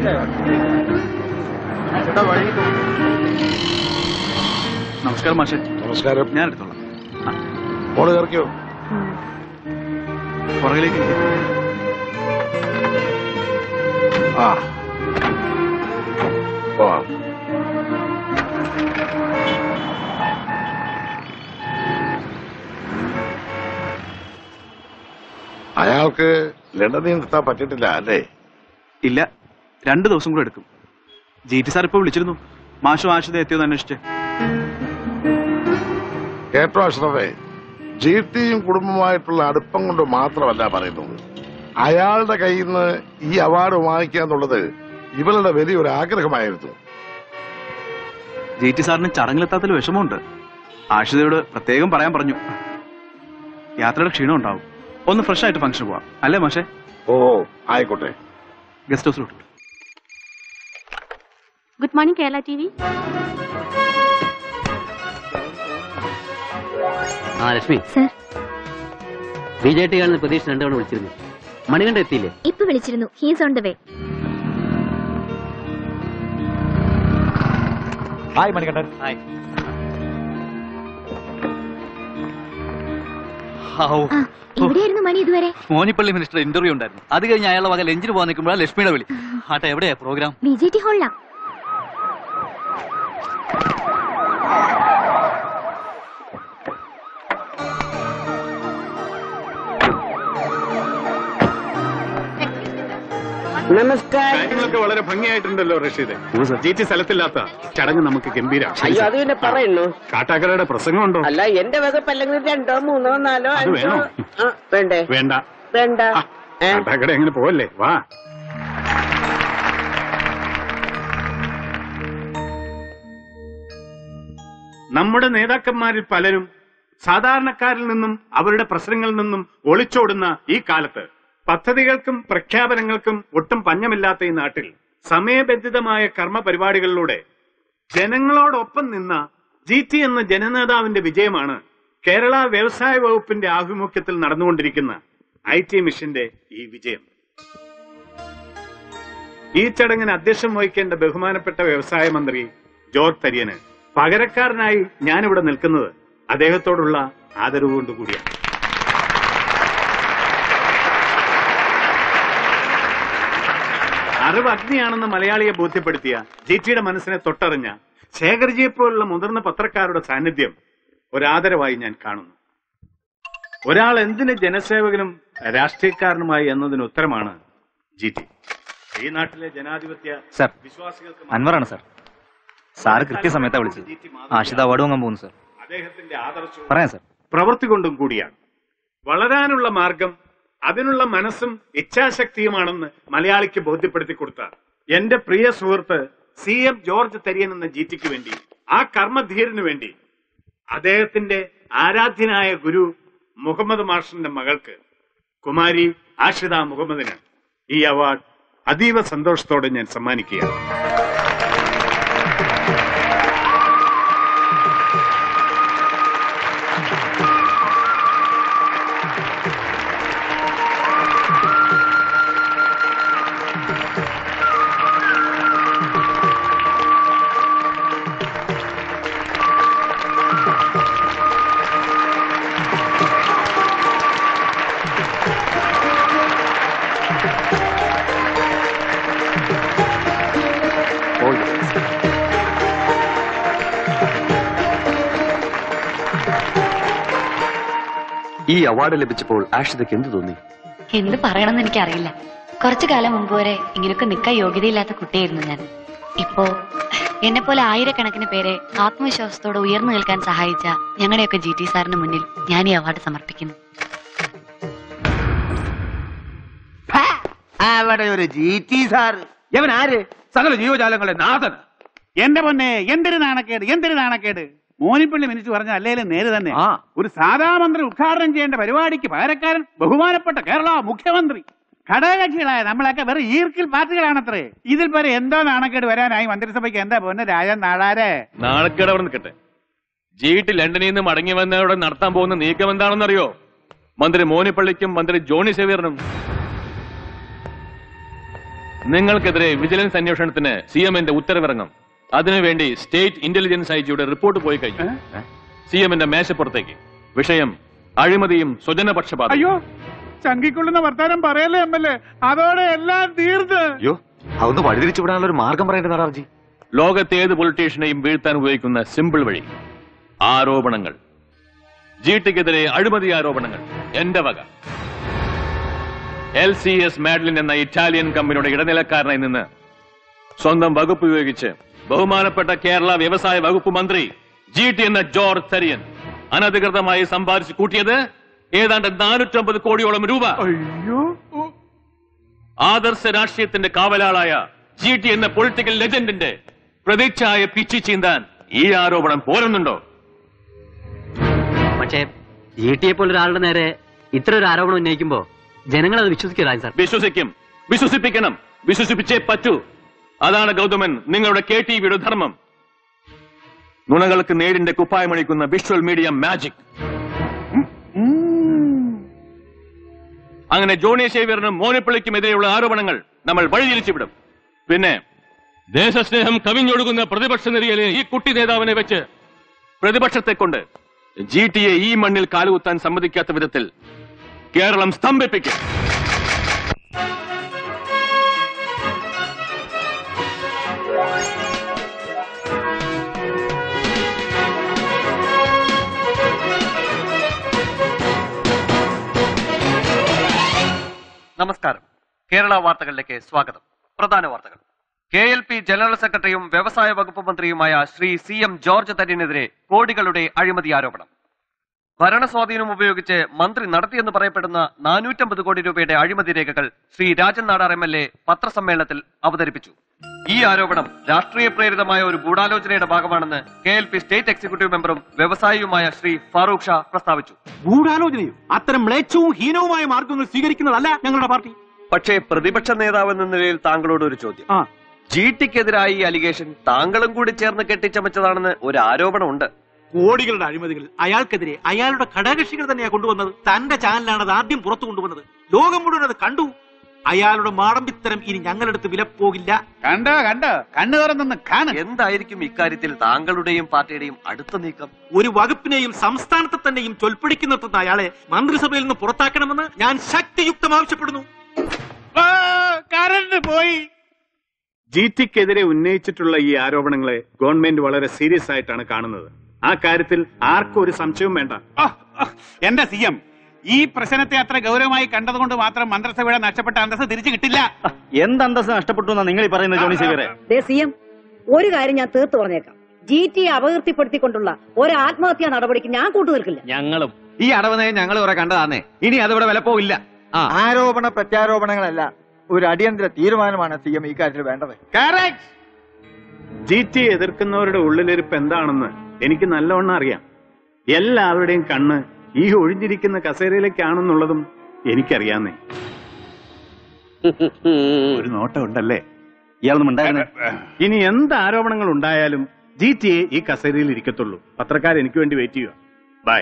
ചേട്ടാ വഴി നമസ്കാരം മാഷെ നമസ്കാരം ഞാൻ എടുത്തോളാം മോള് കയറിക്കോ പുറകിലേക്ക് ഇരിക്ക്. ആ പോവാം അയാൾക്ക് ലണ്ടനിൽ നിർത്താൻ പറ്റിയിട്ടില്ല അല്ലേ ഇല്ല രണ്ട് ദിവസം കൂടെ എടുക്കും ജി ടി സാർ ഇപ്പൊ വിളിച്ചിരുന്നു മാഷും ആശുത എത്തിയെന്ന് അന്വേഷിച്ച് കേട്ടോ അഷ്റഫേ ജി ടിയും കുടുംബമായിട്ടുള്ള അടുപ്പം കൊണ്ട് മാത്രമല്ല പറയുന്നത് അയാളുടെ കയ്യിൽ നിന്ന് ഈ അവാർഡ് വാങ്ങിക്കുക എന്നുള്ളത് ഇവളുടെ വലിയൊരു ആഗ്രഹമായിരുന്നു ജി ടി സാറിന് ചടങ്ങിലെത്താത്തതിൽ വിഷമമുണ്ട് ആഷിതയോട് പ്രത്യേകം പറയാൻ പറഞ്ഞു യാത്രയുടെ ക്ഷീണം ഉണ്ടാവും ഒന്ന് ഫ്രഷ് ആയിട്ട് ഫംഗ്ഷൻ പോവാം അല്ലേ മാഷെ ഓ ആയിക്കോട്ടെ ഗസ്റ്റ് ഹൗസിലോട്ട് good morning Kerala T V ആ Lakshmi sir B J T കാണുന്ന പ്രതീക്ഷ രണ്ടുതവണ വിളിച്ചിരുന്നു മണികണ്ഠ എത്തിയില്ലേ ഇപ്പൊ വിളിച്ചിരുന്നു he's on the way hi Manikandan ആ എവിടെയായിരുന്നു മണി ഇതുവരെ മോനിപ്പള്ളി മിനിസ്റ്റർ ഇന്റർവ്യൂ ഉണ്ടായിരുന്നു അത് കഴിഞ്ഞ് അയാളുടെ വക ലഞ്ചിന് പോകാൻ നിൽക്കുമ്പോഴാണ് ലക്ഷ്മിയുടെ വിളി ആട്ടെ എവിടെയാ പ്രോഗ്രാം ബി ജെ ടി ഹോളിലാ നമസ്കാരം കാര്യങ്ങളൊക്കെ വളരെ ഭംഗിയായിട്ടുണ്ടല്ലോ റഷീദ് ജി ടി സ്ഥലത്തില്ലാത്ത ചടങ്ങ് നമുക്ക് ഗംഭീരം അയ്യോ അത് പിന്നെ പറയുന്നു കാട്ടാക്കരയുടെ പ്രസംഗമുണ്ടോ അല്ല എന്റെ വകുപ്പ് അല്ലെങ്കിൽ രണ്ടോ മൂന്നോ നാലോ അത് അഞ്ചോ വേണോ? ആ, വേണ്ടേ വേണ്ട വേണ്ട ആ, കാട്ടാക്കട എങ്ങനെ പോവല്ലേ വാ നമ്മുടെ നേതാക്കന്മാരിൽ പലരും സാധാരണക്കാരിൽ നിന്നും അവരുടെ പ്രശ്നങ്ങളിൽ നിന്നും ഒളിച്ചോടുന്ന ഈ കാലത്ത് പദ്ധതികൾക്കും പ്രഖ്യാപനങ്ങൾക്കും ഒട്ടും പഞ്ഞമില്ലാത്ത ഈ നാട്ടിൽ സമയബന്ധിതമായ കർമ്മ പരിപാടികളിലൂടെ ജനങ്ങളോടൊപ്പം നിന്ന ജി ടി എന്ന ജനനേതാവിന്റെ വിജയമാണ് കേരള വ്യവസായ വകുപ്പിന്റെ ആഭിമുഖ്യത്തിൽ നടന്നുകൊണ്ടിരിക്കുന്ന ഐ ടി മിഷന്റെ ഈ വിജയം ഈ ചടങ്ങിന് അധ്യക്ഷം വഹിക്കേണ്ട ബഹുമാനപ്പെട്ട വ്യവസായ മന്ത്രി ജോർജ് തരിയന് പകരക്കാരനായി ഞാനിവിടെ നിൽക്കുന്നത് അദ്ദേഹത്തോടുള്ള ആദരവ് കൊണ്ടുകൂടിയാണ് അറിവ് അഗ്നിയാണെന്ന് മലയാളിയെ ബോധ്യപ്പെടുത്തിയ ജി ടിയുടെ മനസ്സിനെ തൊട്ടറിഞ്ഞ ശേഖർജിയെ പോലുള്ള മുതിർന്ന പത്രക്കാരുടെ സാന്നിധ്യം ഒരാദരവായി ഞാൻ കാണുന്നു ഒരാൾ എന്തിന് ജനസേവകനും രാഷ്ട്രീയക്കാരനുമായി എന്നതിന് ഉത്തരമാണ് ജി ടി ഈ നാട്ടിലെ ജനാധിപത്യ സർ വിശ്വാസികൾക്ക് അൻവറാണ് സർ സാറ് കൃത്യസമയത്താ വിളിച്ചത് ആഷിത അവാർഡ് വാങ്ങാൻ പോകുന്നു സർ അദ്ദേഹത്തിന്റെ ആദർശവും പറയാം സർ പ്രവൃത്തി കൊണ്ടും കൂടിയാണ് വളരാനുള്ള മാർഗം അതിനുള്ള മനസ്സും ഇച്ഛാശക്തിയുമാണെന്ന് മലയാളിക്ക് ബോധ്യപ്പെടുത്തി കൊടുത്ത എന്റെ പ്രിയ സുഹൃത്ത് സി എം ജോർജ് തരിയൻ എന്ന ജി ടിക്ക് വേണ്ടി ആ കർമ്മധീരന് വേണ്ടി അദ്ദേഹത്തിന്റെ ആരാധ്യനായ ഗുരു മുഹമ്മദ് മാഷിന്റെ മകൾക്ക് കുമാരി ആഷിത മുഹമ്മദിന് ഈ അവാർഡ് അതീവ സന്തോഷത്തോടെ ഞാൻ സമ്മാനിക്കുകയാണ് ഈ അവാർഡ് ലഭിച്ചപ്പോൾ ആഷിതയ്ക്ക് എന്ത് തോന്നി എന്ത് പറയണമെന്ന് എനിക്കറിയില്ല കുറച്ചു കാലം മുമ്പ് വരെ ഇങ്ങനെയൊക്കെ നിൽക്കാൻ യോഗ്യതയില്ലാത്ത കുട്ടിയായിരുന്നു ഞാൻ ഇപ്പോ എന്നെ പോലെ ആയിരക്കണക്കിന് പേരെ ആത്മവിശ്വാസത്തോടെ ഉയർന്നു നിൽക്കാൻ സഹായിച്ച ഞങ്ങളുടെയൊക്കെ ജി ടി സാറിന് മുന്നിൽ ഞാൻ ഈ അവാർഡ് സമർപ്പിക്കുന്നു അവിടെ ഒരു ജി ടി സാർ ഇവൻ ആര് സകല ജീവജാലങ്ങളുടെ നാഥൻ എന്റെ പൊന്നെ എന്തൊരു നാണക്കേട് എന്തൊരു നാണക്കേട് മോനിപ്പള്ളി മിനിറ്റ് പറഞ്ഞ അല്ലേലും നേര് തന്നെ ഒരു സാധാമന്ത്രി ഉദ്ഘാടനം ചെയ്യേണ്ട പരിപാടിക്ക് പകരക്കാരൻ ബഹുമാനപ്പെട്ട കേരള മുഖ്യമന്ത്രി ഘടകകക്ഷികളായ നമ്മളൊക്കെ വെറും ഈർക്കിൽ പാർട്ടികളാണത്രേ ഇതിൽ വരെ എന്തോ നാണക്കേട് വരാനായി മന്ത്രിസഭയ്ക്ക് എന്താ പൊന്നെ രാജൻ നാടാരെ നാണക്കേട് അവിടെ നിൽക്കട്ടെ ജീട്ട് ലണ്ടനിൽ നിന്ന് മടങ്ങി വന്നവിടെ നടത്താൻ പോകുന്ന നീക്കം എന്താണെന്നറിയോ മന്ത്രി മോനിപ്പള്ളിക്കും മന്ത്രി ജോണി സേവ്യറിനും നിങ്ങൾക്കെതിരെ വിജിലൻസ് അന്വേഷണത്തിന് സി എമ്മിന്റെ ഉത്തരവിറങ്ങും അതിനുവേണ്ടി സ്റ്റേറ്റ് ഇന്റലിജൻസ് ഐ ജിയുടെ റിപ്പോർട്ട് പോയി കഴിഞ്ഞു സി എമ്മിന്റെ മേശപ്പുറത്തേക്ക് വിഷയം അഴിമതിയും സ്വജനപക്ഷപാതം അയ്യോ ചങ്കിക്കൊള്ളുന്ന വർത്താനം പറയല്ലേ എം എൽ എ അതോടെ എല്ലാം തീർന്ന് അയ്യോ അതൊന്ന് വഴിതിരിച്ചു വിടാനുള്ള ഒരു മാർഗം പറയേണ്ട നാടാർജി ലോകത്തെ ഏത് പൊളിറ്റീഷ്യനെയും വീഴ്ത്താൻ ഉപയോഗിക്കുന്ന സിമ്പിൾ വഴി ആരോപണങ്ങൾ ജി ടിക്കെതിരെ അഴിമതി ആരോപണങ്ങൾ എന്റെ വക എൽ സി എസ് മാഡ്ലിൻ എന്ന ഇറ്റാലിയൻ കമ്പനിയുടെ ഇടനിലക്കാരനായി നിന്ന് സ്വന്തം വകുപ്പ് ഉപയോഗിച്ച് ബഹുമാനപ്പെട്ട കേരള വ്യവസായ വകുപ്പ് മന്ത്രി ജി ടി എന്ന ജോർജ് തരിയൻ അനധികൃതമായി സമ്പാദിച്ചു കൂട്ടിയത് ഏതാണ്ട് നാനൂറ്റമ്പത് കോടിയോളം രൂപ അയ്യോ ആദർശ രാഷ്ട്രീയത്തിന്റെ കാവലാളായ ജി ടി എന്ന പൊളിറ്റിക്കൽ ലെജൻഡിന്റെ പ്രതീക്ഷയായ പിച്ചി ചീന്താൻ ഈ ആരോപണം പോരുന്നുണ്ടോ പക്ഷേ ജി ടിയെ പോലെ ഒരാളുടെ നേരെ ഇത്ര ഒരു ആരോപണം ഉന്നയിക്കുമ്പോ ജനങ്ങൾ അത് വിശ്വസിക്കും രാജ് സാർ വിശ്വസിക്കും വിശ്വസിപ്പിക്കണം വിശ്വസിപ്പിച്ചേ പറ്റൂ അതാണ് ഗൗതമൻ നിങ്ങളുടെ കെ ടി വിയുടെ ധർമ്മം നുണകൾക്ക് നേരിന്റെ കുപ്പായമണിക്കുന്ന വിഷ്വൽ മീഡിയ മാജിക് അങ്ങനെ ജോണി സേവ്യറിനും മോനിപ്പിള്ളിക്കുമെതിരെയുള്ള ആരോപണങ്ങൾ നമ്മൾ വഴിതിരിച്ചുവിടും പിന്നെ ദേശസ്നേഹം കവിഞ്ഞൊഴുകുന്ന പ്രതിപക്ഷ നിരയിലെ ഈ കുട്ടി നേതാവിനെ വെച്ച് പ്രതിപക്ഷത്തെ കൊണ്ട് ജി ടിയെ ഈ മണ്ണിൽ കാലുകുത്താൻ സമ്മതിക്കാത്ത വിധത്തിൽ കേരളം സ്തംഭിപ്പിക്കും നമസ്കാരം കേരള വാർത്തകളിലേക്ക് സ്വാഗതം പ്രധാന വാർത്തകൾ കെ എൽ പി ജനറൽ സെക്രട്ടറിയും വ്യവസായ വകുപ്പ് മന്ത്രിയുമായ ശ്രീ സി എം ജോർജ് തരിനെതിരെ കോടികളുടെ അഴിമതി ആരോപണം ഭരണസ്വാധീനം ഉപയോഗിച്ച് മന്ത്രി നടത്തിയെന്ന് പറയപ്പെടുന്ന നാനൂറ്റമ്പത് കോടി രൂപയുടെ അഴിമതി രേഖകൾ Shri Rajan Nadar M L A പത്രസമ്മേളനത്തിൽ അവതരിപ്പിച്ചു ഈ ആരോപണം രാഷ്ട്രീയ പ്രേരിതമായ ഒരു ഗൂഢാലോചനയുടെ ഭാഗമാണെന്ന് K L P state executive മെമ്പറും വ്യവസായിയുമായ ശ്രീ ഫാറൂഖ് ഷാ പ്രസ്താവിച്ചു ഗൂഢാലോചനയും അത്തരം മ്ലേച്ഛവും ഹീനവുമായ മാർഗങ്ങൾ സ്വീകരിക്കുന്നതല്ല ഞങ്ങളുടെ പാർട്ടി പക്ഷേ പ്രതിപക്ഷ നേതാവ് എന്ന നിലയിൽ താങ്കളോട് ഒരു ചോദ്യം ജി ടിക്കെതിരായി ഈ അലിഗേഷൻ താങ്കളും കൂടി ചേർന്ന് കെട്ടിച്ചമച്ചതാണെന്ന് ഒരു ആരോപണമുണ്ട് കോടികളുടെ അഴിമതികൾ അയാൾക്കെതിരെ അയാളുടെ ഘടകകക്ഷികൾ തന്നെയാ കൊണ്ടുവന്നത് തന്റെ ചാനലാണ് അത് ആദ്യം പുറത്തു കൊണ്ടുവന്നത് ലോകം മുഴുവൻ അത് കണ്ടു അയാളുടെ മാടമ്പിത്തരം ഇനി ഞങ്ങളെടുത്ത് വിലപ്പോകില്ല കണ്ടോ കണ്ടോ കണ്ണു തുറന്നൊന്ന് കാണും എന്തായിരിക്കും ഇക്കാര്യത്തിൽ താങ്കളുടെയും പാർട്ടിയുടെയും അടുത്ത നീക്കം ഒരു വകുപ്പിനെയും സംസ്ഥാനത്തെ തന്നെയും ചൊൽപ്പിടിക്ക് നിർത്തുന്ന അയാളെ മന്ത്രിസഭയിൽ നിന്ന് പുറത്താക്കണമെന്ന് ഞാൻ ശക്തിയുക്തം ആവശ്യപ്പെടുന്നു കറണ്ട് പോയി ജി ടിക്കെതിരെ ഉന്നയിച്ചിട്ടുള്ള ഈ ആരോപണങ്ങളെ ഗവൺമെന്റ് വളരെ സീരിയസ് ആയിട്ടാണ് കാണുന്നത് ആ കാര്യത്തിൽ ആർക്കും ഒരു സംശയവും വേണ്ട എന്റെ സി എം ഈ പ്രശ്നത്തെ അത്ര ഗൗരവമായി കണ്ടതുകൊണ്ട് മാത്രം മന്ത്രിസഭയുടെ നഷ്ടപ്പെട്ട അന്തസ് തിരിച്ചു കിട്ടില്ല എന്ത് അന്തസ് നഷ്ടപ്പെട്ടു എന്നാ നിങ്ങൾ ഈ പറയുന്നത് ജോണി സേവരെ സി എം ഒരു കാര്യം ഞാൻ തീർത്തു പറഞ്ഞേക്കാം ജി ടി അപകീർത്തിപ്പെടുത്തിക്കൊണ്ടുള്ള ഒരു ആത്മഹത്യാ നടപടിക്ക് ഞാൻ കൂട്ടുനിൽക്കില്ല ഞങ്ങളും ഈ അടവ് ഞങ്ങൾ കുറെ കണ്ടതാന്നേ ഇനി അതിവിടെ വില പോവില്ല ആരോപണ പ്രത്യാരോപണങ്ങളല്ല ഒരു അടിയന്തര തീരുമാനമാണ് സി എം ഈ കാര്യത്തിൽ വേണ്ടത് ജി ടി എതിർക്കുന്നവരുടെ ഉള്ളിലിരിപ്പ് എന്താണെന്ന് എനിക്ക് നല്ലവണ്ണം അറിയാം എല്ലാവരുടെയും കണ്ണ് ഈ ഒഴിഞ്ഞിരിക്കുന്ന കസേരയിലേക്കാണെന്നുള്ളതും എനിക്കറിയാന്നേ ഒരു നോട്ടം ഉണ്ടല്ലേ ഇയാളൊന്നും ഉണ്ടായിരുന്നു ഇനി എന്ത് ആരോപണങ്ങൾ ഉണ്ടായാലും ജി ടി എ ഈ കസേരയിൽ ഇരിക്കത്തുള്ളൂ പത്രക്കാർ എനിക്ക് വേണ്ടി വെയിറ്റ് ചെയ്യുക ബൈ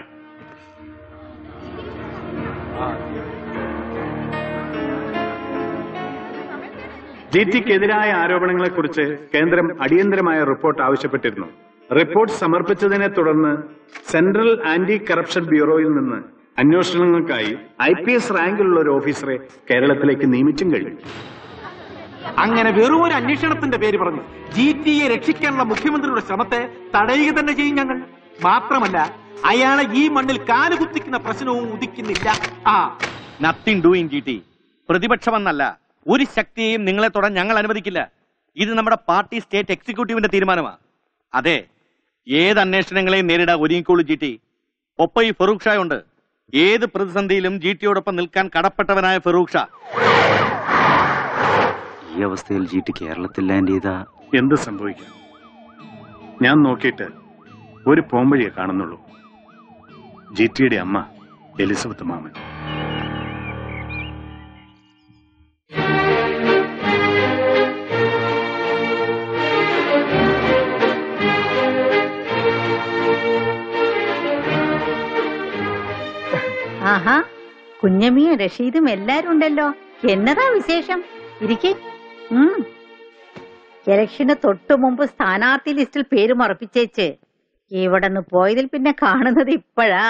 ജി ടിക്കെതിരായ ആരോപണങ്ങളെക്കുറിച്ച് കേന്ദ്രം അടിയന്തരമായ റിപ്പോർട്ട് ആവശ്യപ്പെട്ടിരുന്നു റിപ്പോർട്ട് സമർപ്പിച്ചതിനെ തുടർന്ന് സെൻട്രൽ ആന്റി കറപ്ഷൻ ബ്യൂറോയിൽ നിന്ന് അന്വേഷണങ്ങൾക്കായി ഐ പി എസ് റാങ്കിലുള്ള ഒരു ഓഫീസറെ കേരളത്തിലേക്ക് നിയമിച്ചും കഴിഞ്ഞു അങ്ങനെ വെറും ഒരു അന്വേഷണത്തിന്റെ പേര് പറഞ്ഞു ജി ടി എ രക്ഷിക്കാനുള്ള മുഖ്യമന്ത്രിയുടെ ശ്രമത്തെ തടയുക തന്നെ ചെയ്യും ഞങ്ങൾ മാത്രമല്ല അയാളെ ഈ മണ്ണിൽ കാലുകുത്തിക്കുന്ന പ്രശ്നവും ഉദിക്കുന്നില്ല ആ നത്തിങ് ഡൂയിങ് ജി ടി പ്രതിപക്ഷമെന്നല്ല ഒരു ശക്തിയെയും നിങ്ങളെ തൊടാൻ ഞങ്ങൾ അനുവദിക്കില്ല ഇത് നമ്മുടെ പാർട്ടി സ്റ്റേറ്റ് എക്സിക്യൂട്ടീവിന്റെ തീരുമാനമാണ് അതെ ഏത് അന്വേഷണങ്ങളെയും നേരിടാൻ ഒരുങ്ങിക്കോളൂ ജി ടി ഒപ്പം ഈ ഫറൂഖ് ഷാ ഉണ്ട് ഏത് പ്രതിസന്ധിയിലും ജി ടിയോടൊപ്പം നിൽക്കാൻ കടപ്പെട്ടവനായ ഫറൂഖ് ഷാ ഈ അവസ്ഥയിൽ ജി ടി കേരളത്തിൽ ലാൻഡ് ചെയ്ത എന്ത് സംഭവിക്കാം ഞാൻ നോക്കിയിട്ട് ഒരു പോംവഴിയെ കാണുന്നുള്ളൂ ജി ടിയുടെ അമ്മ എലിസബത്ത് മാമൻ ആഹാ കുഞ്ഞമ്മിയും റഷീദും എല്ലാരും ഉണ്ടല്ലോ എന്നതാ വിശേഷം ഇരിക്കെ ഉം. ഇലക്ഷന് തൊട്ടു മുമ്പ് സ്ഥാനാർത്ഥി ലിസ്റ്റിൽ പേര് മറപ്പിച്ചേച്ച് ഇവിടെ നിന്ന് പോയതിൽ പിന്നെ കാണുന്നത് ഇപ്പോഴാ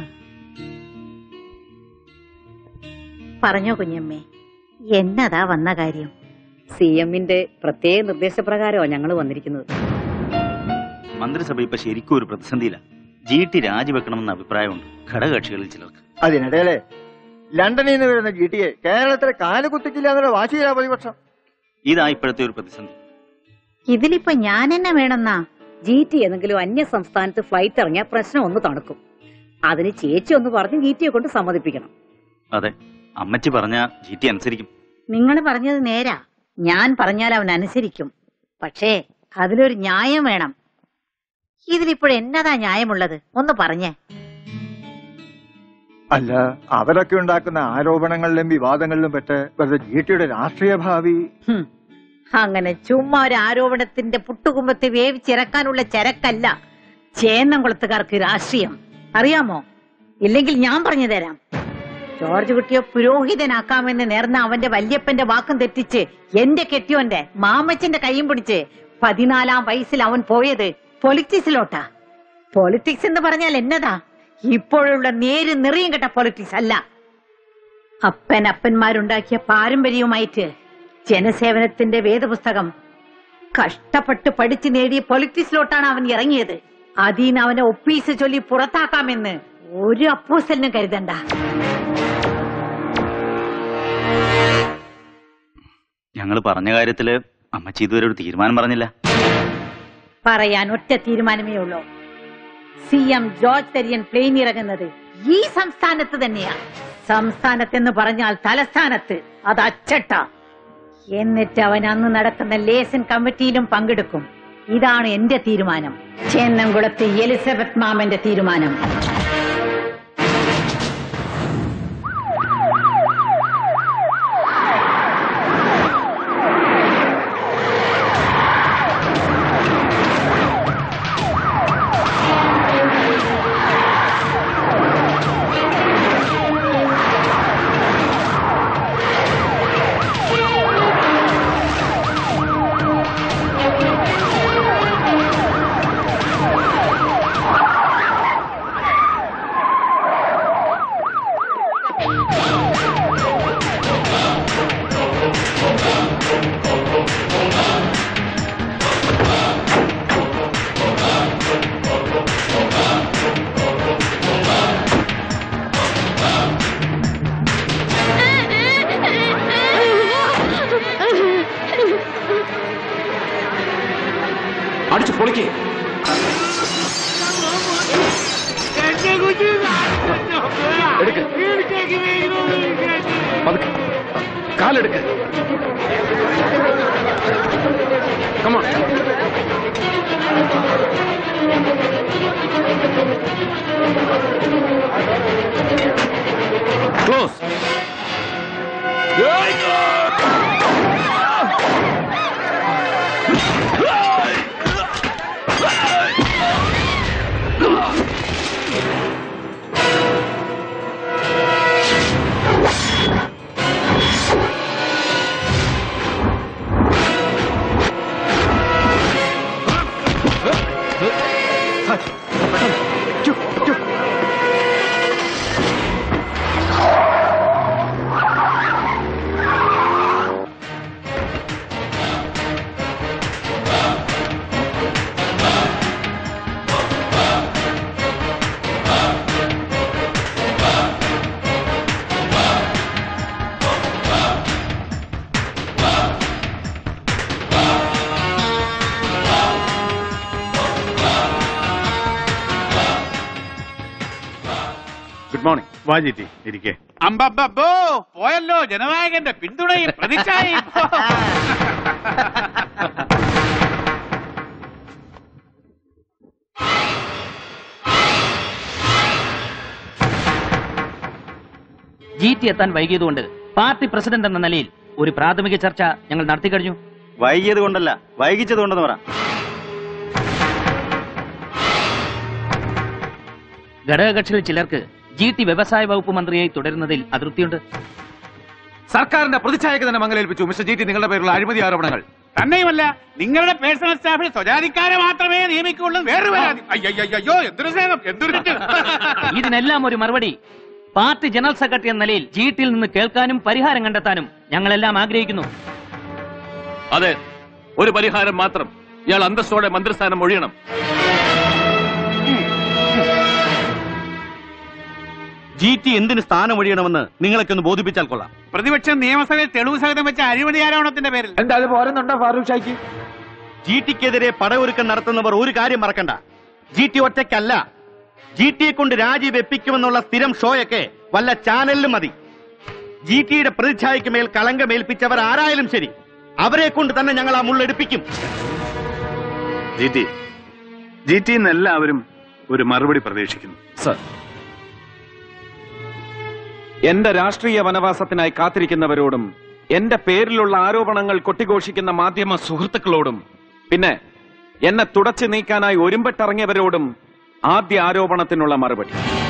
പറഞ്ഞോ കുഞ്ഞമ്മേ എന്നതാ വന്ന കാര്യം സി എമ്മിന്റെ പ്രത്യേക നിർദ്ദേശപ്രകാരമാണ് ഞങ്ങൾ വന്നിരിക്കുന്നത് മന്ത്രിസഭ ഇപ്പൊ ശരിക്കും ഒരു പ്രതിസന്ധിയില്ല ജി ടി രാജിവെക്കണമെന്ന അഭിപ്രായമുണ്ട് ഘടകകക്ഷികളിൽ ചിലർക്ക് അതിനിടയിലെ ലണ്ടനിൽ നിന്ന് വരുന്ന ജി ടിയെ കേരളത്തിലെ കാല് കുത്തിക്കില്ല എന്നുള്ള വാശിയിലാ പ്രതിപക്ഷം ഇതാ ഇപ്പോഴത്തെ ഒരു പ്രതിസന്ധി ഇതിലിപ്പോ ഞാൻ എന്നെ വേണമെന്നാ ജി ടി ഏതെങ്കിലും അന്യ സംസ്ഥാനത്ത് ഫ്ലൈറ്റ് ഇറങ്ങിയാൽ പ്രശ്നം ഒന്ന് തണുക്കും അതിന് ചേച്ചി ഒന്ന് പറഞ്ഞ് ജി ടിയെ കൊണ്ട് സമ്മതിപ്പിക്കണം അതെ അമ്മച്ചി പറഞ്ഞ ജി ടി അനുസരിക്കും നിങ്ങൾ പറഞ്ഞത് നേരാ ഞാൻ പറഞ്ഞാൽ അവൻ അനുസരിക്കും പക്ഷേ അതിലൊരു ന്യായം വേണം ഇതിലിപ്പോൾ എന്നതാ ന്യായമുള്ളത് ഒന്ന് പറഞ്ഞേ അല്ല അവരൊക്കെ ഉണ്ടാക്കുന്ന ആരോപണങ്ങളിലും വിവാദങ്ങളിലും പെട്ട് വെറുതെ ജി ടിയുടെ രാഷ്ട്രീയ ഭാവി ഹും. അങ്ങനെ ചുമ്മാ ഒരു ആരോപണത്തിന്റെ പുട്ടുകുമ്പത്തെ വേവിച്ചിറക്കാനുള്ള ചരക്കല്ല ചേന്നംകുളത്തുകാർക്ക് രാഷ്ട്രീയം അറിയാമോ ഇല്ലെങ്കിൽ ഞാൻ പറഞ്ഞു തരാം ജോർജ് കുട്ടിയെ പുരോഹിതനാക്കാമെന്ന് നേർന്ന അവന്റെ വല്യപ്പന്റെ വാക്കും തെറ്റിച്ച് എന്റെ കെട്ടിയോന്റെ മാമച്ചന്റെ കൈയും പിടിച്ച് പതിനാലാം വയസ്സിൽ അവൻ പോയത് പൊളിറ്റിക്സിലോട്ടാ പൊളിറ്റിക്സ് എന്ന് പറഞ്ഞാൽ എന്നതാ ഇപ്പോഴുള്ള നേര് നിറയും കെട്ട പൊളിറ്റിക്സ് അല്ല അപ്പൻ അപ്പന്മാരുണ്ടാക്കിയ പാരമ്പര്യവുമായിട്ട് ജനസേവനത്തിന്റെ വേദപുസ്തകം കഷ്ടപ്പെട്ട് പഠിച്ചു നേടിയ പൊളിറ്റിക്സിലോട്ടാണ് അവൻ ഇറങ്ങിയത് അതിന് അവനെ ഒപ്പീസ് ചൊല്ലി പുറത്താക്കാമെന്ന് ഒരു അപ്പോസലിനും കരുതണ്ട ഞങ്ങൾ പറഞ്ഞ കാര്യത്തില് അമ്മച്ചി ഇതുവരെ ഒരു തീരുമാനം പറഞ്ഞില്ല പറയാൻ ഒറ്റ തീരുമാനമേ ഉള്ളൂ C M George Tharian plane ഇറങ്ങുന്നത് ഈ സംസ്ഥാനത്ത് തന്നെയാ സംസ്ഥാനത്തെന്ന് പറഞ്ഞാൽ തലസ്ഥാനത്ത് അത് അച്ചട്ട എന്നിട്ട് അവൻ അന്ന് നടക്കുന്ന ലേസൻ കമ്മിറ്റിയിലും പങ്കെടുക്കും ഇതാണ് എന്റെ തീരുമാനം ചേന്നംകുളത്ത് എലിസബത്ത് മാമന്റെ തീരുമാനം അടിച്ചു പൊളിക്കേ എടുക്ക് പതുക്കെ കാലെടുക്ക് കമാ ക്ലോസ് ഗുഡ് മോർണിംഗ് വാജിറ്റി ഇരിക്കേ അമ്പോ പോയല്ലോ ജനനായകന്റെ പിന്തുണയും പ്രതിച്ഛായയും ജി ടി എത്താൻ വൈകിയതുകൊണ്ട് പാർട്ടി പ്രസിഡന്റ് എന്ന നിലയിൽ ഒരു പ്രാഥമിക ചർച്ച ഞങ്ങൾ നടത്തി കഴിഞ്ഞു വൈകിയത് കൊണ്ടല്ല വൈകിച്ചത് കൊണ്ടെന്ന് പറ ഘടകകക്ഷികളിൽ ചിലർക്ക് ജി ടി വ്യവസായ വകുപ്പ് മന്ത്രിയായി തുടരുന്നതിൽ അതൃപ്തിയുണ്ട് സർക്കാരിന്റെ പ്രതിച്ഛായക്ക് തന്നെ മംഗലേൽപ്പിച്ചു മിസ്റ്റർ ജി ടി നിങ്ങളുടെ പേരിലുള്ള അഴിമതി ആരോപണങ്ങൾ തന്നെയുമല്ല നിങ്ങളുടെ പേഴ്സണൽ സ്റ്റാഫിൽ സ്വജാതിക്കാരെ മാത്രമേ നിയമിക്കുള്ളൂ വേറൊരു പരാതി അയ്യോ എന്തൊരു സ്നേഹം എന്തൊരു തെറ്റ്. ഇതിനെല്ലാം ഒരു മറുപടി പാർട്ടി ജനറൽ സെക്രട്ടറി എന്ന നിലയിൽ ജി ടിയിൽ നിന്ന് കേൾക്കാനും പരിഹാരം കണ്ടെത്താനും ഞങ്ങളെല്ലാം ആഗ്രഹിക്കുന്നു അതെ ഒരു പരിഹാരം മാത്രം ഇയാൾ അന്തസ്സോടെ മന്ത്രിസ്ഥാനം ഒഴിയണം ജി ടി എന്തിന് സ്ഥാനം ഒഴിയണമെന്ന് നിങ്ങളൊക്കെ ഒന്ന് ബോധിപ്പിച്ചാൽ കൊള്ളാം പ്രതിപക്ഷം നിയമസഭയിൽ തെളിവ് സഹിതം വെച്ച അഴിമതി ആരോപണത്തിന്റെ പേരിൽ എന്താ അത് പോരുന്നുണ്ടോ ഫാറൂഖ് ഷാക്ക് ജി ടിക്കെതിരെ പടയൊരുക്കം നടത്തുന്നവർ ഒരു കാര്യം മറക്കണ്ട ജി ടി ഒറ്റയ്ക്കല്ല ജി ടിയെ കൊണ്ട് രാജി വെപ്പിക്കുമെന്നുള്ള സ്ഥിരം ഷോയൊക്കെ വല്ല ചാനലിലും മതി ജി ടിയുടെ പ്രതിച്ഛായക്ക് മേൽ കളങ്കമേൽപ്പിച്ചവർ ആരായാലും ശരി അവരെ കൊണ്ട് തന്നെ ഞങ്ങൾ ആ മുള്ളെടുപ്പിക്കും ജി ടി ജി ടി എല്ലാവരും ഒരു മറുപടി പ്രതീക്ഷിക്കുന്നു സർ എന്റെ രാഷ്ട്രീയ വനവാസത്തിനായി കാത്തിരിക്കുന്നവരോടും എന്റെ പേരിലുള്ള ആരോപണങ്ങൾ കൊട്ടിഘോഷിക്കുന്ന മാധ്യമ സുഹൃത്തുക്കളോടും പിന്നെ എന്നെ തുടച്ചു നീക്കാനായി ഒരുമ്പെട്ടിറങ്ങിയവരോടും ആദ്യ ആരോപണത്തിനുള്ള മറുപടി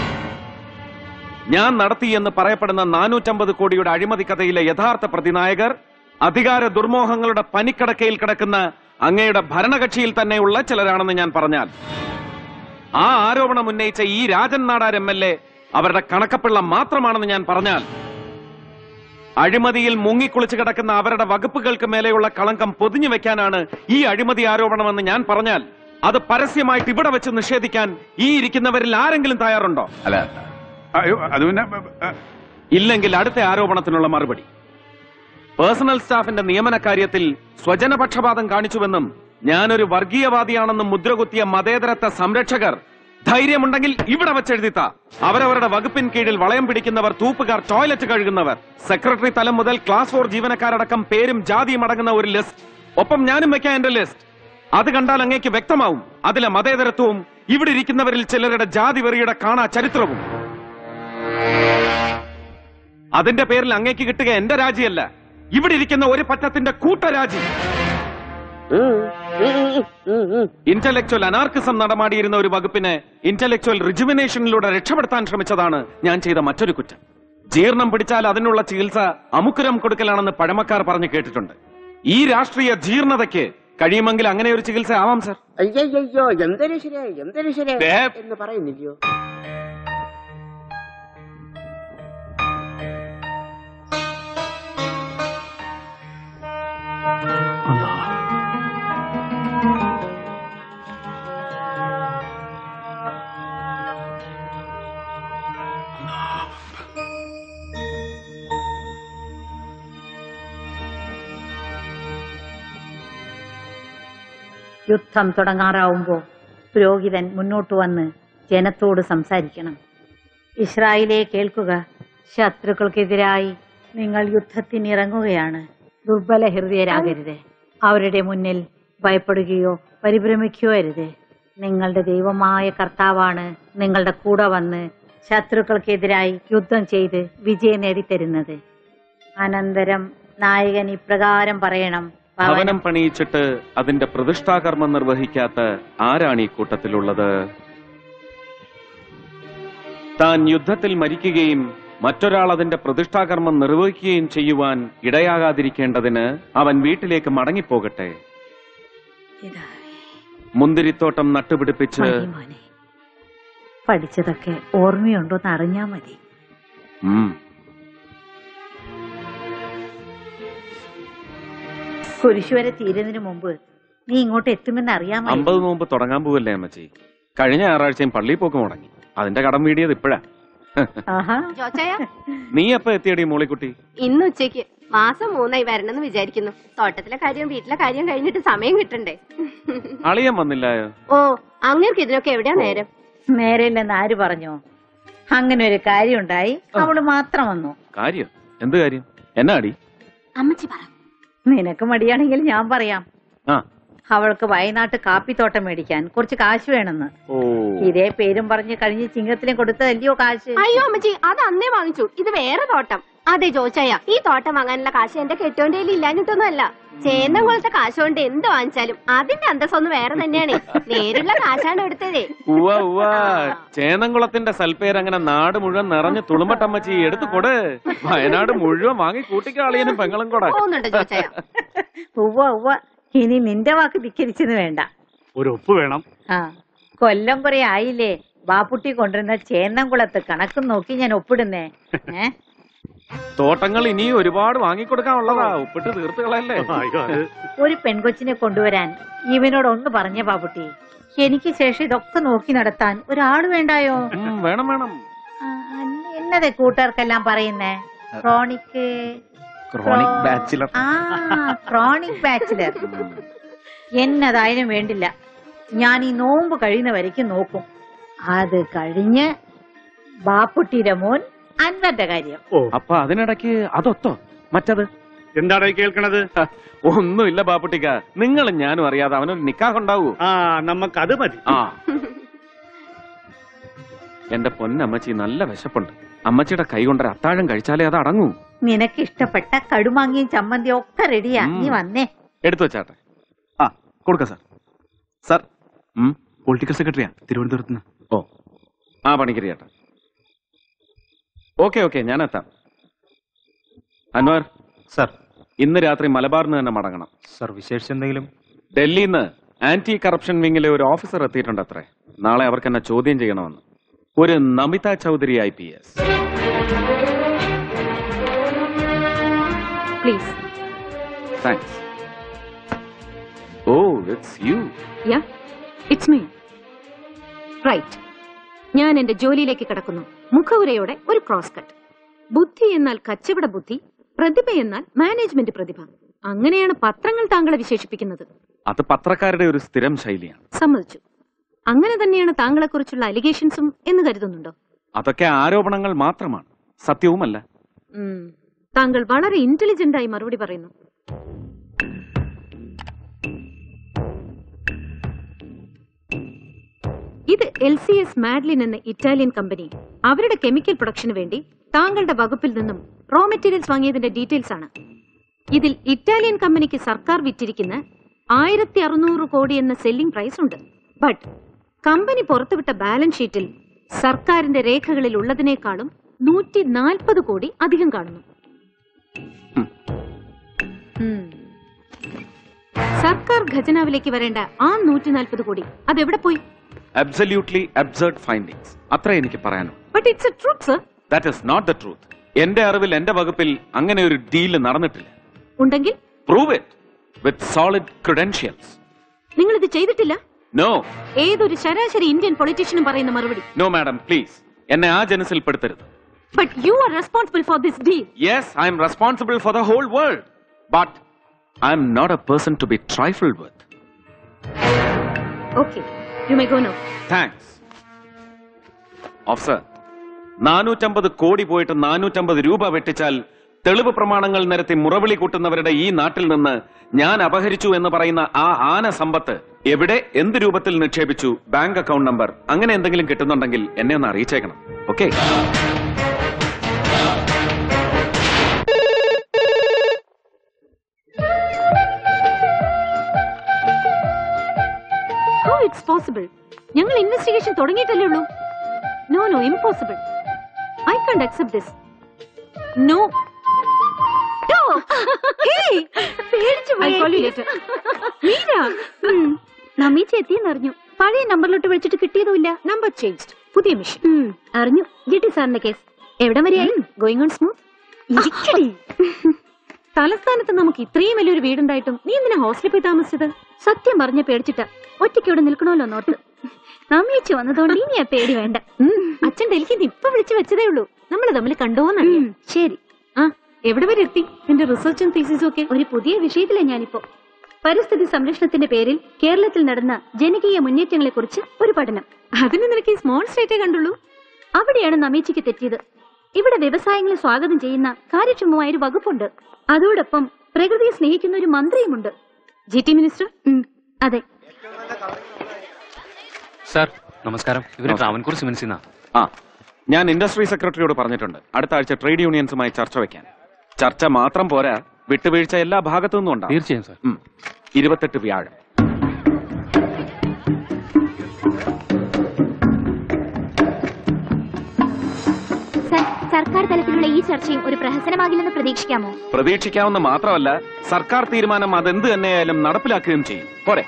ഞാൻ നടത്തിയെന്ന് പറയപ്പെടുന്ന നാനൂറ്റമ്പത് കോടിയുടെ അഴിമതി കഥയിലെ യഥാർത്ഥ പ്രതിനായകർ അധികാര ദുർമോഹങ്ങളുടെ പനിക്കടക്കയിൽ കിടക്കുന്ന അങ്ങയുടെ ഭരണകക്ഷിയിൽ തന്നെയുള്ള ചിലരാണെന്ന് ഞാൻ പറഞ്ഞാൽ ആ ആരോപണം ഉന്നയിച്ച ഈ Rajan Nadar M L A അവരുടെ കണക്കപ്പിള്ള മാത്രമാണെന്ന് ഞാൻ പറഞ്ഞാൽ അഴിമതിയിൽ മുങ്ങിക്കുളിച്ച് കിടക്കുന്ന അവരുടെ വകുപ്പുകൾക്ക് മേലെയുള്ള കളങ്കം പൊതിഞ്ഞു വെക്കാനാണ് ഈ അഴിമതി ആരോപണമെന്ന് ഞാൻ പറഞ്ഞാൽ അത് പരസ്യമായിട്ട് ഇവിടെ വെച്ച് നിഷേധിക്കാൻ ഈ ഇരിക്കുന്നവരിൽ ആരെങ്കിലും തയ്യാറുണ്ടോ അല്ല അയ്യോ അത് പിന്നെ ഇല്ലെങ്കിൽ അടുത്ത ആരോപണത്തിനുള്ള മറുപടി പേഴ്സണൽ സ്റ്റാഫിന്റെ നിയമന കാര്യത്തിൽ സ്വജനപക്ഷപാതം കാണിച്ചുവെന്നും ഞാനൊരു വർഗീയവാദിയാണെന്നും മുദ്രകുത്തിയ മതേതരത്വ സംരക്ഷകർ ധൈര്യമുണ്ടെങ്കിൽ ഇവിടെ വെച്ചെഴുതിത്ത അവരവരുടെ വകുപ്പിൻ കീഴിൽ വളയം പിടിക്കുന്നവർ തൂപ്പുകാർ ടോയ്ലറ്റ് കഴുകുന്നവർ സെക്രട്ടറി തലം മുതൽ ക്ലാസ് ഫോർ ജീവനക്കാരടക്കം പേരും ജാതിയും അടങ്ങുന്ന ഒരു ലിസ്റ്റ് ഒപ്പം ഞാനും വെക്കാം എന്റെ ലിസ്റ്റ് അത് കണ്ടാൽ അങ്ങേക്ക് വ്യക്തമാവും അതിലെ മതേതരത്വവും ഇവിടെ ഇരിക്കുന്നവരിൽ ചിലരുടെ ജാതി വെറിയുടെ കാണാ ചരിത്രവും അതിന്റെ പേരിൽ അങ്ങേക്ക് കിട്ടുക എന്റെ രാജിയല്ല ഇവിടെ ഇരിക്കുന്ന ഒരു പറ്റത്തിന്റെ കൂട്ടരാജി ഇന്റലക്ച്വൽ അനാർക്കിസം നടമാടിയിരുന്ന ഒരു വകുപ്പിനെ ഇന്റലക്ച്വൽ റിജുവിനേഷനിലൂടെ രക്ഷപ്പെടുത്താൻ ശ്രമിച്ചതാണ് ഞാൻ ചെയ്ത മറ്റൊരു കുറ്റം ജീർണം പിടിച്ചാൽ അതിനുള്ള ചികിത്സ അമുക്കുരം കൊടുക്കലാണെന്ന് പഴമക്കാർ പറഞ്ഞു കേട്ടിട്ടുണ്ട് ഈ രാഷ്ട്രീയ ജീർണതയ്ക്ക് കഴിയുമെങ്കിൽ അങ്ങനെ ഒരു ചികിത്സ ആവാം സർ അയ്യോ എന്തൊരു ശരിയായി എന്തൊരു ശരിയായി ദേ. എന്ന് പറയുന്നില്ലയോ യുദ്ധം തുടങ്ങാറാവുമ്പോ പുരോഹിതൻ മുന്നോട്ട് വന്ന് ജനത്തോട് സംസാരിക്കണം ഇസ്രായേലെ കേൾക്കുക ശത്രുക്കൾക്കെതിരായി നിങ്ങൾ യുദ്ധത്തിനിറങ്ങുകയാണ് ദുർബല ഹൃദയരാകരുത് അവരുടെ മുന്നിൽ ഭയപ്പെടുകയോ പരിഭ്രമിക്കുകയോ അരുത് നിങ്ങളുടെ ദൈവമായ കർത്താവാണ് നിങ്ങളുടെ കൂടെ വന്ന് ശത്രുക്കൾക്കെതിരായി യുദ്ധം ചെയ്ത് വിജയം നേടിത്തരുന്നത് അനന്തരം നായകൻ ഇപ്രകാരം പറയണം ഭവനം പണിയിച്ചിട്ട് അതിന്റെ പ്രതിഷ്ഠാകർമ്മം നിർവഹിക്കാത്ത ആരാണ് ഈ കൂട്ടത്തിലുള്ളത് താൻ യുദ്ധത്തിൽ മരിക്കുകയും മറ്റൊരാൾ അതിന്റെ പ്രതിഷ്ഠാകർമ്മം നിർവഹിക്കുകയും ചെയ്യുവാൻ ഇടയാകാതിരിക്കേണ്ടതിന് അവൻ വീട്ടിലേക്ക് മടങ്ങിപ്പോകട്ടെ മുന്തിരിത്തോട്ടം നട്ടുപിടിപ്പിച്ച് മതി മോനെ. പഠിച്ചതൊക്കെ ഓർമ്മയുണ്ടോന്ന് അറിഞ്ഞാ മതി ഉം, കുരിശു വരെ തീരുന്നതിന് മുമ്പ് നീ ഇങ്ങോട്ട് എത്തുമെന്ന് അറിയാമോ അമ്പത് നോമ്പ് തുടങ്ങാൻ പോവല്ലേ അമ്മച്ചി കഴിഞ്ഞ ഞായറാഴ്ചയും പള്ളിയിൽ പോക്ക് മുടങ്ങി അതിന്റെ കടം വീടിയത് ഇപ്പോഴാ ആഹാ ജോച്ചായ നീ എപ്പോ എത്തിയടി മോളിക്കുട്ടി ഇന്ന് ഉച്ചയ്ക്ക് മാസം മൂന്നായി വരണമെന്ന് വിചാരിക്കുന്നു തോട്ടത്തിലെ കാര്യം വീട്ടിലെ കാര്യം കഴിഞ്ഞിട്ട് സമയം കിട്ടണ്ടേ അളിയൻ വന്നില്ലായോ ഓ അങ്ങേർക്ക് ഇതിനൊക്കെ എവിടെയാ നേരം നേരെയില്ലെന്ന് ആര് പറഞ്ഞു അങ്ങനെ ഒരു കാര്യം ഉണ്ടായി അവള് മാത്രം വന്നു കാര്യം എന്ത് കാര്യം എന്നാ അടി അമ്മച്ചി പറ നിനക്ക് മടിയാണെങ്കിൽ ഞാൻ പറയാം ആ അവൾക്ക് വയനാട്ട് കാപ്പിത്തോട്ടം മേടിക്കാൻ കുറച്ച് കാശ് വേണമെന്ന് ഓ ഇതേ പേരും പറഞ്ഞ് കഴിഞ്ഞ് ചിങ്ങത്തിലും കൊടുത്തതല്ലയോ കാശ് അയ്യോ അമ്മച്ചി അത് അന്നേ വാങ്ങിച്ചു ഇത് വേറെ തോട്ടം അതെ ചോദിച്ചായ ഈ തോട്ടം വാങ്ങാനുള്ള കാശ് എന്റെ കെട്ടോന്റെ കയ്യിൽ ഇല്ലാഞ്ഞിട്ടൊന്നും അല്ല ചേന്നംകുളത്തെ കാശ് കൊണ്ട് എന്ത് വാങ്ങിച്ചാലും അതിന്റെ അന്തസ്സൊന്ന് വേറെ തന്നെയാണ് നേരുള്ള കാശാണ് എടുത്തതേ ഉവ്വ ഉവ്വ ചേന്നംകുളത്തിന്റെ സൽപ്പേര് അങ്ങനെ നാട് മുഴുവൻ നിറഞ്ഞ് തുളുമ്പട്ടമ്മച്ചി എടുത്തു കൊട് വയനാട് മുഴുവൻ വാങ്ങി കൂട്ടിക്കാളിയനും പെങ്ങളും കൂടെ പോകുന്നുണ്ട് ചോദിച്ചായ ഉവ്വ ഉവ്വ ഇനി നിന്റെ വാക്ക് ധിക്കരിച്ചെന്ന് വേണ്ട ഒരു ഒപ്പ് വേണം ആ കൊല്ലം കുറെ ആയില്ലേ ബാപ്പുട്ടി കൊണ്ടുവരുന്ന ചേന്നംകുളത്ത് കണക്കും നോക്കി ഞാൻ ഒപ്പിടുന്നേ ഏ തോട്ടങ്ങൾ ഇനിയും ഒരുപാട് വാങ്ങിക്കൊടുക്കാനുള്ളതാ ഉപ്പിട്ട് തീർത്ത് കളയല്ലേ ഒരു പെൺകൊച്ചിനെ കൊണ്ടുവരാൻ ഇവനോട് ഒന്ന് പറഞ്ഞ ബാബുട്ടി എനിക്ക് ശേഷം ഇതൊക്കെ നോക്കി നടത്താൻ ഒരാള് വേണ്ടായോ ഉം, വേണം വേണം ആ, അല്ല, എന്നതേ കൂട്ടുകാർക്കെല്ലാം പറയുന്നേ ക്രോണിക് ക്രോണിക് ബാച്ചിലർ ആ ക്രോണിക് ബാച്ചിലർ എന്നതായാലും വേണ്ടില്ല ഞാൻ ഈ നോമ്പ് കഴിയുന്ന വരയ്ക്കും നോക്കും അത് കഴിഞ്ഞ് ബാപ്പുട്ടിയുടെ മോൻ അൻവന്റെ കാര്യം അപ്പൊ അതിനിടയ്ക്ക് അതൊത്തോ മറ്റത് എന്താണ് കേൾക്കണത് ഒന്നുമില്ല ബാപ്പുട്ടിക്ക നിങ്ങളും ഞാനും അറിയാതെ അവനൊരു നിക്കാഹ് ഉണ്ടാവൂ ആ നമുക്ക് അത് മതി ആ എന്റെ പൊന്നമ്മച്ചി നല്ല വിശപ്പുണ്ട് അമ്മച്ചിയുടെ കൈ കൊണ്ടൊരു അത്താഴം കഴിച്ചാലേ അത് അടങ്ങൂ നിനക്ക് ഇഷ്ടപ്പെട്ട കടുമാങ്ങിയും ചമ്മന്തിയും ഒക്കെ റെഡിയാ നീ വന്നേ എടുത്തു വെച്ചാട്ടെ ആ കൊടുക്കാം സാർ സാർ പൊളിറ്റിക്കൽ സെക്രട്ടറിയാ തിരുവനന്തപുരത്ത് നിന്ന് ഓ ആ പണിക്കരി ചേട്ടാ ഓക്കെ ഓക്കെ ഞാൻ എത്താം അൻവർ സാർ ഇന്ന് രാത്രി മലബാറിൽ നിന്ന് തന്നെ മടങ്ങണം സാർ വിശേഷിച്ച് എന്തെങ്കിലും ഡൽഹിയിൽ നിന്ന് ആന്റി കറപ്ഷൻ വിങ്ങിലെ ഒരു ഓഫീസർ എത്തിയിട്ടുണ്ട് അത്രേ നാളെ അവർക്ക് എന്നെ ചോദ്യം ചെയ്യണമെന്ന് ഒരു Namitha Choudhary I P S please thanks oh it's you yeah it's me right ഞാൻ എന്റെ ജോലിയിലേക്ക് കടക്കുന്നു മുഖവുരയോടെ ഒരു ക്രോസ് കട്ട് ബുദ്ധി എന്നാൽ കച്ചവട ബുദ്ധി പ്രതിഭ എന്നാൽ മാനേജ്മെന്റ് പ്രതിഭ അങ്ങനെയാണ് പത്രങ്ങൾ താങ്കളെ വിശേഷിപ്പിക്കുന്നത് അത് പത്രക്കാരുടെ ഒരു സ്ഥിരം ശൈലിയാണ് സമ്മതിച്ചു അങ്ങനെ തന്നെയാണ് താങ്കളെക്കുറിച്ചുള്ള അലിഗേഷൻസും എന്ന് കരുതുന്നുണ്ടോ അതൊക്കെ ആരോപണങ്ങൾ മാത്രമാണ് സത്യവുമല്ല ഉം. താങ്കൾ വളരെ ഇന്റലിജന്റ് ആയി മറുപടി പറയുന്നു ഇത് എൽ സി എസ് മാഡ്ലിൻ എന്ന ഇറ്റാലിയൻ കമ്പനി അവരുടെ കെമിക്കൽ പ്രൊഡക്ഷന് വേണ്ടി താങ്കളുടെ വകുപ്പിൽ നിന്നും റോ മെറ്റീരിയൽസ് വാങ്ങിയതിന്റെ ഡീറ്റെയിൽസ് ആണ് ഇതിൽ ഇറ്റാലിയൻ കമ്പനിക്ക് സർക്കാർ വിറ്റിരിക്കുന്ന ആയിരത്തി അറുന്നൂറ് കോടി എന്ന സെല്ലിംഗ് പ്രൈസ് ഉണ്ട് ബട്ട് കമ്പനി പുറത്തുവിട്ട ബാലൻസ് ഷീറ്റിൽ സർക്കാരിന്റെ രേഖകളിൽ ഉള്ളതിനേക്കാളും നൂറ്റി നാൽപ്പത് കോടി അധികം കാണുന്നു ഉം. സർക്കാർ ഖജനാവിലേക്ക് വരേണ്ട ആ നൂറ്റി നാൽപ്പത് കോടി അതെവിടെ പോയി അബ്സല്യൂട്ട്ലി അബ്സർഡ് ഫൈൻഡിങ്സ് അത്ര എനിക്ക് പറയാനോ but it's a truth sir that is not the truth എന്റെ അറിവിൽ എന്റെ വകുപ്പിൽ അങ്ങനെ ഒരു ഡീല് നടന്നിട്ടില്ല ഉണ്ടെങ്കിൽ prove it with solid credentials നിങ്ങൾ ഇത് ചെയ്തിട്ടില്ല നോ ഏതൊരു ശരാശരി ഇന്ത്യൻ പൊളിറ്റീഷ്യനും പറയുന്ന മറുപടി നോ മാഡം പ്ലീസ് എന്നെ ആ ജനസിൽ പെടുത്തരുത് but you are responsible for this deal yes I'm responsible for the whole world but I'm not a person to be trifle with okay you may go no thanks officer നാനൂറ്റമ്പത് കോടി പോയിട്ട് നാനൂറ്റമ്പത് രൂപ വെട്ടിച്ചാൽ തെളിവ് പ്രമാണങ്ങൾ നിരത്തി മുറവിളി കൂട്ടുന്നവരുടെ ഈ നാട്ടിൽ നിന്ന് ഞാൻ അപഹരിച്ചു എന്ന് പറയുന്ന ആ ആന സമ്പത്ത് എവിടെ എന്ത് രൂപത്തിൽ നിക്ഷേപിച്ചു ബാങ്ക് അക്കൗണ്ട് നമ്പർ അങ്ങനെ എന്തെങ്കിലും കിട്ടുന്നുണ്ടെങ്കിൽ എന്നെ ഒന്ന് അറിയിച്ചേക്കണം ഓക്കെ ഹൗ ഇറ്റ്സ് പോസിബിൾ ഞങ്ങൾ ഇൻവെസ്റ്റിഗേഷൻ തുടങ്ങിയിട്ടല്ലേ ഉള്ളൂ no no impossible I can't accept this no നമ്മീച്ച എത്തിയെന്നറിഞ്ഞു പഴയ നമ്പറിലോട്ട് വിളിച്ചിട്ട് കിട്ടിയതുമില്ല നമ്പർ ചേഞ്ച്ഡ് പുതിയ മിഷൻ അറിഞ്ഞു ജിട്ടി സാറിന്റെ കേസ് എവിടം വരെയായി ഗോയിങ് ഓൺ സ്മൂത്ത് തലസ്ഥാനത്ത് നമുക്ക് ഇത്രയും വലിയൊരു വീടുണ്ടായിട്ടും നീ എന്തിനാ ഹോസ്റ്റലിൽ പോയി താമസിച്ചത് സത്യം പറഞ്ഞ പേടിച്ചിട്ട ഒറ്റയ്ക്ക് ഇവിടെ നിൽക്കണമല്ലോ നോട്ട് നമ്മീച്ച വന്നതുകൊണ്ട് ഇനി ആ പേടി വേണ്ട അച്ഛൻ ഡൽഹിയിൽ ഇപ്പൊ വിളിച്ചു വെച്ചതേ ഉള്ളൂ നമ്മൾ തമ്മിൽ കണ്ടോന്നറിയാം ശരി ആ എവിടെ വരെ എത്തി നിന്റെ റിസർച്ചും തീസിസും ഒക്കെ ഒരു പുതിയ വിഷയത്തിലെ ഞാനിപ്പോ പരിസ്ഥിതി സംരക്ഷണത്തിന്റെ പേരിൽ കേരളത്തിൽ നടന്ന ജനകീയ മുന്നേറ്റങ്ങളെ കുറിച്ച് ഒരു പഠനം അതിന് നിനക്ക് ഈ സ്മോൾ സ്റ്റേറ്റേ കണ്ടുള്ളൂ അവിടെയാണ് നമീച്ചയ്ക്ക് തെറ്റിയത് ഇവിടെ വ്യവസായങ്ങളെ സ്വാഗതം ചെയ്യുന്ന കാര്യക്ഷമമായ ഒരു വകുപ്പുണ്ട് അതോടൊപ്പം പ്രകൃതിയെ സ്നേഹിക്കുന്ന ഒരു മന്ത്രിയുമുണ്ട് ജി ടി മിനിസ്റ്റർ അതെ സാർ നമസ്കാരം ഇവര് ട്രാവൻകൂർ സിമൻസിന്നാ ആ ഞാൻ ഇൻഡസ്ട്രി സെക്രട്ടറിയോട് പറഞ്ഞിട്ടുണ്ട് അടുത്ത ആഴ്ച ട്രേഡ് യൂണിയൻസുമായി ചർച്ച വെക്കാൻ ചർച്ച മാത്രം പോരാ വിട്ടുവീഴ്ച എല്ലാ ഭാഗത്തു നിന്നും ഉണ്ടാവും തീർച്ചയായും സാർ ഉം. ഇരുപത്തെട്ട് വ്യാഴം സർ സർക്കാർ തലത്തിലുള്ള ഈ ചർച്ചയും ഒരു പ്രഹസനമാകില്ലെന്ന് പ്രതീക്ഷിക്കാമോ പ്രതീക്ഷിക്കാവുന്ന മാത്രമല്ല സർക്കാർ തീരുമാനം അതെന്ത് തന്നെയായാലും നടപ്പിലാക്കുകയും ചെയ്യും പോരെ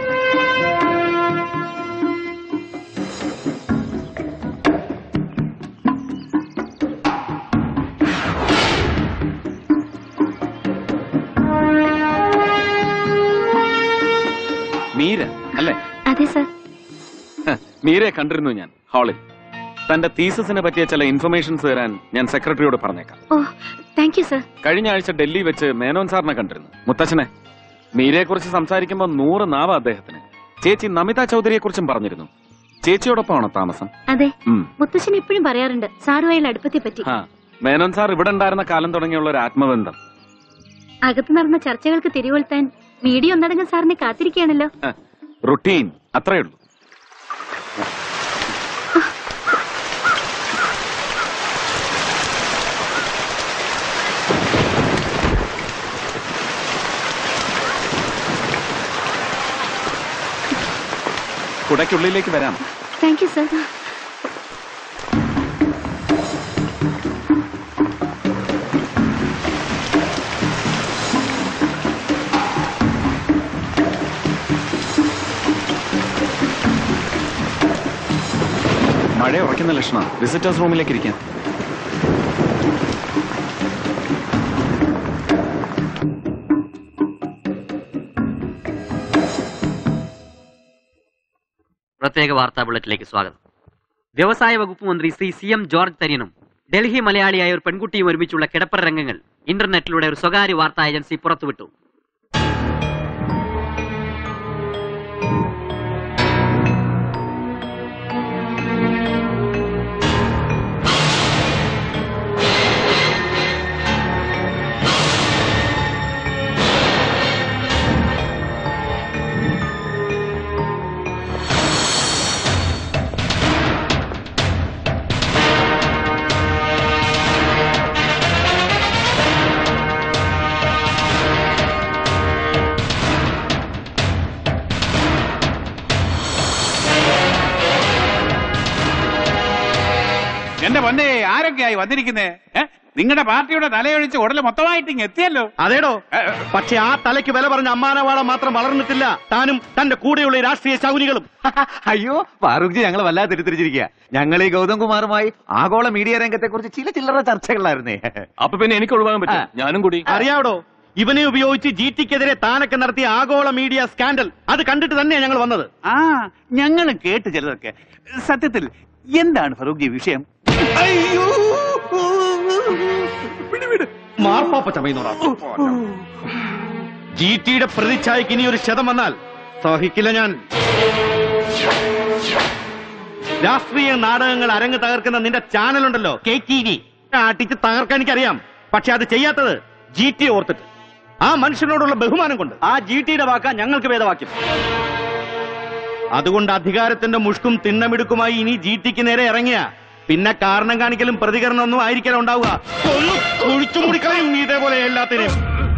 മീര അല്ലേ അതെ സർ ഹ, മീരയെ കണ്ടിരുന്നു ഞാൻ ഹാളിൽ തന്റെ തീസസിനെ പറ്റിയ ചില ഇൻഫർമേഷൻസ് തരാൻ ഞാൻ സെക്രട്ടറിയോട് പറഞ്ഞേക്കാം ഓ താങ്ക് യു സർ കഴിഞ്ഞ ആഴ്ച ഡൽഹി വെച്ച് മേനോൻ സാറിനെ കണ്ടിരുന്നു മുത്തച്ഛനെ മീരയെ കുറിച്ച് സംസാരിക്കുമ്പോൾ നൂറ് നാവ അദ്ദേഹത്തിന് ചേച്ചി നമിത ചൗധരിയെ കുറിച്ചും പറഞ്ഞിരുന്നു ചേച്ചിയോടൊപ്പമാണോ താമസം അതെ ഉം. മുത്തശ്ശൻ എപ്പോഴും പറയാറുണ്ട് സാറുമായുള്ള അടുപ്പത്തെ പറ്റി ആ മേനോൻ സാർ ഇവിടെ ഉണ്ടായിരുന്ന കാലം തുടങ്ങിയുള്ള ഒരു ആത്മബന്ധം അകത്ത് നടന്ന ചർച്ചകൾക്ക് തിരികൊളുത്താൻ മീഡിയ ഒന്നടങ്കം സാറിനെ കാത്തിരിക്കുകയാണല്ലോ ഹ, റുട്ടീൻ അത്രേ ഉള്ളൂ കുടയ്ക്കുള്ളിലേക്ക് വരാം താങ്ക് യു സർ മഴ ഉറയ്ക്കുന്ന ലക്ഷണം വിസിറ്റേഴ്സ് റൂമിലേക്ക് ഇരിക്കാം പ്രത്യേക വാർത്താ ബുള്ളറ്റിലേക്ക് സ്വാഗതം വ്യവസായ വകുപ്പ് മന്ത്രി ശ്രീ സി എം ജോർജ് തര്യനും ഡൽഹി മലയാളിയായ ഒരു പെൺകുട്ടിയും ഒരുമിച്ചുള്ള കിടപ്പറ രംഗങ്ങൾ ഇന്റർനെറ്റിലൂടെ ഒരു സ്വകാര്യ വാർത്താ ഏജൻസി പുറത്തുവിട്ടു എന്റെ പൊന്നെ ആരൊക്കെയായി വന്നിരിക്കുന്നേ നിങ്ങളുടെ പാർട്ടിയുടെ തലയൊഴിച്ച് ഉടലെ മൊത്തമായിട്ട് ഇങ്ങ് എത്തിയല്ലോ അതേടോ പക്ഷെ ആ തലയ്ക്ക് വില പറഞ്ഞ അമ്മാനവാള മാത്രം വളർന്നിട്ടില്ല താനും തന്റെ കൂടെയുള്ള ഈ രാഷ്ട്രീയ ശൗനികളും അയ്യോ ഫാറൂഖ്ജി ഞങ്ങൾ വല്ലാതെ തിരിച്ചിരിക്കുക ഞങ്ങൾ ഈ ഗൗതം കുമാറുമായി ആഗോള മീഡിയ രംഗത്തെ കുറിച്ച് ചില ചില്ലറ ചർച്ചകളായിരുന്നേ അപ്പൊ പിന്നെ എനിക്ക് ഒഴിവാകാൻ പറ്റും ഞാനും കൂടി അറിയാവടോ ഇവനെ ഉപയോഗിച്ച് ജി ടിക്കെതിരെ താനൊക്കെ നടത്തിയ ആഗോള മീഡിയ സ്കാൻഡൽ അത് കണ്ടിട്ട് തന്നെയാണ് ഞങ്ങൾ വന്നത് ആ ഞങ്ങൾ കേട്ട് ചിലതൊക്കെ സത്യത്തിൽ എന്താണ് ഫറൂഖ്ജി വിഷയം അയ്യോ മാർപ്പാപ്പ ചമയുന്നോടാ ജി ടിയുടെ പ്രതിച്ഛായക്ക് ഇനി ഒരു ശതം വന്നാൽ സഹിക്കില്ല ഞാൻ രാഷ്ട്രീയ നാടകങ്ങൾ അരങ്ങ് തകർക്കുന്ന നിന്റെ ചാനലുണ്ടല്ലോ കെ ടി വി അടിച്ച് തകർക്കാൻ എനിക്കറിയാം പക്ഷെ അത് ചെയ്യാത്തത് ജി ടി ഓർത്തിട്ട് ആ മനുഷ്യനോടുള്ള ബഹുമാനം കൊണ്ട് ആ ജി ടിയുടെ വാക്ക ഞങ്ങൾക്ക് വേദവാക്യം അതുകൊണ്ട് അധികാരത്തിന്റെ മുഷ്കും തിണ്ണമിടുക്കുമായി ഇനി ജി ടിക്ക് നേരെ ഇറങ്ങിയ പിന്നെ കാരണം കാണിക്കലും പ്രതികരണം ഒന്നും ആയിരിക്കണം ഉണ്ടാവുക ഒന്ന് കുഴിച്ചു മുടിക്കാനും നീ ഇതേപോലെ എല്ലാത്തിനെയും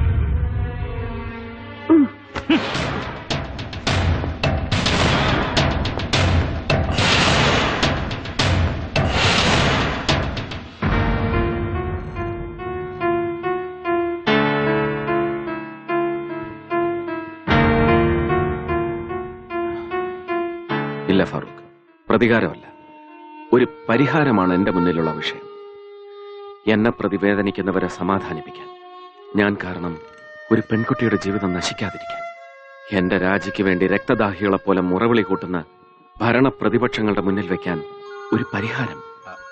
ഇല്ല ഫാറൂഖ് പ്രതികാരമല്ല ഒരു പരിഹാരമാണ് എന്റെ മുന്നിലുള്ള വിഷയം എന്നെ പ്രതിവേദനിക്കുന്നവരെ സമാധാനിപ്പിക്കാൻ ഞാൻ കാരണം ഒരു പെൺകുട്ടിയുടെ ജീവിതം നശിക്കാതിരിക്കാൻ എന്റെ രാജിക്ക് വേണ്ടി രക്തദാഹികളെ പോലെ മുറവിളി കൂട്ടുന്ന ഭരണ പ്രതിപക്ഷങ്ങളുടെ മുന്നിൽ വെക്കാൻ ഒരു പരിഹാരം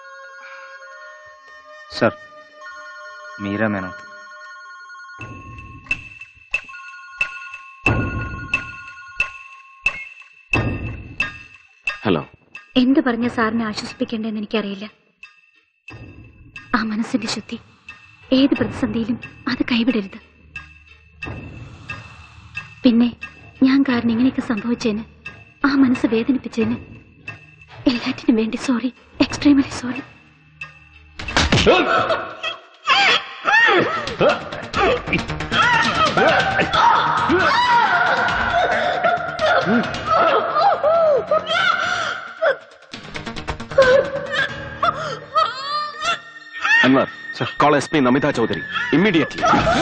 സർ മീര മേനോൻ ഹലോ എന്ത് പറഞ്ഞ സാറിനെ ആശ്വസിപ്പിക്കേണ്ടെന്ന് എനിക്കറിയില്ല ആ മനസ്സിന്റെ ശുദ്ധി ഏത് പ്രതിസന്ധിയിലും അത് കൈവിടരുത് പിന്നെ ഞാൻ കാരണം ഇങ്ങനെയൊക്കെ സംഭവിച്ചതിന് ആ മനസ്സ് വേദനിപ്പിച്ചതിന് എല്ലാറ്റിനും വേണ്ടി sorry extremely sorry Anwar call S P Namitha Choudhary immediately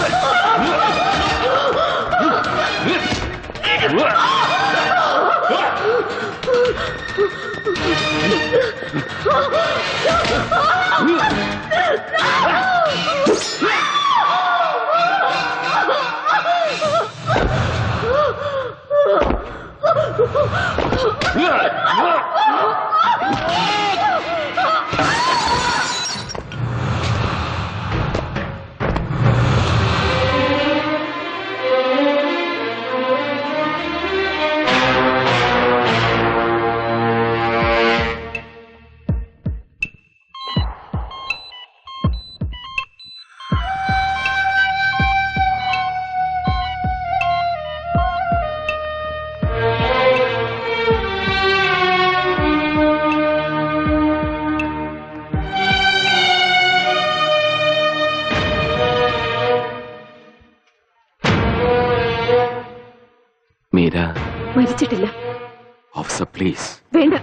Meera മരിച്ചിട്ടില്ല ഓഫീസർ പ്ലീസ് വേണ്ട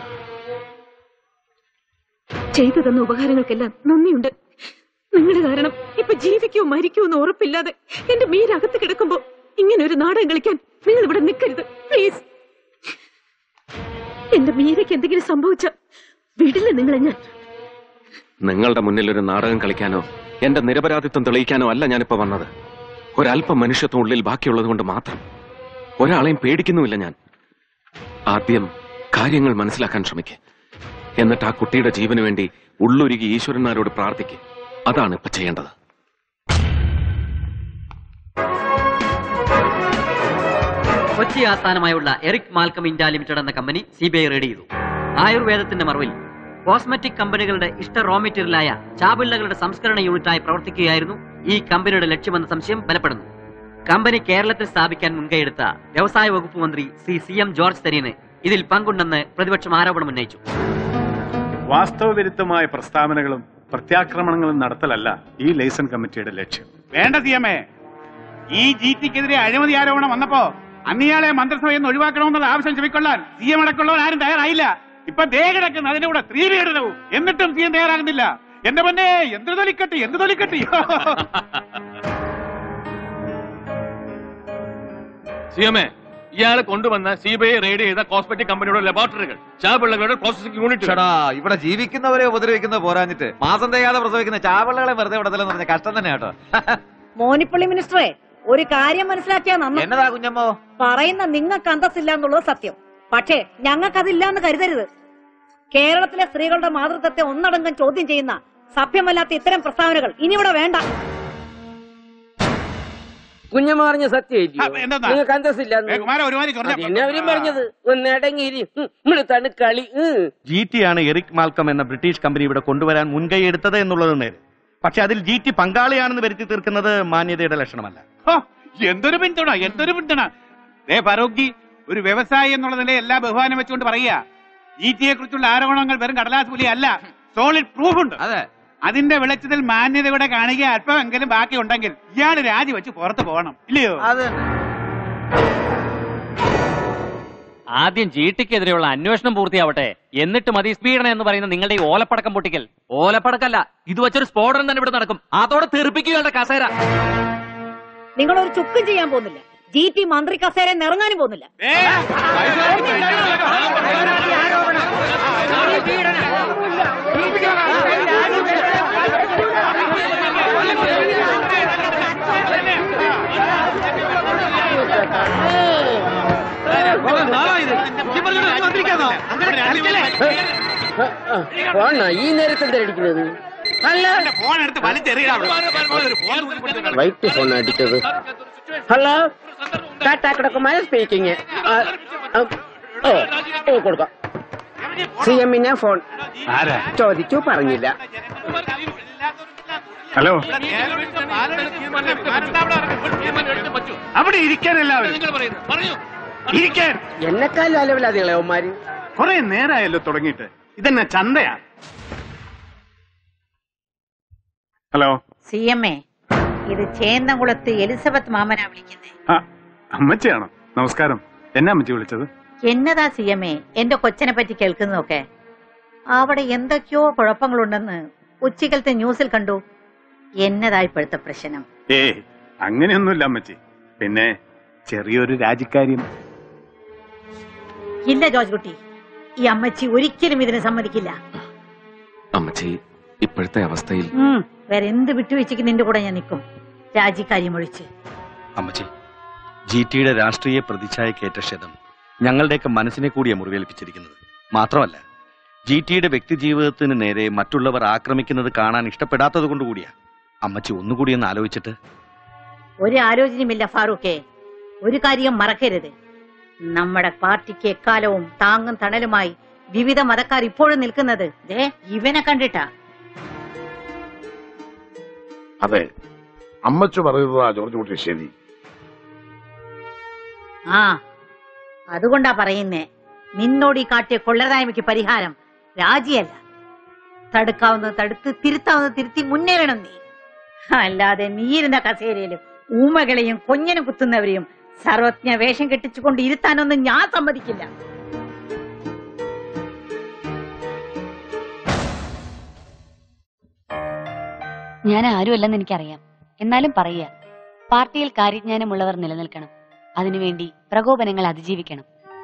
ചെയ്തു തന്ന ഉപകാരങ്ങൾക്കെല്ലാം നന്ദിയുണ്ട് നിങ്ങളുടെ കാരണം ഇപ്പൊ ജീവിക്കോ മരിക്കോ എന്ന് ഉറപ്പില്ലാതെ എന്റെ മീരകത്ത് കിടക്കുമ്പോ ഇങ്ങനെ ഒരു നാടകം കളിക്കാൻ നിങ്ങൾ ഇവിടെ നിൽക്കരുത് പ്ലീസ് എന്റെ മീരയ്ക്ക് എന്തെങ്കിലും സംഭവിച്ച വിടില്ല നിങ്ങളെ ഞാൻ നിങ്ങളുടെ മുന്നിൽ ഒരു നാടകം കളിക്കാനോ എന്റെ നിരപരാധിത്വം തെളിയിക്കാനോ അല്ല ഞാനിപ്പോ വന്നത് ഒരല്പം മനുഷ്യത്വം ഉള്ളിൽ ബാക്കിയുള്ളത് കൊണ്ട് മാത്രം ഒരാളെയും പേടിക്കുന്നുമില്ല ഞാൻ ആദ്യം കാര്യങ്ങൾ മനസ്സിലാക്കാൻ ശ്രമിക്കുക എന്നിട്ട് ആ കുട്ടിയുടെ ജീവന് വേണ്ടി ഉള്ളുരുകി ഈശ്വരന്മാരോട് പ്രാർത്ഥിക്കുക അതാണ് ഇപ്പൊ ചെയ്യേണ്ടത് കൊച്ചി ആസ്ഥാനമായുള്ള എറിക് മാൽക്കം ഇന്ത്യ ലിമിറ്റഡ് എന്ന company C B I raid ചെയ്തു ആയുർവേദത്തിന്റെ മറവിൽ കോസ്മെറ്റിക് കമ്പനികളുടെ ഇഷ്ട റോ മെറ്റീരിയലായ ചാബിള്ളകളുടെ സംസ്കരണ യൂണിറ്റായി പ്രവർത്തിക്കുകയായിരുന്നു ഈ കമ്പനിയുടെ ലക്ഷ്യമെന്ന സംശയം ബലപ്പെടുന്നു കമ്പനി കേരളത്തിൽ സ്ഥാപിക്കാൻ മുൻകൈയെടുത്ത വ്യവസായ വകുപ്പ് മന്ത്രി ശ്രീ സി എം ജോർജ് തരീന് ഇതിൽ പങ്കുണ്ടെന്ന് പ്രതിപക്ഷം ആരോപണം ഉന്നയിച്ചു വാസ്തവവിരുദ്ധമായ പ്രസ്താവനകളും പ്രത്യാക്രമണങ്ങളും നടത്തലല്ല ഈ ലൈസൺ കമ്മിറ്റിയുടെ ലക്ഷ്യം വേണ്ട സി എം എ ഈ ജി ടിക്കെതിരെ അഴിമതി ആരോപണം വന്നപ്പോ അന്നിയാളെ മന്ത്രിസഭയിൽ നിന്ന് ഒഴിവാക്കണമെന്നുള്ള ആവശ്യം ചെവിക്കൊള്ളാൻ സി എം അടക്കമുള്ളവർ ആരും തയ്യാറായില്ല ഇപ്പൊ ദേ കിടക്കുന്ന അതിന്റെ കൂടെ സ്ത്രീ പീഡനവും എന്നിട്ടും സി എം തയ്യാറാകുന്നില്ല എന്റെ പൊന്നെ എന്ത് തൊലിക്കട്ടി എന്ത് തൊലിക്കട്ടി സി എം എ ഇയാളെ കൊണ്ടുവന്ന സി ബി ഐ റെയ്ഡ് ചെയ്ത കോസ്മെറ്റിക് കമ്പനിയുടെ ലബോറട്ടറികൾ ചാപിള്ളകളുടെ പ്രോസസിംഗ് യൂണിറ്റ് ചേടാ ഇവിടെ ജീവിക്കുന്നവരെ ഉപദ്രവിക്കുന്നത് പോരാഞ്ഞിട്ട് മാസം തികയാതെ പ്രസവിക്കുന്ന ചാവള്ളകളെ വെറുതെ വിടത്തില്ലെന്ന് പറഞ്ഞ കഷ്ടം തന്നെ കേട്ടോ മോനിപ്പള്ളി മിനിസ്റ്ററെ ഒരു കാര്യം മനസ്സിലാക്കിയാ നന്ന് എന്നതാ കുഞ്ഞമ്മോ പറയുന്ന നിങ്ങൾക്ക് അന്തസ്സില്ല എന്നുള്ളത് സത്യം പക്ഷേ ഞങ്ങൾക്കതില്ല എന്ന് കരുതരുത് കേരളത്തിലെ സ്ത്രീകളുടെ മാതൃത്വത്തെ ഒന്നടങ്കം ചോദ്യം ചെയ്യുന്ന സഭ്യമല്ലാത്ത ഇത്തരം പ്രസ്താവനകൾ ഇനി ഇവിടെ വേണ്ട കുഞ്ഞമ്മ പറഞ്ഞ സത്യം എന്തെന്നാ? നിങ്ങൾക്ക് അന്തസ്സില്ല ഏ, കുമാരാ, ഒരുമാതിരി ചൊറിഞ്ഞ- എന്നെ അവരും പറഞ്ഞത് ഒന്ന് അടങ്ങിയിരി ഇവിടുത്താണ് കളി ഉം. ജി ടി ആണ് എറിക് മാൽക്കം എന്ന ബ്രിട്ടീഷ് കമ്പനി ഇവിടെ കൊണ്ടുവരാൻ മുൻകൈ എടുത്തത് എന്നുള്ളത് നേര് പക്ഷെ അതിൽ ജി ടി പങ്കാളിയാണെന്ന് വരുത്തി തീർക്കുന്നത് മാന്യതയുടെ ലക്ഷണമല്ല ഹോ, എന്തൊരു പിന്തുണ എന്തൊരു പിന്തുണ ദേ ഫറൂഖ്ജി ഒരു വ്യവസായി എന്നുള്ള നിലയിൽ എല്ലാ ബഹുമാനം വെച്ചുകൊണ്ട് പറയുക ജി ടിയെ കുറിച്ചുള്ള ആരോപണങ്ങൾ വെറും കടലാസ് പുലി അല്ല സോളിഡ് പ്രൂഫ് ഉണ്ട് അതെ അതിന്റെ വെളിച്ചത്തിൽ മാന്യതയുടെ കാണുക അല്പമെങ്കിലും ബാക്കി ഉണ്ടെങ്കിൽ ഇയാൾ രാജിവെച്ച് പുറത്തു പോകണം ഇല്ലയോ അത് ആദ്യം ജി ടിക്കെതിരെയുള്ള അന്വേഷണം പൂർത്തിയാവട്ടെ എന്നിട്ട് മതി സ്പീഡന എന്ന് പറയുന്ന നിങ്ങളുടെ ഈ ഓലപ്പടക്കം പൊട്ടിക്കൽ ഓലപ്പടക്കല്ല ഇത് വെച്ചൊരു സ്ഫോടനം തന്നെ ഇവിടെ നടക്കും അതോടെ തെറിപ്പിക്കുകയുടെ കസേര നിങ്ങൾ ഒരു ചുക്കും ചെയ്യാൻ പോകുന്നില്ല ജി ടി മന്ത്രി കസേര നിറങ്ങാനും പോകുന്നില്ല പോണ ഈ നേരത്തെ എന്താ അടിക്കുന്നത് അല്ല ഫോൺ എടുത്ത് വലിച്ചെറിയാം വൈറ്റ് ഫോൺ അടിച്ചത് ഹലോ കാട്ടാക്കടക്കുമായ സ്പീക്കിങ് ഓ ഓ കൊടുക്കാം സി എമ്മിനെ ഫോൺ ആരാ ചോദിച്ചു പറഞ്ഞില്ല ഹലോ അവിടെ ഇരിക്കാൻ എല്ലാവരും ഇരിക്കാൻ എന്നെക്കാൾ അലവില്ലാതെ ഇളയവന്മാര് കുറെ നേരമായല്ലോ തുടങ്ങിയിട്ട് ഇതെന്നാ ചന്തയാ ഹലോ സി എം എ ഇത് ചേന്നംകുളത്ത് എലിസബത്ത് മാമനാ വിളിക്കുന്നത് ആ അമ്മച്ചിയാണോ നമസ്കാരം എന്നാ അമ്മച്ചി വിളിച്ചത് എന്നതാ സി എം എ എന്റെ കൊച്ചനെ പറ്റി കേൾക്കുന്നതൊക്കെ അവിടെ എന്തൊക്കെയോ കുഴപ്പങ്ങളുണ്ടെന്ന് ഉച്ചക്കലത്തെ ന്യൂസിൽ കണ്ടു എന്നതാ ഇപ്പോഴത്തെ പ്രശ്നം ഏ അങ്ങനെയൊന്നുമില്ല അമ്മച്ചി പിന്നെ ചെറിയൊരു രാജിക്കാര്യം ഇല്ല ജോർജ് കുട്ടി ഈ അമ്മച്ചി ഒരിക്കലും ഇതിന് സമ്മതിക്കില്ല അമ്മച്ചി ഇപ്പോഴത്തെ അവസ്ഥയിൽ ഉം, വേറെ എന്ത് വിട്ടുവീഴ്ചയ്ക്ക് നിന്റെ കൂടെ ഞാൻ നിൽക്കും രാജിക്കാര്യം ഒഴിച്ച് അമ്മച്ചി ജി ടിയുടെ രാഷ്ട്രീയ പ്രതിച്ഛായക്കേറ്റ ക്ഷതം ഞങ്ങളുടെയൊക്കെ മനസ്സിനെ കൂടിയാ മുറിവേൽപ്പിച്ചിരിക്കുന്നത് മാത്രമല്ല ജി ടിയുടെ വ്യക്തിജീവിതത്തിന് നേരെ മറ്റുള്ളവർ ആക്രമിക്കുന്നത് കാണാൻ ഇഷ്ടപ്പെടാത്തത് കൊണ്ട് കൂടിയാ അമ്മച്ചി ഒന്നുകൂടി ഒന്ന് ആലോചിച്ചിട്ട് ഒരു ആലോചനയുമില്ല ഫാറൂഖെ ഒരു കാര്യം മറക്കരുത് നമ്മുടെ പാർട്ടിക്ക് എക്കാലവും താങ്ങും തണലുമായി വിവിധ മതക്കാർ ഇപ്പോഴും നിൽക്കുന്നത് ദേ ഇവനെ കണ്ടിട്ടാ അതെ അമ്മച്ചു പറയുന്നതാ ജോർജ് കുട്ടി ശരി ആ അതുകൊണ്ടാ പറയുന്നേ നിന്നോട് ഈ കാട്ടിയ കൊള്ളരായ്മയ്ക്ക് പരിഹാരം രാജിയല്ല തടുക്കാവുന്നത് തടുത്ത് തിരുത്താവുന്നത് തിരുത്തി മുന്നേറണം നീ അല്ലാതെ നീയിരുന്ന കസേരയിലും ഊമകളെയും കൊഞ്ഞനും കുത്തുന്നവരെയും സർവജ്ഞ വേഷം കെട്ടിച്ചുകൊണ്ട് ഇരുത്താനൊന്നും ഞാൻ സമ്മതിക്കില്ല ഞാൻ ആരുമല്ലെന്ന് എനിക്കറിയാം എന്നാലും പറയുക പാർട്ടിയിൽ കാര്യജ്ഞാനമുള്ളവർ നിലനിൽക്കണം അതിനുവേണ്ടി പ്രകോപനങ്ങൾ അതിജീവിക്കണം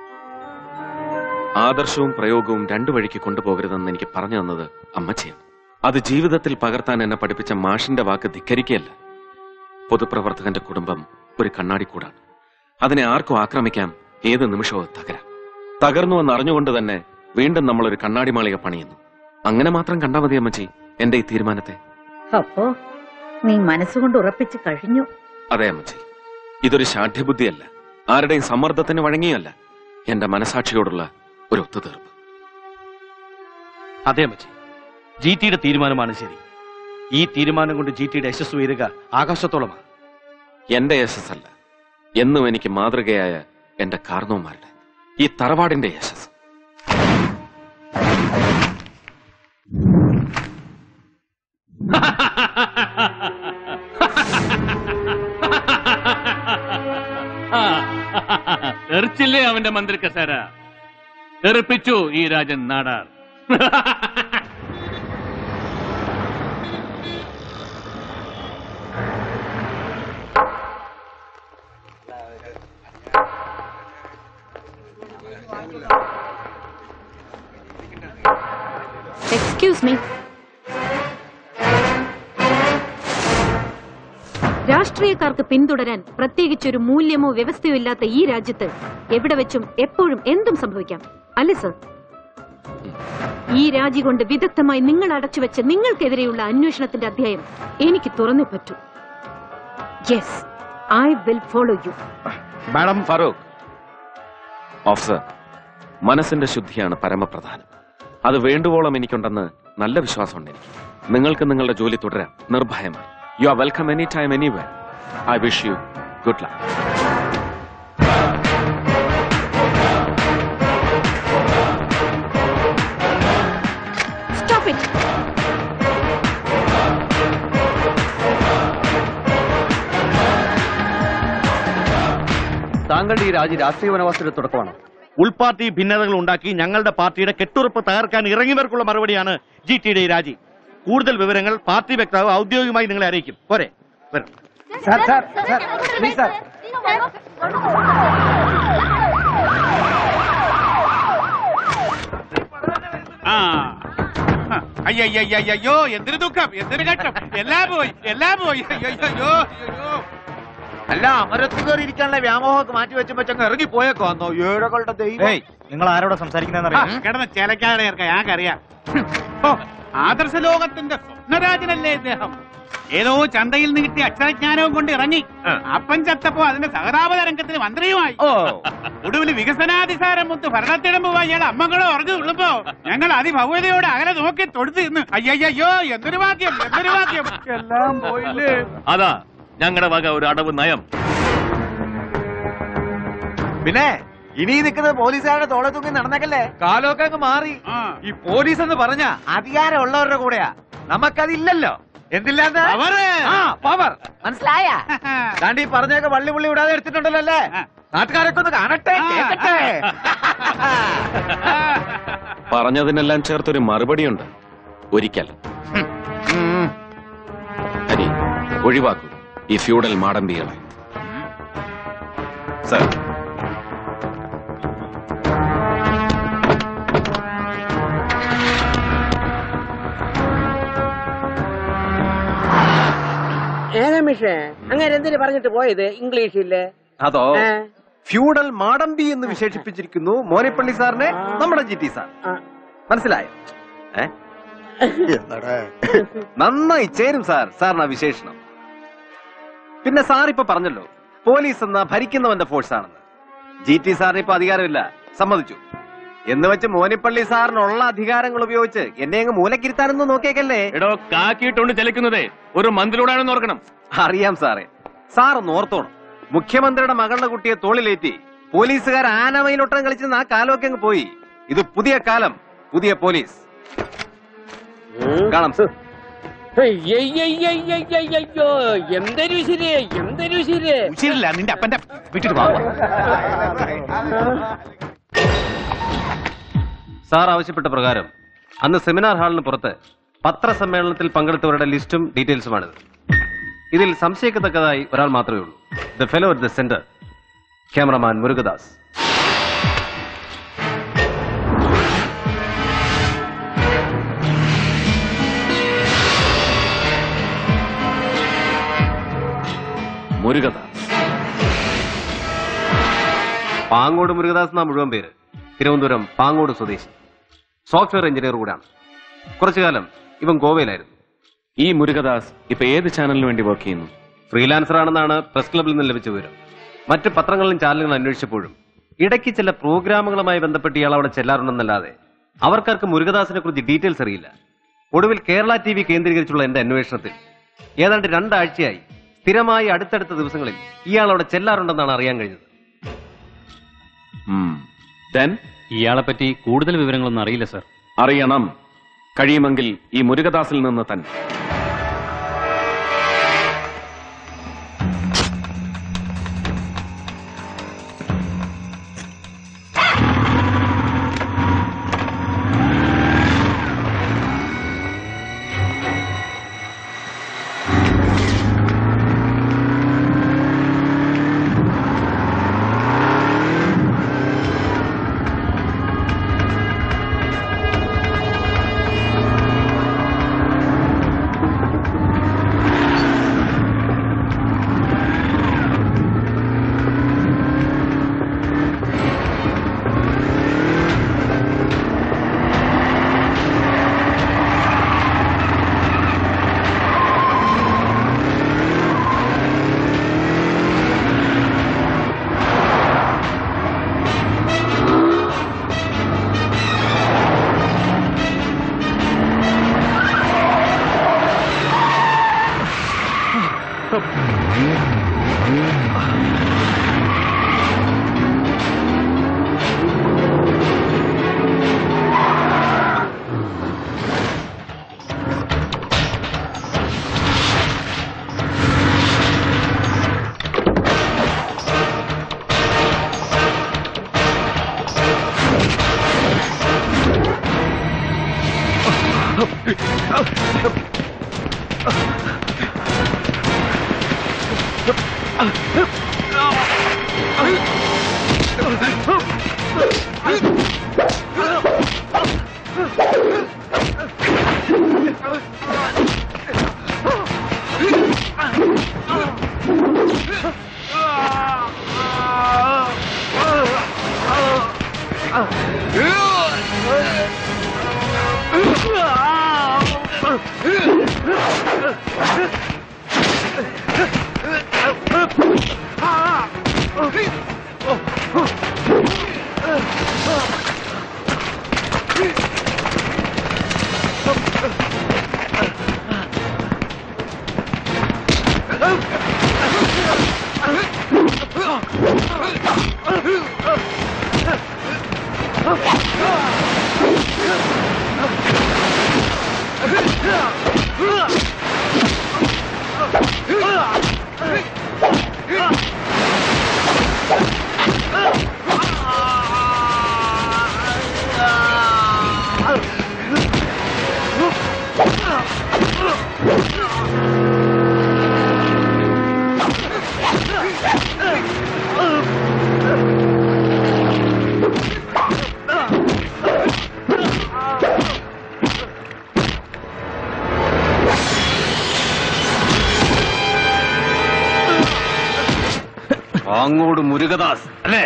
ആദർശവും പ്രയോഗവും രണ്ടു വഴിക്ക് കൊണ്ടുപോകരുതെന്ന് എനിക്ക് പറഞ്ഞു തന്നത് അമ്മച്ചിയാണ് അത് ജീവിതത്തിൽ പകർത്താൻ എന്നെ പഠിപ്പിച്ച മാഷിന്റെ വാക്ക് ധിക്കരിക്കുകയല്ല പൊതുപ്രവർത്തകന്റെ കുടുംബം ഒരു കണ്ണാടിക്കൂടാണ് അതിനെ ആർക്കും ആക്രമിക്കാം ഏത് നിമിഷവും തകരാം തകർന്നു എന്ന് അറിഞ്ഞുകൊണ്ട് തന്നെ വീണ്ടും നമ്മൾ ഒരു കണ്ണാടി മാളിക പണിയുന്നു അങ്ങനെ മാത്രം കണ്ടാൽ മതി അമ്മച്ചി എന്റെ ഈ തീരുമാനത്തെ അപ്പോ നീ മനസ്സുകൊണ്ട് ഉറപ്പിച്ചു കഴിഞ്ഞു അതെ അമ്മച്ചി ഇതൊരു ശാഠ്യബുദ്ധിയല്ല ആരുടെയും സമ്മർദ്ദത്തിന് വഴങ്ങിയല്ല എന്റെ മനസാക്ഷിയോടുള്ള ഒരു ഒത്തുതീർപ്പ് അതെ അമ്മച്ചി ജി ടിയുടെ തീരുമാനമാണ് ശരി ഈ തീരുമാനം കൊണ്ട് ജി ടിയുടെ യശസ് ഉയരുക ആകാശത്തോളമാണ് എന്റെ യശസ് അല്ല എന്നും എനിക്ക് മാതൃകയായ എന്റെ കാർന്നവന്മാരുടെ ഈ തറവാടിന്റെ യശസ് തെറിച്ചില്ലേ അവന്റെ മന്ത്രി കസേര തെറിപ്പിച്ചു ഈ രാജൻ നാടാർ എക്സ്ക്യൂസ് മീ രാഷ്ട്രീയക്കാർക്ക് പിന്തുടരാൻ പ്രത്യേകിച്ചൊരു മൂല്യമോ വ്യവസ്ഥയോ ഇല്ലാത്ത ഈ രാജ്യത്ത് എവിടെ വെച്ചും എപ്പോഴും എന്തും സംഭവിക്കാം അല്ലേ സർ ഈ രാജി കൊണ്ട് വിദഗ്ധമായി നിങ്ങൾ അടച്ചുവെച്ച നിങ്ങൾക്കെതിരെയുള്ള അന്വേഷണത്തിന്റെ അധ്യായം എനിക്ക് തുറന്നേ പറ്റൂ yes I will follow you madam Farooq officer മനസ്സിന്റെ ശുദ്ധിയാണ് പരമപ്രധാനം അത് വേണ്ടുവോളം എനിക്കുണ്ടെന്ന് നല്ല വിശ്വാസമുണ്ട് എനിക്ക് നിങ്ങൾക്ക് നിങ്ങളുടെ ജോലി തുടരാം നിർഭയമായി you are welcome any time anyway I wish you good luck stop it താങ്കളുടെ ഈ രാജി രാഷ്ട്രീയ വനവാസത്തിന്റെ തുടക്കമാണ് ഉൾപാർട്ടി ഭിന്നതകൾ ഉണ്ടാക്കി ഞങ്ങളുടെ പാർട്ടിയുടെ കെട്ടുറപ്പ് തകർക്കാൻ ഇറങ്ങിയവർക്കുള്ള മറുപടിയാണ് ജി ടിയുടെ ഈ രാജി കൂടുതൽ വിവരങ്ങൾ പാർട്ടി വക്താവ് ഔദ്യോഗികമായി നിങ്ങളെ അറിയിക്കും പോരെ വരും sir sir sir please sir ആ അയ്യോ എന്തൊരു ദുഃഖം എന്തൊരു ഘട്ടം എല്ലാം പോയി എല്ലാം പോയി അയ്യോ അയ്യോ അയ്യോ അല്ല അമരത്ത് കയറി ഇരിക്കാനുള്ള വ്യാമോഹമൊക്കെ മാറ്റി വെച്ച് വെച്ചങ്ങ് ഇറങ്ങി പോയേക്കോ ഏഴകളുടെ ദൈവം നിങ്ങൾ ആരോടാ സംസാരിക്കുന്നതെന്ന് ആ, അറിയാം കിടന്ന് ചിലക്കാതെ ചേർക്ക ഞങ്ങൾക്കറിയാം ഓ ആദർശ ലോകത്തിന്റെ സ്വപ്നരാജനല്ലേ ഇദ്ദേഹം ഏതോ ചന്തയിൽ നിന്ന് കിട്ടിയ അക്ഷരജ്ഞാനവും കൊണ്ട് ഇറങ്ങി അപ്പൻ ചത്തപ്പോ അതിന്റെ സഹതാപ രംഗത്തിന് മന്ത്രിയുമായി ഒടുവിൽ വികസനാധിസാരം മുത്ത് ഭരണത്തിടമ്പുവാ ഇയാൾ അമ്മകളോ ഉറഞ്ഞു തുള്ളുമ്പോ ഞങ്ങൾ അതിഭവ്യതയോടെ അകലെ നോക്കി തൊടുത്ത് ഇന്ന് അയ്യയ്യോ എന്തൊരു ഭാഗ്യം എന്തൊരു ഭാഗ്യം എല്ലാം പോയില്ലേ അതാ ഞങ്ങളുടെ വക ഒരു അടവ് നയം പിന്നെ ഇനി നിൽക്കുന്നത് പോലീസുകാരുടെ തോളെ തൂങ്ങി നടന്നേക്കല്ലേ കാലമൊക്കെ അങ്ങ് മാറി ഈ പോലീസ് എന്ന് പറഞ്ഞ അധികാരമുള്ളവരുടെ കൂടെയാ നമുക്കതില്ലല്ലോ എന്തില്ലാന്ന് ആ പവർ മനസ്സിലായ ദാണ്ട് ഈ പറഞ്ഞൊക്കെ വള്ളി പുള്ളി വിടാതെ എടുത്തിട്ടുണ്ടല്ലോ അല്ലേ നാട്ടുകാരൊക്കെ ഒന്ന് കാണട്ടെ കേക്കട്ടെ പറഞ്ഞതിനെല്ലാം ചേർത്തൊരു മറുപടിയുണ്ട് ഒരിക്കൽ ഹരി ഒഴിവാക്കൂ ഈ ഫ്യൂഡൽ മാടമ്പികളെ സർ ഏതാ മിഷേ അങ്ങനെ എന്തിനു പറഞ്ഞിട്ട് പോയത് ഇംഗ്ലീഷില് അതോ ഏ? ഫ്യൂഡൽ മാടമ്പി എന്ന് വിശേഷിപ്പിച്ചിരിക്കുന്നു മോനിപ്പള്ളി സാറിനെ നമ്മുടെ ജി ടി സാർ മനസ്സിലായോ ഏ? നന്നായി ചേരും സാർ സാറിന് ആ വിശേഷണം പിന്നെ സാർ ഇപ്പൊ പറഞ്ഞല്ലോ പോലീസ് എന്ന ഭരിക്കുന്നവന്റെ ഫോഴ്സ് ആണെന്ന് ജി ടി സാറിന് ഇപ്പൊ അധികാരമില്ല സമ്മതിച്ചു എന്ന് വെച്ച് മോനിപ്പള്ളി സാറിനുള്ള അധികാരങ്ങൾ ഉപയോഗിച്ച് എന്നെ അങ്ങ് മൂലക്കിരുത്താനൊന്നും നോക്കിയേക്കല്ലേ എടോ കാക്കിയിട്ടുണ്ട് ചലിക്കുന്നതേ ഒരു മന്ത്രിയോടാണെന്ന് ഓർക്കണം അറിയാം സാറേ സാർ ഒന്ന് ഓർത്തോണം മുഖ്യമന്ത്രിയുടെ മകളുടെ കുട്ടിയെ തോളിലേറ്റി പോലീസുകാർ ആനമയിലൊട്ടം കളിച്ചെന്ന് ആ കാലമൊക്കെ അങ്ങ് പോയി ഇത് പുതിയ കാലം പുതിയ പോലീസ് കാണാം സാർ അയ്യയ്യയ്യയ്യയ്യയ്യോ, എന്തൊരു ഉശിര് എന്തൊരു ഉശിര് ഉശിരില്ല നിന്റെ അപ്പന്റെ വിട്ടിട്ട് പോവാ സാർ ആവശ്യപ്പെട്ട പ്രകാരം അന്ന് സെമിനാർ ഹാളിന് പുറത്ത് പത്രസമ്മേളനത്തിൽ പങ്കെടുത്തവരുടെ ലിസ്റ്റും ഡീറ്റെയിൽസുമാണിത് ഇതിൽ സംശയിക്കത്തക്കതായി ഒരാൾ മാത്രമേ ഉള്ളൂ the fellow at the centre cameraman Murugadas Murugadas Pangode Murugadas എന്നാ മുഴുവൻ പേര് തിരുവനന്തപുരം പാങ്ങോട് സ്വദേശി സോഫ്റ്റ്വെയർ എഞ്ചിനീയർ കൂടാണ് കുറച്ചു കാലം ഇവൻ ഗോവയിലായിരുന്നു ഈ മുരുകദാസ് ഇപ്പൊ ഏത് ചാനലിന് വേണ്ടി വർക്ക് ചെയ്യുന്നു ഫ്രീലാൻസർ ആണെന്നാണ് പ്രസ് ക്ലബിൽ നിന്ന് ലഭിച്ച വിവരം മറ്റ് പത്രങ്ങളിലും ചാനലുകളും അന്വേഷിച്ചപ്പോഴും ഇടയ്ക്ക് ചില പ്രോഗ്രാമുകളുമായി ബന്ധപ്പെട്ട് ഇയാൾ അവിടെ ചെല്ലാറുണ്ടെന്നല്ലാതെ അവർക്കാർക്ക് മുരുകദാസിനെ കുറിച്ച് ഡീറ്റെയിൽസ് അറിയില്ല ഒടുവിൽ കേരള ടി വി കേന്ദ്രീകരിച്ചുള്ള എന്റെ അന്വേഷണത്തിൽ ഏതാണ്ട് രണ്ടാഴ്ചയായി സ്ഥിരമായി അടുത്തടുത്ത ദിവസങ്ങളിൽ ഇയാൾ അവിടെ ചെല്ലാറുണ്ടെന്നാണ് അറിയാൻ കഴിഞ്ഞത് ഇയാളെ പറ്റി കൂടുതൽ വിവരങ്ങളൊന്നും അറിയില്ല സർ അറിയണം കഴിയുമെങ്കിൽ ഈ മുരുകദാസിൽ നിന്ന് തന്നെ Ah! അങ്ങോട്ട് മുരുകദാസ് അല്ലേ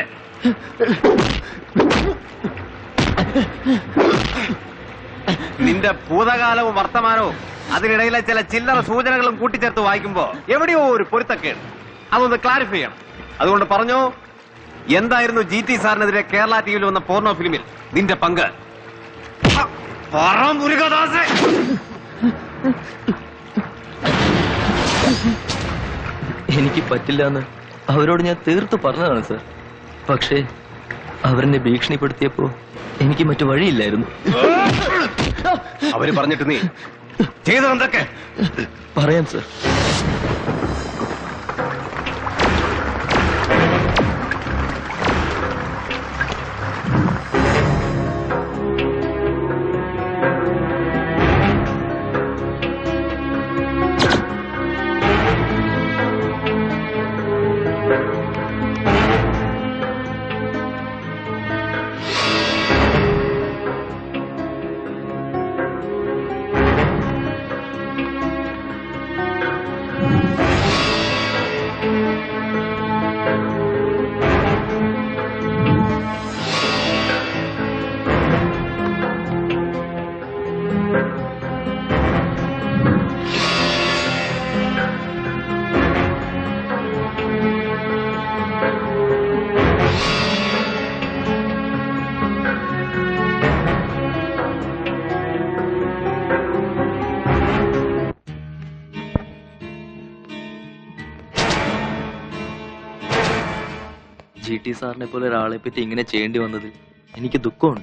നിന്റെ ഭൂതകാലവും വർത്തമാനവും അതിനിടയിലെ ചില ചില്ലറ സൂചനകളും കൂട്ടിച്ചേർത്ത് വായിക്കുമ്പോ എവിടെയോ ഒരു പൊരുത്തക്കേട് അതൊന്ന് ക്ലാരിഫൈ ചെയ്യണം അതുകൊണ്ട് പറഞ്ഞു എന്തായിരുന്നു ജി ടി സാറിനെതിരെ കേരള ടിവിയിൽ വന്ന പോർണോ ഫിലിമിൽ നിന്റെ പങ്ക് പറ മുരുകദാസ് എനിക്ക് പറ്റില്ല എന്ന് അവരോട് ഞാൻ തീർത്തു പറഞ്ഞതാണ് സർ പക്ഷേ അവരെന്നെ ഭീഷണിപ്പെടുത്തിയപ്പോ എനിക്ക് മറ്റു വഴിയില്ലായിരുന്നു അവര് പറഞ്ഞിട്ട് നീ ചെയ്തതെന്തൊക്കെ പറയാം സർ ജി ടി സാറിനെ പോലെ ഒരാളെ പറ്റി ഇങ്ങനെ ചെയ്യേണ്ടി വന്നതിൽ എനിക്ക് ദുഃഖമുണ്ട്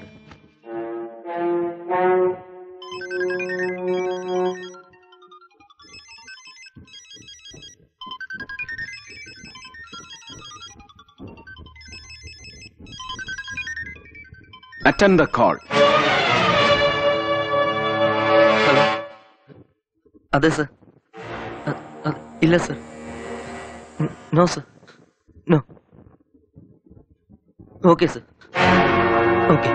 അറ്റൻഡ് ദ കോൾ അതെ സർ അ- അ- ഇല്ല sir no sir no okay sir okay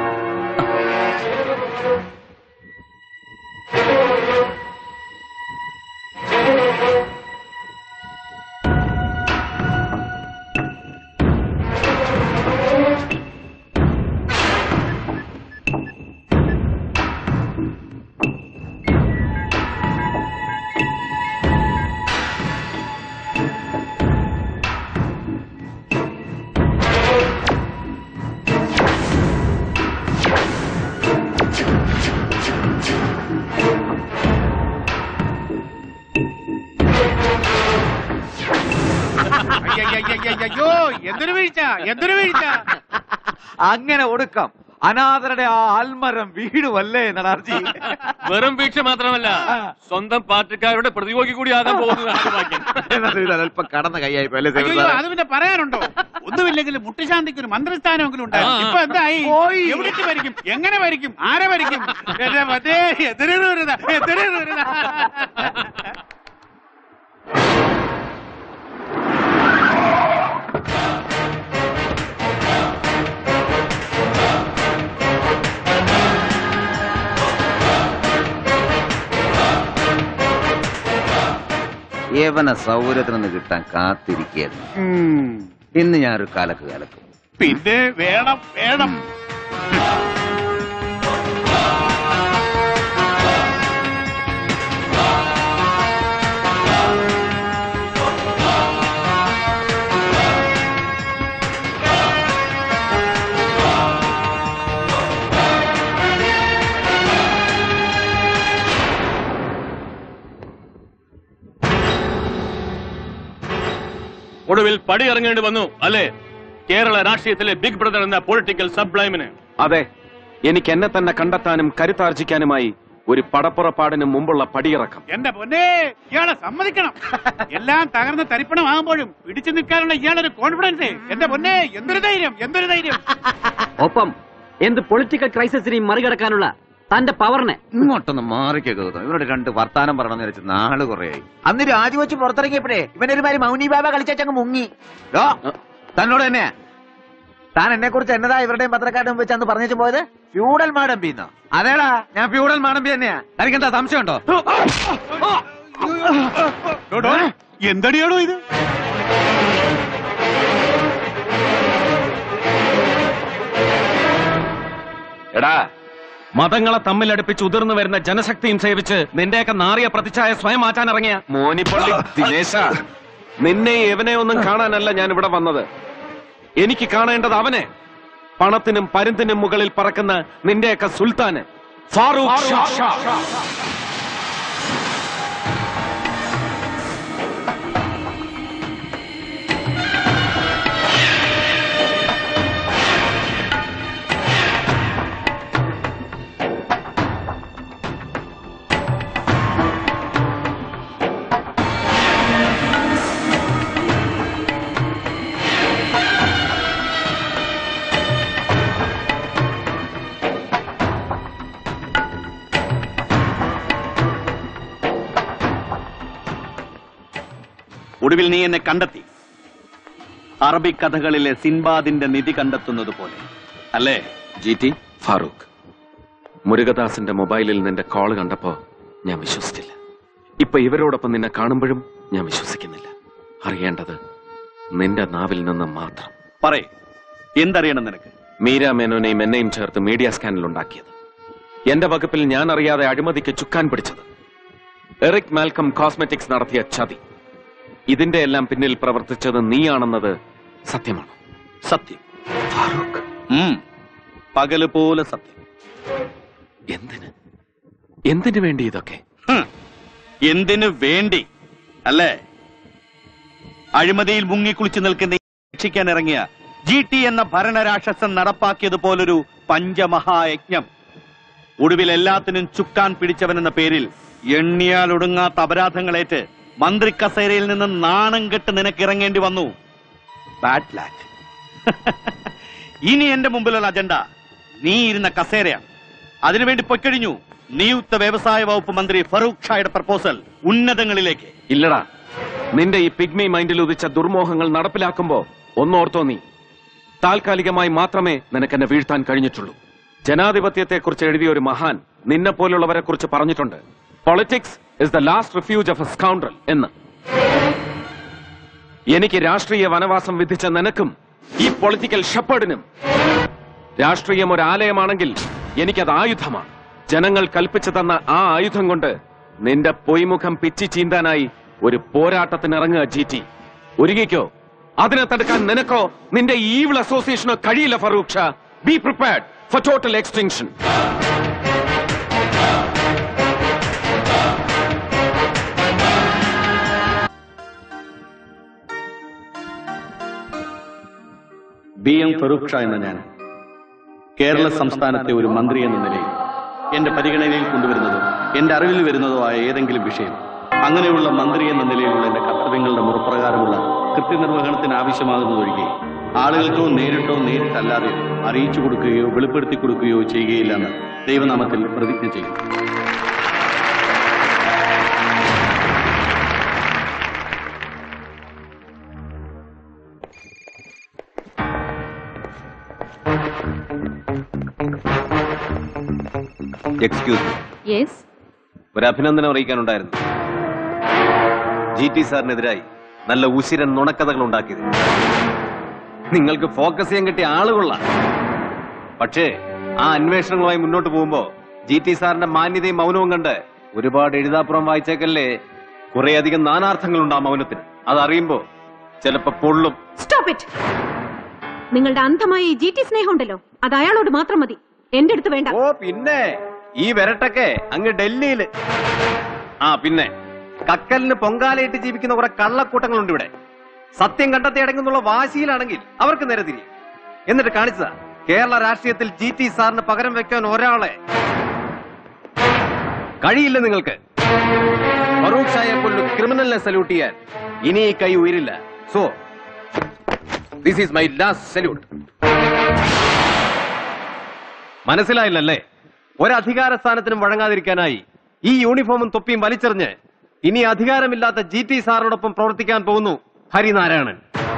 അയ്യോ എന്തൊരു വീഴ്ച എന്തൊരു വീഴ്ച അങ്ങനെ ഒടുക്കം അനാഥരുടെ ആ ആൽമരം വീടുമല്ലേ നടാർജി വെറും വീഴ്ച മാത്രമല്ല സ്വന്തം പാർട്ടിക്കാരുടെ പ്രതിയോഗി കൂടി ആകാൻ പോകുന്നത് അല്പം കടന്ന കൈയായി പോയി, അല്ലേ സേവൻ അയ്യോ സാറേ? അത് പിന്നെ പറയാനുണ്ടോ ഒന്നുമില്ലെങ്കിലും മുട്ടുശാന്തിക്ക് ഒരു മന്ത്രിസ്ഥാനമെങ്കിലും ഉണ്ടായിരുന്നു ആ. ഇപ്പൊ എന്തായി എവിടേക്ക് ഭരിക്കും എങ്ങനെ ഭരിക്കും ആരെ ഭരിക്കും എന്റെ മതേ എതിരെ ദൂരത എതിരെ ദൂരത യവന സൗകര്യത്തിനൊന്ന് കിട്ടാൻ കാത്തിരിക്കുകയായിരുന്നു ഇന്ന് ഞാനൊരു കലക്ക് കലക്കും പിന്നെ വേണം വേണം ഒടുവിൽ പടിയിറങ്ങേണ്ടി വന്നു അല്ലേ കേരള രാഷ്ട്രീയത്തിലെ ബിഗ് ബ്രദർ എന്ന പൊളിറ്റിക്കൽ സബ്ലൈമിന് അതെ എനിക്ക് എന്നെ തന്നെ കണ്ടെത്താനും കരുത്താർജിക്കാനുമായി ഒരു പടപ്പുറപ്പാടിന് മുമ്പുള്ള പടിയിറക്കം എന്റെ പൊന്നെ ഇയാളെ സമ്മതിക്കണം എല്ലാം തകർന്ന് തരിപ്പണമാകുമ്പോഴും പിടിച്ചു നിൽക്കാനുള്ള ഇയാളൊരു കോൺഫിഡൻസ് എന്റെ പൊന്നെ എന്തൊരു ധൈര്യം എന്തൊരു ധൈര്യം ഒപ്പം എന്ത് പൊളിറ്റിക്കൽ ക്രൈസിസിനെയും മറികടക്കാനുള്ള തന്റെ പവറിനെ ഇങ്ങോട്ടൊന്ന് മാറിക്കോ ഗൗതം ഇവരോട് രണ്ട് വർത്താനം പറയണമെന്ന് വെച്ച് നാള് കുറയായി അന്ന് രാജിവെച്ച് പുറത്തിറങ്ങിയപ്പോഴേ ഇവനൊരുമാതിരി മൗനി ബാബ കളിച്ചങ്ങ് മുങ്ങി ഡോ, തന്നോട് തന്നെ താൻ എന്നെ കുറിച്ച് എന്നതാ ഇവരുടെയും പത്രക്കാരുടെയും വെച്ച് അന്ന് പറഞ്ഞു പോയത് ഫ്യൂഡൽ മാഡം എന്നോ അതേടാ ഞാൻ ഫ്യൂഡൽ മാഡം തന്നെയാ തനിക്ക് എന്താ സംശയമുണ്ടോ എന്തടിയാണോ ഇത് എടാ മതങ്ങളെ തമ്മിലടുപ്പിച്ച് ഉതിർന്നു വരുന്ന ജനശക്തിയും സേവിച്ച് നിന്റെയൊക്കെ നാറിയ പ്രതിച്ഛായ സ്വയം മാറ്റാൻ ഇറങ്ങിയ മോനിപ്പള്ളി ദിനേശ നിന്നെ എവനെ ഒന്നും കാണാനല്ല ഞാൻ ഇവിടെ വന്നത് എനിക്ക് കാണേണ്ടത് അവനെ പണത്തിനും പരുന്തിനും മുകളിൽ പറക്കുന്ന നിന്റെയൊക്കെ സുൽത്താന് ഫാറൂഖ് ഷാ ഒടുവിൽ നീ എന്നെ കണ്ടെത്തി അറബിക് കഥകളിലെ സിൻബാദിന്റെ നിധി കണ്ടെത്തുന്നത് പോലെ അല്ലേ ജി ടി ഫാറൂഖ് മുരുകദാസിന്റെ മൊബൈലിൽ നിന്റെ കോൾ കണ്ടപ്പോ ഞാൻ വിശ്വസിച്ചില്ല ഇപ്പൊ ഇവരോടൊപ്പം നിന്നെ കാണുമ്പോഴും ഞാൻ വിശ്വസിക്കുന്നില്ല അറിയേണ്ടത് നിന്റെ നാവിൽ നിന്ന് മാത്രം പറയേ എന്തറിയണം നിനക്ക് മീര മേനോനെയും എന്നെയും ചേർത്ത് മീഡിയ സ്കാനിൽ ഉണ്ടാക്കിയത് എന്റെ വകുപ്പിൽ ഞാൻ അറിയാതെ അഴിമതിക്ക് ചുക്കാൻ പിടിച്ചത് എറിക് മാൽക്കം കോസ്മെറ്റിക്സ് നടത്തിയ ചതി ഇതിന്റെ എല്ലാം പിന്നിൽ പ്രവർത്തിച്ചത് നീയാണെന്നത് സത്യമാണോ സത്യം ഉം. പകല് പോലെ സത്യം എന്തിന് എന്തിനു വേണ്ടി ഇതൊക്കെ ഹും. എന്തിനു വേണ്ടി അല്ലേ അഴിമതിയിൽ മുങ്ങിക്കുളിച്ചു നിൽക്കുന്ന ഈ രക്ഷിക്കാൻ ഇറങ്ങിയ ജി ടി എന്ന ഭരണരാക്ഷസൻ നടപ്പാക്കിയതുപോലൊരു പഞ്ചമഹായജ്ഞം ഒടുവിൽ എല്ലാത്തിനും ചുക്കാൻ പിടിച്ചവനെന്ന പേരിൽ എണ്ണിയാൽ ഒടുങ്ങാത്ത അപരാധങ്ങളേറ്റ് മന്ത്രി കസേരയിൽ നിന്ന് നാണം കെട്ട് നിനക്ക് ഇറങ്ങേണ്ടി വന്നു ബാഡ് ലാക്ക് ഇനി എന്റെ മുമ്പിലുള്ള അജണ്ട നീ ഇരുന്ന കസേരയാണ് അതിനുവേണ്ടി പൊയ്ക്കഴിഞ്ഞു നിയുക്ത വ്യവസായ വകുപ്പ് മന്ത്രി ഫറൂഖ് ഷായുടെ പ്രപ്പോസൽ ഉന്നതങ്ങളിലേക്ക് ഇല്ലടാ നിന്റെ ഈ പിഗ്മി മൈൻഡിൽ ഉദിച്ച ദുർമോഹങ്ങൾ നടപ്പിലാക്കുമ്പോ ഒന്നോർത്തോ നീ താൽക്കാലികമായി മാത്രമേ നിനക്കെന്നെ വീഴ്ത്താൻ കഴിഞ്ഞിട്ടുള്ളൂ ജനാധിപത്യത്തെക്കുറിച്ച് എഴുതിയ ഒരു മഹാൻ നിന്നെ പോലുള്ളവരെ കുറിച്ച് പറഞ്ഞിട്ടുണ്ട് politics is the last refuge of a scoundrel എന്ന് എനിക്ക് രാഷ്ട്രീയ വനവാസം വിധിച്ച നിനക്കും ഈ പൊളിറ്റിക്കൽ ഷെപ്പേർഡിനും രാഷ്ട്രീയം ഒരു ആലയമാണെങ്കിൽ എനിക്കത് ആയുധമാണ് ജനങ്ങൾ കൽപ്പിച്ചു തന്ന ആ ആയുധം കൊണ്ട് നിന്റെ പൊയ്മുഖം പിച്ചി ചീന്താനായി ഒരു പോരാട്ടത്തിനിറങ്ങുക ജി ടി ഒരുങ്ങിക്കോ അതിനെ തടുക്കാൻ നിനക്കോ നിന്റെ ഈവിൾ അസോസിയേഷനോ കഴിയില്ല Farooq Shah be prepared for total extinction B M Farooq Shah എന്ന ഞാൻ കേരള സംസ്ഥാനത്തെ ഒരു മന്ത്രി എന്ന നിലയിൽ എന്റെ പരിഗണനയിൽ കൊണ്ടുവരുന്നതോ എന്റെ അറിവിൽ വരുന്നതോ ആയ ഏതെങ്കിലും വിഷയം അങ്ങനെയുള്ള മന്ത്രി എന്ന നിലയിലുള്ള എന്റെ കർത്തവ്യങ്ങളുടെ മുറപ്രകാരമുള്ള കൃത്യനിർവഹണത്തിന് ആവശ്യമാകുന്നതൊഴികെ ആളുകൾക്കോ നേരിട്ടോ നേരിട്ടല്ലാതെ അറിയിച്ചു കൊടുക്കുകയോ വെളിപ്പെടുത്തി കൊടുക്കുകയോ ചെയ്യുകയില്ലെന്ന് ദൈവനാമത്തിൽ പ്രതിജ്ഞ ചെയ്യും എക്സ്ക്യൂസ് യെസ് ഒരു അഭിനന്ദനം അറിയിക്കാനുണ്ടായിരുന്നു ജി ടി സാറിനെതിരായി നല്ല ഉശിരൻ നുണക്കഥകൾ ഉണ്ടാക്കിയത് നിങ്ങൾക്ക് ഫോക്കസ് ചെയ്യാൻ കിട്ടിയ ആളുകൊള്ള പക്ഷേ ആ അന്വേഷണങ്ങളുമായി മുന്നോട്ട് പോകുമ്പോ ജി ടി സാറിന്റെ മാന്യതയും മൗനവും കണ്ട് ഒരുപാട് എഴുതാപ്പുറം വായിച്ചേക്കല്ലേ കുറേയധികം നാനാർത്ഥങ്ങളുണ്ട് ആ മൗനത്തിന് അതറിയുമ്പോ ചിലപ്പോ പൊള്ളും സ്റ്റോപ്പ് ഇറ്റ് നിങ്ങളുടെ അന്ധമായ ഈ ജി ടി സ്നേഹം ഉണ്ടല്ലോ അത് അയാളോട് മാത്രം മതി എന്റെ അടുത്ത് വേണ്ട ഓ പിന്നെ ഈ വരട്ടൊക്കെ അങ്ങ് ഡൽഹിയില് ആ പിന്നെ കക്കലിന് പൊങ്കാലയിട്ട് ജീവിക്കുന്ന കുറെ കള്ളക്കൂട്ടങ്ങളുണ്ട് ഇവിടെ സത്യം കണ്ടെത്തി അടങ്ങുന്നുള്ള വാശിയിലാണെങ്കിൽ അവർക്ക് നേരെ തിരിയും എന്നിട്ട് കാണിച്ചതാ കേരള രാഷ്ട്രീയത്തിൽ ജി ടി സാറിന് പകരം വെക്കാൻ ഒരാളെ കഴിയില്ല നിങ്ങൾക്ക് ഫറൂഖ് ഷായെ പോലൊരു ക്രിമിനലിനെ സല്യൂട്ട് ചെയ്യാൻ ഇനി ഈ കൈ ഉയരില്ല so this is my last salute മനസ്സിലായില്ലല്ലേ ഒരധികാര സ്ഥാനത്തിനും വഴങ്ങാതിരിക്കാനായി ഈ യൂണിഫോമും തൊപ്പിയും വലിച്ചെറിഞ്ഞ് ഇനി അധികാരമില്ലാത്ത ജി ടി സാറിനോടൊപ്പം പ്രവർത്തിക്കാൻ പോകുന്നു ഹരിനാരായണൻ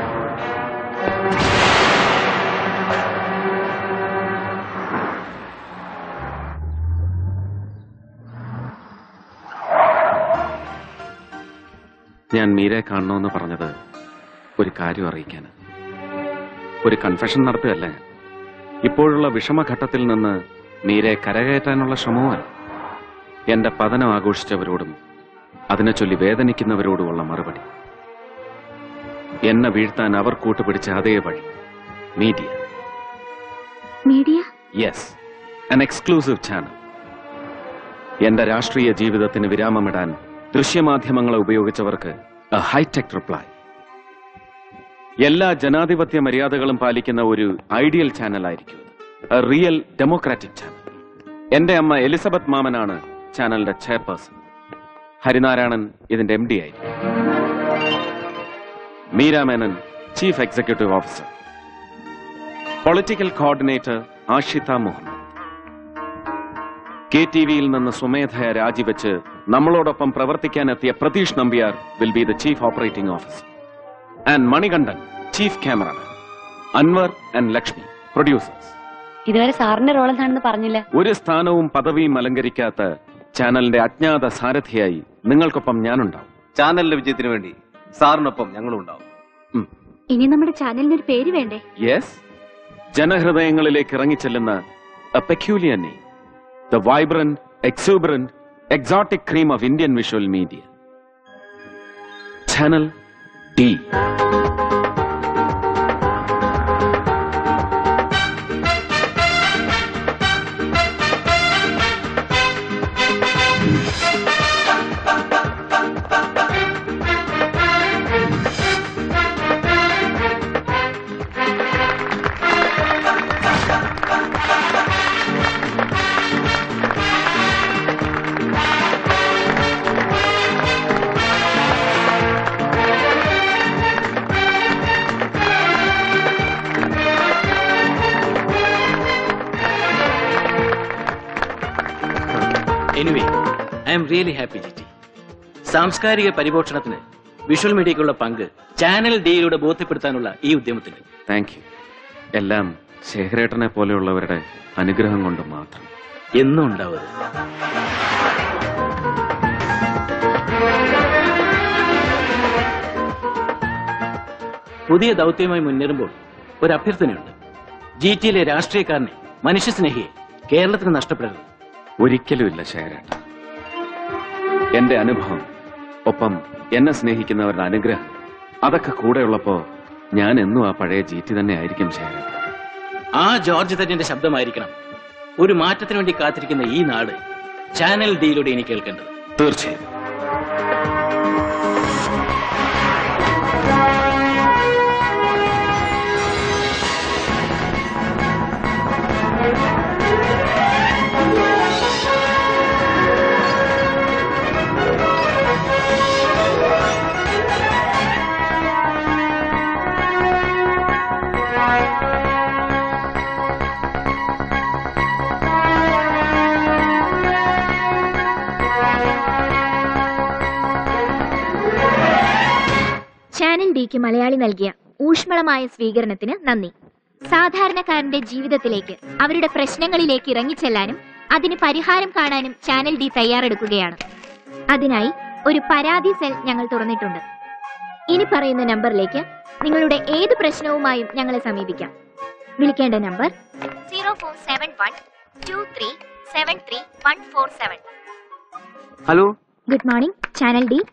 ഞാൻ മീരെ കാണണമെന്ന് പറഞ്ഞത് ഒരു കാര്യം അറിയിക്കാൻ ഒരു കൺഫെഷൻ നടത്തുകയല്ല ഞാൻ ഇപ്പോഴുള്ള വിഷമഘട്ടത്തിൽ നിന്ന് മീരെ കരകയറ്റാനുള്ള ശ്രമവുമല്ല എന്റെ പതനം ആഘോഷിച്ചവരോടും അതിനെ ചൊല്ലി വേദനിക്കുന്നവരോടുമുള്ള മറുപടി എന്നെ വീഴ്ത്താൻ അവർ കൂട്ടുപിടിച്ച അതേ വഴി media media yes an exclusive channel എന്റെ രാഷ്ട്രീയ ജീവിതത്തിന് വിരാമമിടാൻ ദൃശ്യമാധ്യമങ്ങളെ ഉപയോഗിച്ചവർക്ക് ഹൈടെക് റിപ്ലൈ എല്ലാ ജനാധിപത്യ മര്യാദകളും പാലിക്കുന്ന ഒരു ഐഡിയൽ ചാനലായിരിക്കും റിയൽ ഡെമോക്രാറ്റിക് ചാനൽ എന്റെ അമ്മ എലിസബത്ത് മാമനാണ് ചാനലിന്റെ ചെയർപേഴ്സൺ ഹരിനാരായണൻ ഇതിന്റെ എം ഡി ആയിരിക്കും Meera Menon chief executive officer political coordinator Ashitha Muhammad K T വിയിൽ നിന്ന് സ്വമേധയ രാജിവെച്ച് നമ്മളോടൊപ്പം പ്രവർത്തിക്കാനെത്തിയ Pratheesh Nambiar will be the chief operating officer and Manikandan chief cameraman Anwar and Lakshmi producers ഇതുവരെ സാറിന്റെ റോൾ എന്താണെന്ന് പറഞ്ഞില്ല ഒരു സ്ഥാനവും പദവിയും അലങ്കരിക്കാത്ത ചാനലിന്റെ അജ്ഞാത സാരഥിയായി നിങ്ങൾക്കൊപ്പം ഞാനുണ്ടാവും ചാനലിന്റെ വിജയത്തിന് വേണ്ടി സാറിനൊപ്പം ഞങ്ങളും ഉണ്ടാവും ഇനി നമ്മുടെ ചാനലിന് ഒരു പേര് വേണ്ടേ യെസ് ജനഹൃദയങ്ങളിലേക്ക് ഇറങ്ങിച്ചെല്ലുന്ന a peculiar name the vibrant exuberant exotic cream of Indian visual media channel D anyway I'm really happy G T സാംസ്കാരിക പരിപോഷണത്തിന് വിഷ്വൽ മീഡിയയ്ക്കുള്ള പങ്ക് ചാനൽ ഡിയിലൂടെ ബോധ്യപ്പെടുത്താനുള്ള ഈ ഉദ്യമത്തിന് താങ്ക് യു എല്ലാം ശേഖരേട്ടനെ പോലെയുള്ളവരുടെ അനുഗ്രഹം കൊണ്ട് മാത്രം എന്നും ഉണ്ടാവരുത് പുതിയ ദൗത്യവുമായി മുന്നേറുമ്പോൾ ഒരു അഭ്യർത്ഥനയുണ്ട് ജി ടിയിലെ രാഷ്ട്രീയക്കാരനെ മനുഷ്യസ്നേഹിയെ കേരളത്തിന് നഷ്ടപ്പെടരുത് ഒരിക്കലുമില്ല ശേഖരേട്ട എന്റെ അനുഭവം ഒപ്പം എന്നെ സ്നേഹിക്കുന്നവരുടെ അനുഗ്രഹം അതൊക്കെ കൂടെയുള്ളപ്പോ ഞാൻ എന്നും ആ പഴയ ജീറ്റി തന്നെ ആയിരിക്കും ശേഖരേട്ട ആ ജോർജ് തന്നിന്റെ ശബ്ദമായിരിക്കണം ഒരു മാറ്റത്തിന് വേണ്ടി കാത്തിരിക്കുന്ന ഈ നാട് ചാനൽ ഡിയിലൂടെ ഇനി കേൾക്കേണ്ടത് തീർച്ചയായും ചാനൽ ഡിക്ക് മലയാളി നൽകിയ ഊഷ്മളമായ സ്വീകരണത്തിന് നന്ദി സാധാരണക്കാരന്റെ ജീവിതത്തിലേക്ക് അവരുടെ പ്രശ്നങ്ങളിലേക്ക് ഇറങ്ങിച്ചെല്ലാനും അതിന് പരിഹാരം കാണാനും ചാനൽ ഡി തയ്യാറെടുക്കുകയാണ് അതിനായി ഒരു പരാതി സെൽ ഞങ്ങൾ തുറന്നിട്ടുണ്ട് ഇനി പറയുന്ന നമ്പറിലേക്ക് നിങ്ങളുടെ ഏത് പ്രശ്നവുമായും ഞങ്ങളെ സമീപിക്കാം വിളിക്കേണ്ട number zero four seven one two three seven three one four seven hello good morning channel D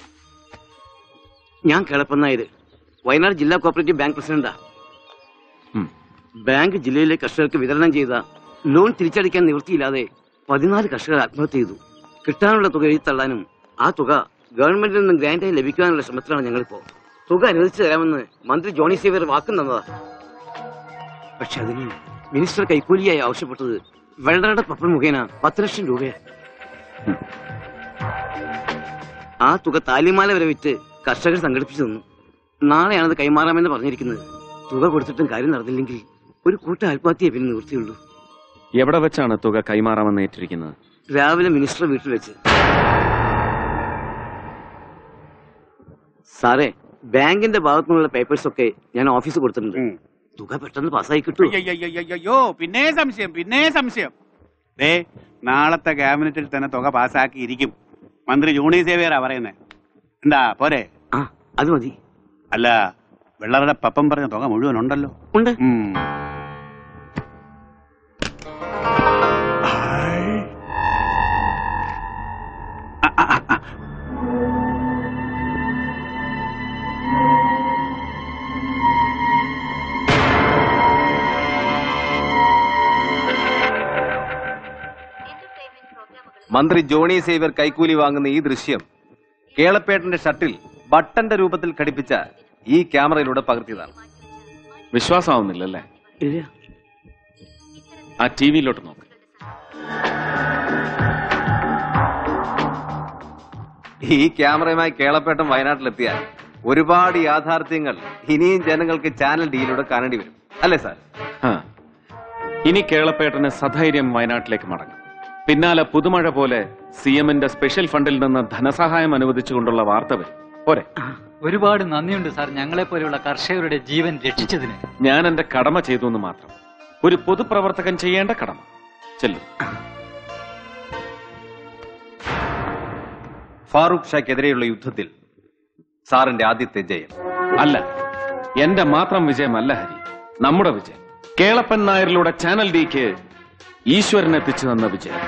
ഞാൻ കിളപ്പനായത് വയനാട് ജില്ലാ കോപ്പറേറ്റീവ് ബാങ്ക് പ്രസിഡന്റാ ബാങ്ക് ജില്ലയിലെ കർഷകർക്ക് വിതരണം ചെയ്ത ലോൺ തിരിച്ചടയ്ക്കാൻ നിവൃത്തിയില്ലാതെ പതിനാല് കർഷകർ ആത്മഹത്യ ചെയ്തു കിട്ടാനുള്ള തുക എഴുതിത്തള്ളാനും ആ തുക ഗവൺമെന്റിൽ നിന്ന് ഗ്രാൻഡായി ലഭിക്കാനുള്ള ശ്രമത്തിലാണ് ഞങ്ങളിപ്പോ തുക അനുവദിച്ചു തരാമെന്ന് മന്ത്രി ജോണി സേവിയർ വാക്കും തന്നതാ പക്ഷെ അതിന് മിനിസ്റ്റർ കൈക്കൂലിയായി ആവശ്യപ്പെട്ടത് വെള്ളറയുടെ പപ്പൻ മുഖേന പത്ത് ലക്ഷം രൂപയാ ആ തുക താലിമാല വരെ വിറ്റ് കർഷകർ സംഘടിപ്പിച്ചു തന്നു നാളെയാണത് കൈമാറാമെന്ന് പറഞ്ഞിരിക്കുന്നത് തുക കൊടുത്തിട്ടും കാര്യം നടന്നില്ലെങ്കിൽ ഒരു കൂട്ട ആത്മഹത്യയെ പിന്നെ നിവൃത്തിയുള്ളൂ എവിടെ വെച്ചാണ് തുക കൈമാറാമെന്ന് ഏറ്റിരിക്കുന്നത് രാവിലെ മിനിസ്റ്റർ വീട്ടിൽ വെച്ച് സാറേ ബാങ്കിന്റെ ഭാഗത്തു നിന്നുള്ള പേപ്പേഴ്സ് ഒക്കെ ഞാൻ ഓഫീസിൽ കൊടുത്തിട്ടുണ്ട് തുക പെട്ടെന്ന് പാസ്സായി കിട്ടൂ അയ്യോ പിന്നെ സംശയം പിന്നെ സംശയം ദേ നാളത്തെ ക്യാബിനറ്റിൽ തന്നെ തുക പാസ്സാക്കിയിരിക്കും മന്ത്രി ജൂണി സേവിയറാ പറയുന്നേ എന്താ പോരെ ആ അത് മതി അല്ല വെള്ളറുടെ പപ്പം പറഞ്ഞ തുക മുഴുവൻ ഉണ്ടല്ലോ ഉണ്ട് മന്ത്രി ജോണി സേവ്യർ കൈക്കൂലി വാങ്ങുന്ന ഈ ദൃശ്യം കേളപ്പേട്ടന്റെ ഷട്ടിൽ ബട്ടന്റെ രൂപത്തിൽ ഘടിപ്പിച്ച ഈ ക്യാമറയിലൂടെ പകർത്തിയതാണ് വിശ്വാസമാവുന്നില്ലല്ലേ ആ ടി വിയിലോട്ട് നോക്ക് ഈ ക്യാമറയുമായി കേളപ്പേട്ടൻ വയനാട്ടിലെത്തിയാൽ ഒരുപാട് യാഥാർത്ഥ്യങ്ങൾ ഇനിയും ജനങ്ങൾക്ക് ചാനൽ ഡിയിലൂടെ കാണേണ്ടി വരും അല്ലേ സാർ ആ. ഇനി കേളപ്പേട്ടന് സധൈര്യം വയനാട്ടിലേക്ക് മടങ്ങും പിന്നാലെ പുതുമഴ പോലെ സി എമ്മിന്റെ സ്പെഷ്യൽ ഫണ്ടിൽ നിന്ന് ധനസഹായം അനുവദിച്ചുകൊണ്ടുള്ള വാർത്ത വരും പോരെ ഒരുപാട് നന്ദിയുണ്ട് സാർ ഞങ്ങളെ പോലെയുള്ള കർഷകരുടെ ജീവൻ രക്ഷിച്ചതിന് ഞാൻ എന്റെ കടമ ചെയ്തു എന്ന് മാത്രം ഒരു പൊതുപ്രവർത്തകൻ ചെയ്യേണ്ട കടമ ചെല്ലും ഫാറൂഖ് ഷാക്കെതിരെയുള്ള യുദ്ധത്തിൽ സാറിന്റെ ആദ്യത്തെ ജയം അല്ല എന്റെ മാത്രം വിജയമല്ല ഹരി നമ്മുടെ വിജയം കേളപ്പൻ നായരിലൂടെ ചാനൽ ഡിക്ക് ഈശ്വരൻ എത്തിച്ചു തന്ന വിജയം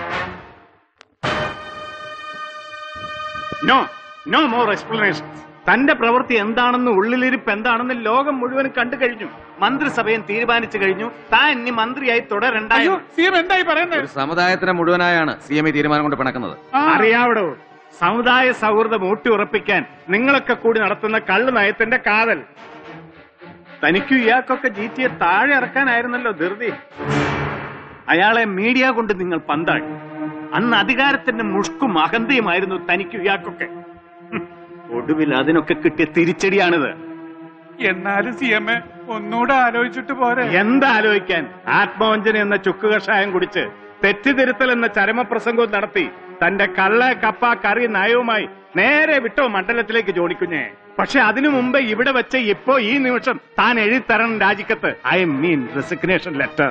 നോ നോ മോർ എക്സ്പ്ലനേഷൻ തന്റെ പ്രവൃത്തി എന്താണെന്ന് ഉള്ളിലിരിപ്പ് എന്താണെന്ന് ലോകം മുഴുവൻ കണ്ടു കഴിഞ്ഞു മന്ത്രിസഭയും തീരുമാനിച്ചു കഴിഞ്ഞു താൻ ഇനി മന്ത്രിയായി തുടരണ്ടായോ എന്തായി പറയുന്നത് ഒരു സമുദായത്തിനെ മുഴുവനായാണ് സി എം ഇ തീരുമാനം കൊണ്ട് പിണക്കുന്നത് അറിയാവടോ സമുദായ സൗഹൃദം ഊട്ടിയുറപ്പിക്കാൻ നിങ്ങളൊക്കെ കൂടി നടത്തുന്ന കള്ളു നയത്തിന്റെ കാതൽ തനിക്കും ഇയാൾക്കൊക്കെ ജി ടിയെ താഴെ ഇറക്കാനായിരുന്നല്ലോ ധൃതി അയാളെ മീഡിയ കൊണ്ട് നിങ്ങൾ പന്താടി അന്ന് അധികാരത്തിന്റെ മുഷ്കും അഹന്തയുമായിരുന്നു തനിക്കും ഇയാൾക്കൊക്കെ ഹും, ഒടുവിൽ അതിനൊക്കെ കിട്ടിയ തിരിച്ചടിയാണിത് എന്നാലും സി എം എ ഒന്നുകൂടെ ആലോചിച്ചിട്ട് പോരെ എന്താലോചിക്കാൻ ആത്മവഞ്ചന എന്ന ചുക്ക് കഷായം കുടിച്ച് തെറ്റിതിരുത്തൽ എന്ന ചരമപ്രസംഗവും നടത്തി തന്റെ കള്ള കപ്പ കറി നയവുമായി നേരെ വിട്ടോ മണ്ഡലത്തിലേക്ക് ജോലിക്കുഞ്ഞേ പക്ഷെ അതിനു മുമ്പ് ഇവിടെ വെച്ച് ഇപ്പോ ഈ നിമിഷം താൻ എഴുതിത്തരണം രാജിക്കത്ത് ഐ മീൻ റെസിഗ്നേഷൻ ലെറ്റർ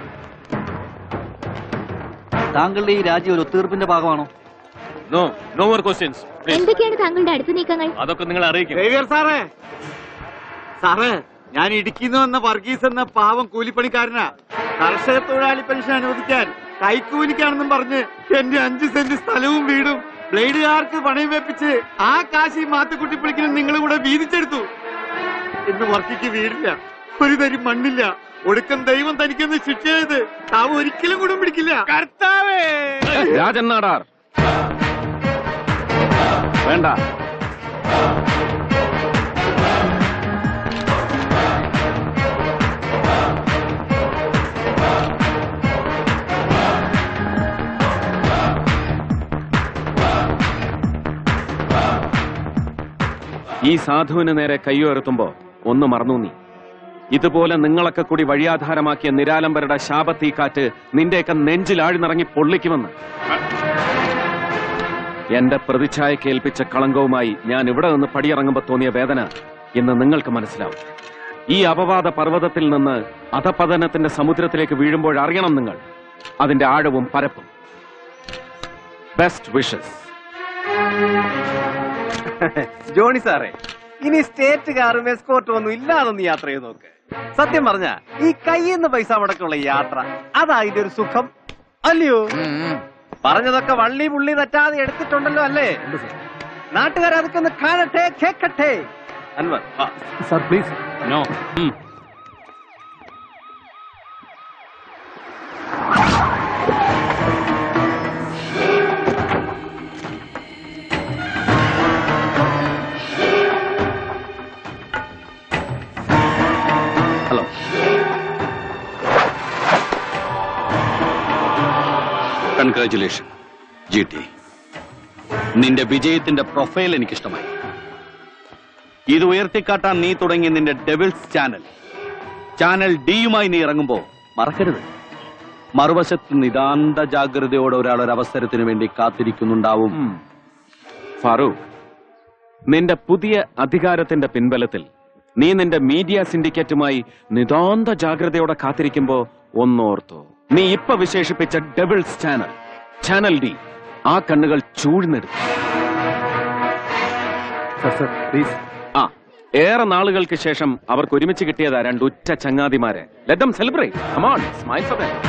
താങ്കളുടെ ഈ രാജ്യം ഒരു ഒത്തീർപ്പിന്റെ ഭാഗമാണോ നോ നോ മോർ ക്വസ്റ്റ്യൻസ് എന്തൊക്കെയാണ് താങ്കളുടെ അടുത്ത നീക്കങ്ങൾ അതൊക്കെ നിങ്ങൾ അറിയിക്കും സേവ്യർ സാറേ സാറേ ഞാൻ ഇടുക്കിന്ന് വന്ന വർഗീസ് എന്ന പാവം കൂലിപ്പണിക്കാരനാ കർഷക തൊഴിലാളി പെൻഷൻ അനുവദിക്കാൻ കൈക്കൂലിക്കാണെന്നും പറഞ്ഞ് എന്റെ അഞ്ച് സെന്റ് സ്ഥലവും വീടും ബ്ലേഡുകാർക്ക് പണയം വെപ്പിച്ച് ആ കാശി മാത്തുക്കുട്ടിപ്പണിക്കിനും നിങ്ങൾ കൂടെ വീതിച്ചെടുത്തു ഇന്ന് വർക്കിക്ക് വീടില്ല ഒരു തരി മണ്ണില്ല ഒടുക്കം ദൈവം തനിക്കൊന്ന് ശിക്ഷ ചെയ്ത് താവ് ഒരിക്കലും കൂടെ പിടിക്കില്ല കർത്താവേ രാജൻ നാടാർ വേണ്ട ഈ സാധുവിന് നേരെ കയ്യുയർത്തുമ്പോ ഒന്ന് മറന്നു നീ ഇതുപോലെ നിങ്ങളൊക്കെ കൂടി വഴിയാധാരമാക്കിയ നിരാലംബരുടെ ശാപത്തീ കാറ്റ് നിന്റെയൊക്കെ നെഞ്ചിൽ ആഴ്ന്നിറങ്ങി പൊള്ളിക്കുമെന്ന് എന്റെ പ്രതിച്ഛായ കേൾപ്പിച്ച കളങ്കവുമായി ഞാൻ ഇവിടെ നിന്ന് പടിയിറങ്ങുമ്പോൾ തോന്നിയ വേദന ഇന്ന് നിങ്ങൾക്ക് മനസ്സിലാവും ഈ അപവാദ പർവ്വതത്തിൽ നിന്ന് അധപതനത്തിന്റെ സമുദ്രത്തിലേക്ക് വീഴുമ്പോൾ അറിയണം നിങ്ങൾ അതിന്റെ ആഴവും പരപ്പും ബെസ്റ്റ് വിഷസ് ജോണി സാറേ ഇനി സ്റ്റേറ്റ് കാറും എസ്കോർട്ടും ഒന്നും ഇല്ലാതൊന്ന് യാത്ര ചെയ്ത് നോക്ക് സത്യം പറഞ്ഞ ഈ കയ്യിന്ന് പൈസ മുടക്കുള്ള യാത്ര അതാ ഇതിന്റെ ഒരു സുഖം അല്ലയോ പറഞ്ഞതൊക്കെ വള്ളി പുള്ളി തെറ്റാതെ എടുത്തിട്ടുണ്ടല്ലോ അല്ലേ നാട്ടുകാർ അതൊക്കെ ഒന്ന് കാണട്ടെ കേക്കട്ടെ അൻവർ വാ. Sir please no hello congratulation G T നിന്റെ വിജയത്തിന്റെ പ്രൊഫൈൽ എനിക്കിഷ്ടമായി ഇത് ഉയർത്തിക്കാട്ടാൻ നീ തുടങ്ങിയ നിന്റെ ഡെവിൾസ് ചാനൽ ചാനൽ ഡിയുമായി നീ ഇറങ്ങുമ്പോ മറക്കരുത് മറുവശത്ത് നിതാന്ത ജാഗ്രതയോടെ ഒരാൾ ഒരു അവസരത്തിന് വേണ്ടി കാത്തിരിക്കുന്നുണ്ടാവും ഫാറൂഖ് നിന്റെ പുതിയ അധികാരത്തിന്റെ പിൻബലത്തിൽ നീ നിന്റെ മീഡിയ സിൻഡിക്കേറ്റുമായി നിതാന്ത ജാഗ്രതയോടെ കാത്തിരിക്കുമ്പോ ഒന്നോർത്തോ നീ ഇപ്പൊ വിശേഷിപ്പിച്ച ഡബിൾസ് ചാനൽ ചാനൽ ഡി ആ കണ്ണുകൾ ചൂഴ്ന്നെടുത്തു പ്ലീസ് ആ ഏറെ നാളുകൾക്ക് ശേഷം അവർക്ക് ഒരുമിച്ച് കിട്ടിയതാ രണ്ട് ഉറ്റ ചങ്ങാതിമാരെ let them celebrate come on smile for them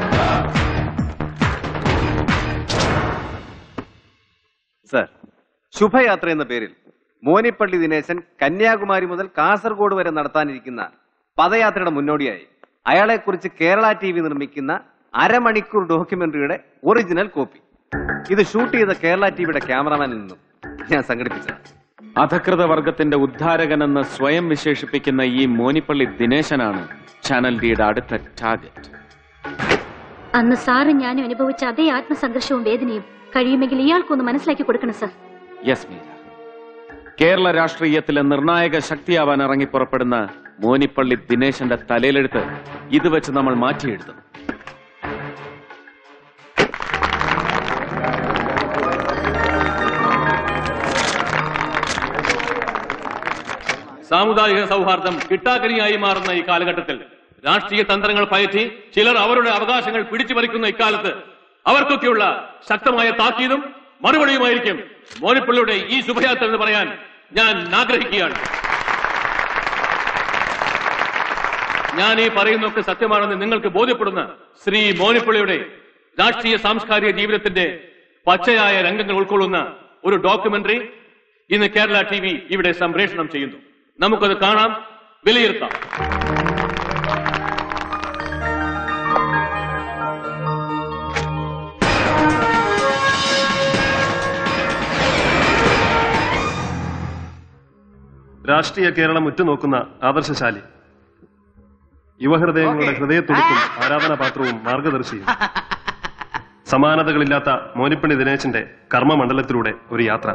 sir Shubhayathra എന്ന പേരിൽ മോനിപ്പള്ളി ദിനേശൻ കന്യാകുമാരി മുതൽ കാസർഗോഡ് വരെ നടത്താനിരിക്കുന്ന പദയാത്രയുടെ മുന്നോടിയായി അയാളെക്കുറിച്ച് കേരള ടി വി നിർമ്മിക്കുന്ന അരമണിക്കൂർ ഡോക്യുമെന്ററിയുടെ ഒറിജിനൽ കോപ്പി ഇത് ഷൂട്ട് ചെയ്ത കേരള ടിവിയുടെ ക്യാമറമാനിൽ നിന്നും ഞാൻ സംഘടിപ്പിച്ചത് അധകൃത വർഗത്തിന്റെ ഉദ്ധാരകനെന്ന് സ്വയം വിശേഷിപ്പിക്കുന്ന ഈ മോനിപ്പള്ളി ദിനേശനാണ് ചാനൽ ഡിയുടെ അടുത്ത ടാർഗറ്റ് അന്ന് സാറും ഞാനും അനുഭവിച്ച അതേ ആത്മസംഘർഷവും വേദനയും കഴിയുമെങ്കിൽ ഇയാൾക്കൊന്ന് മനസ്സിലാക്കി കൊടുക്കണം സർ യെസ് മീര കേരള രാഷ്ട്രീയത്തിലെ നിർണായക ശക്തിയാവാൻ ഇറങ്ങി പുറപ്പെടുന്ന മോനിപ്പള്ളി ദിനേശന്റെ തലയിലെടുത്ത് ഇത് വെച്ച് നമ്മൾ മാറ്റിയെഴുതും സാമുദായിക സൗഹാർദ്ദം കിട്ടാക്കനിയായി മാറുന്ന ഈ കാലഘട്ടത്തിൽ രാഷ്ട്രീയ തന്ത്രങ്ങൾ പയറ്റി ചിലർ അവരുടെ അവകാശങ്ങൾ പിടിച്ചു പറിക്കുന്ന ഇക്കാലത്ത് അവർക്കൊക്കെയുള്ള ശക്തമായ താക്കീതും മറുപടിയുമായിരിക്കും മോനിപ്പള്ളിയുടെ ഈ ശുഭയാത്ര എന്ന് പറയാൻ ഞാൻ ആഗ്രഹിക്കുകയാണ് ഞാൻ ഈ പറയുന്നതൊക്കെ സത്യമാണെന്ന് നിങ്ങൾക്ക് ബോധ്യപ്പെടുന്ന ശ്രീ മോനിപ്പള്ളിയുടെ രാഷ്ട്രീയ സാംസ്കാരിക ജീവിതത്തിന്റെ പച്ചയായ രംഗങ്ങൾ ഉൾക്കൊള്ളുന്ന ഒരു ഡോക്യുമെന്ററി ഇന്ന് കേരള ടി വി ഇവിടെ സംപ്രേഷണം ചെയ്യുന്നു നമുക്കത് കാണാം വിലയിരുത്താം രാഷ്ട്രീയ കേരളം ഉറ്റുനോക്കുന്ന ആദർശശാലി യുവഹൃദയങ്ങളുടെ ഹൃദയത്തുടിപ്പും ആരാധനാപാത്രവും മാർഗദർശിയും സമാനതകളില്ലാത്ത മോനിപ്പള്ളി ദിനേശന്റെ കർമ്മമണ്ഡലത്തിലൂടെ ഒരു യാത്ര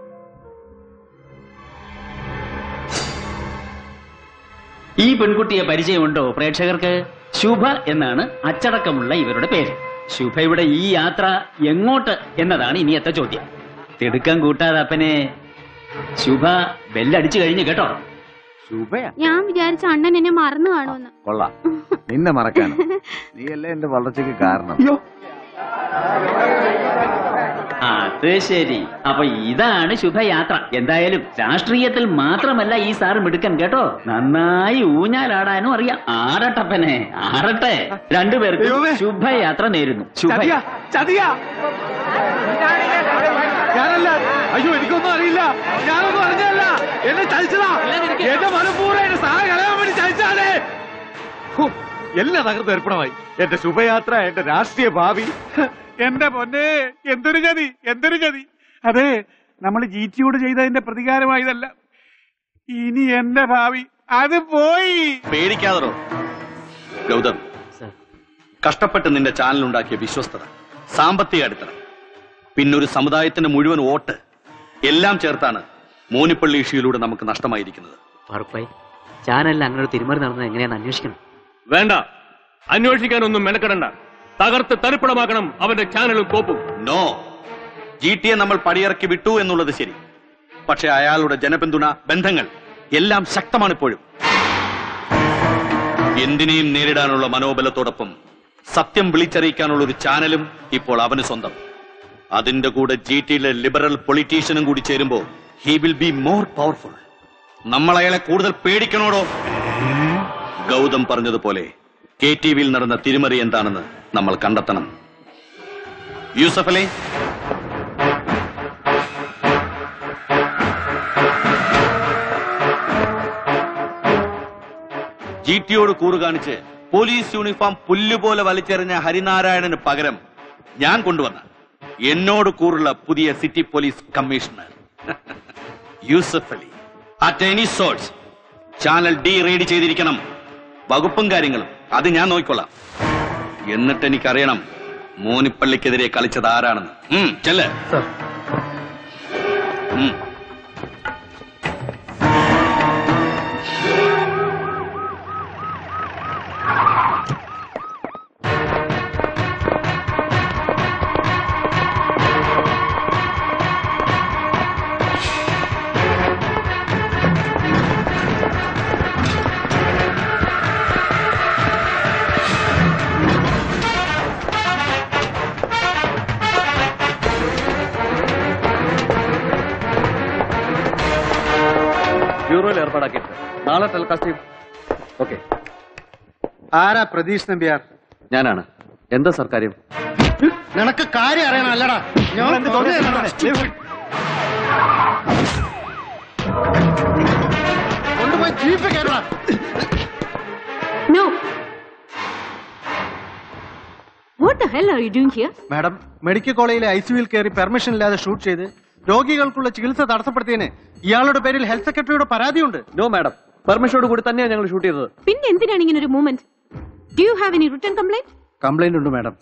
ഈ പെൺകുട്ടിയെ പരിചയമുണ്ടോ പ്രേക്ഷകർക്ക് ശുഭ എന്നാണ് അച്ചടക്കമുള്ള ഇവരുടെ പേര് ശുഭയുടെ ഈ യാത്ര എങ്ങോട്ട് എന്നതാണ് ഇനിയത്തെ ചോദ്യം തിടുക്കം കൂട്ടാതെ അപ്പനെ ശുഭ ബെല്ലടിച്ചു കഴിഞ്ഞു കേട്ടോ ശുഭയാ ഞാൻ വിചാരിച്ച അണ്ണൻ എന്നെ മറന്നു കാണുമെന്ന് കൊള്ളാം നിന്നെ മറക്കാനോ നീയല്ലേ എന്റെ വളർച്ചയ്ക്ക് കാരണം അത് ശരി അപ്പൊ ഇതാണ് ശുഭയാത്ര എന്തായാലും രാഷ്ട്രീയത്തിൽ മാത്രമല്ല ഈ സാർ മിടുക്കൻ കേട്ടോ നന്നായി ഊഞ്ഞാലാടാനും അറിയാം ആടട്ടപ്പനെ ആടട്ടെ രണ്ടുപേർക്കും ശുഭയാത്ര നേരുന്നു ശുഭ ചതിയാ ഞാനല്ല അയ്യോ എനിക്കൊന്നും അറിയില്ല ഞാനൊന്നും അറിഞ്ഞല്ല എന്നെ ചതിച്ചതാ എന്റെ മനഃപൂർവ്വം എന്റെ സാധനം കളയാൻ വേണ്ടി ചതിച്ചാലേ ഹോ, എല്ലാം തകർന്ന് ഏർപ്പണമായി എന്റെ ശുഭയാത്ര എന്റെ രാഷ്ട്രീയ ഭാവി എന്റെ പൊന്നെ എന്തൊരു ചതി എന്തൊരു ചതി അതെ നമ്മൾ ജീറ്റിയോട് ചെയ്തതിന്റെ പ്രതികാരമായതല്ല ഇനി എന്റെ ഭാവി അത് പോയി പേടിക്കാതറോ ഗൗതം കഷ്ടപ്പെട്ട് നിന്റെ ചാനൽ ഉണ്ടാക്കിയ വിശ്വസ്തത സാമ്പത്തിക അടിത്തറ പിന്നൊരു സമുദായത്തിന്റെ മുഴുവൻ വോട്ട് എല്ലാം ചേർത്താണ് മോനിപ്പള്ളി ഇഷ്യൂയിലൂടെ നമുക്ക് നഷ്ടമായിരിക്കുന്നത് ഫാറൂഖ് ചാനലിൽ അങ്ങനെ ഒരു തിരുമറി നടന്നത് എങ്ങനെയാന്ന് അന്വേഷിക്കണം വേണ്ട അന്വേഷിക്കാനൊന്നും മെനക്കെടണ്ട തകർത്ത് തരിപ്പണമാക്കണം അവന്റെ ചാനലും കോപ്പും നോ ജി ടിയെ നമ്മൾ പടിയിറക്കി വിട്ടു എന്നുള്ളത് ശരി പക്ഷെ അയാളുടെ ജനപിന്തുണ ബന്ധങ്ങൾ എല്ലാം ശക്തമാണ് ഇപ്പോഴും എന്തിനേയും നേരിടാനുള്ള മനോബലത്തോടൊപ്പം സത്യം വിളിച്ചറിയിക്കാനുള്ള ഒരു ചാനലും ഇപ്പോൾ അവന് സ്വന്തം അതിന്റെ കൂടെ ജി ടിയിലെ ലിബറൽ പൊളിറ്റീഷ്യനും കൂടി ചേരുമ്പോൾ he will be more powerful നമ്മൾ അയാളെ കൂടുതൽ പേടിക്കണോടോ ഗൗതം പറഞ്ഞതുപോലെ കെ ടി വിയിൽ നടന്ന തിരിമറി എന്താണെന്ന് നമ്മൾ കണ്ടെത്തണം യൂസഫ് അലേ ജി ടിയോട് കൂറ് കാണിച്ച് പോലീസ് യൂണിഫോം പുല്ലുപോലെ വലിച്ചെറിഞ്ഞ ഹരിനാരായണന് പകരം ഞാൻ കൊണ്ടുവന്ന എന്നോട് കൂറുള്ള പുതിയ city police commissioner Yusuf Ali at any source channel D read ചെയ്തിരിക്കണം വകുപ്പും കാര്യങ്ങളും അത് ഞാൻ നോക്കിക്കൊള്ളാം എന്നിട്ട് എനിക്കറിയണം മോനിപ്പള്ളിക്കെതിരെ കളിച്ചത് ആരാണെന്ന് ഉം, ചെല്ല് ഉം. ബ്യൂറോയിൽ ഏർപ്പാടാക്കിയിട്ട് നാളെ ടെലികാസ്റ്റ് ചെയ്യും ഓക്കെ ആരാ പ്രതീഷ് നമ്പ്യാർ ഞാനാണ് എന്താ സർ കാര്യം നിനക്ക് കാര്യം അറിയണം അല്ലടാ ഞാൻ കൊണ്ടുപോയി ജീപ്പ് കയറണം no what the hell are you doing here madam medical കോളേജിലെ ഐ സിയുയിൽ കയറി പെർമിഷൻ ഇല്ലാതെ ഷൂട്ട് ചെയ്ത് രോഗികൾക്കുള്ള ചികിത്സ തടസ്സപ്പെടുത്തിയതിന് ഇയാളുടെ പേരിൽ ഹെൽത്ത് സെക്രട്ടറിയുടെ പരാതിയുണ്ട് നോ മാഡം പെർമിഷനോട് കൂടി തന്നെയാണ് ഞങ്ങൾ ഷൂട്ട് ചെയ്തത് പിന്നെ എന്തിനാണ് ഇങ്ങനെ ഒരു movement do you have any return complaint complaint ഉണ്ട് madam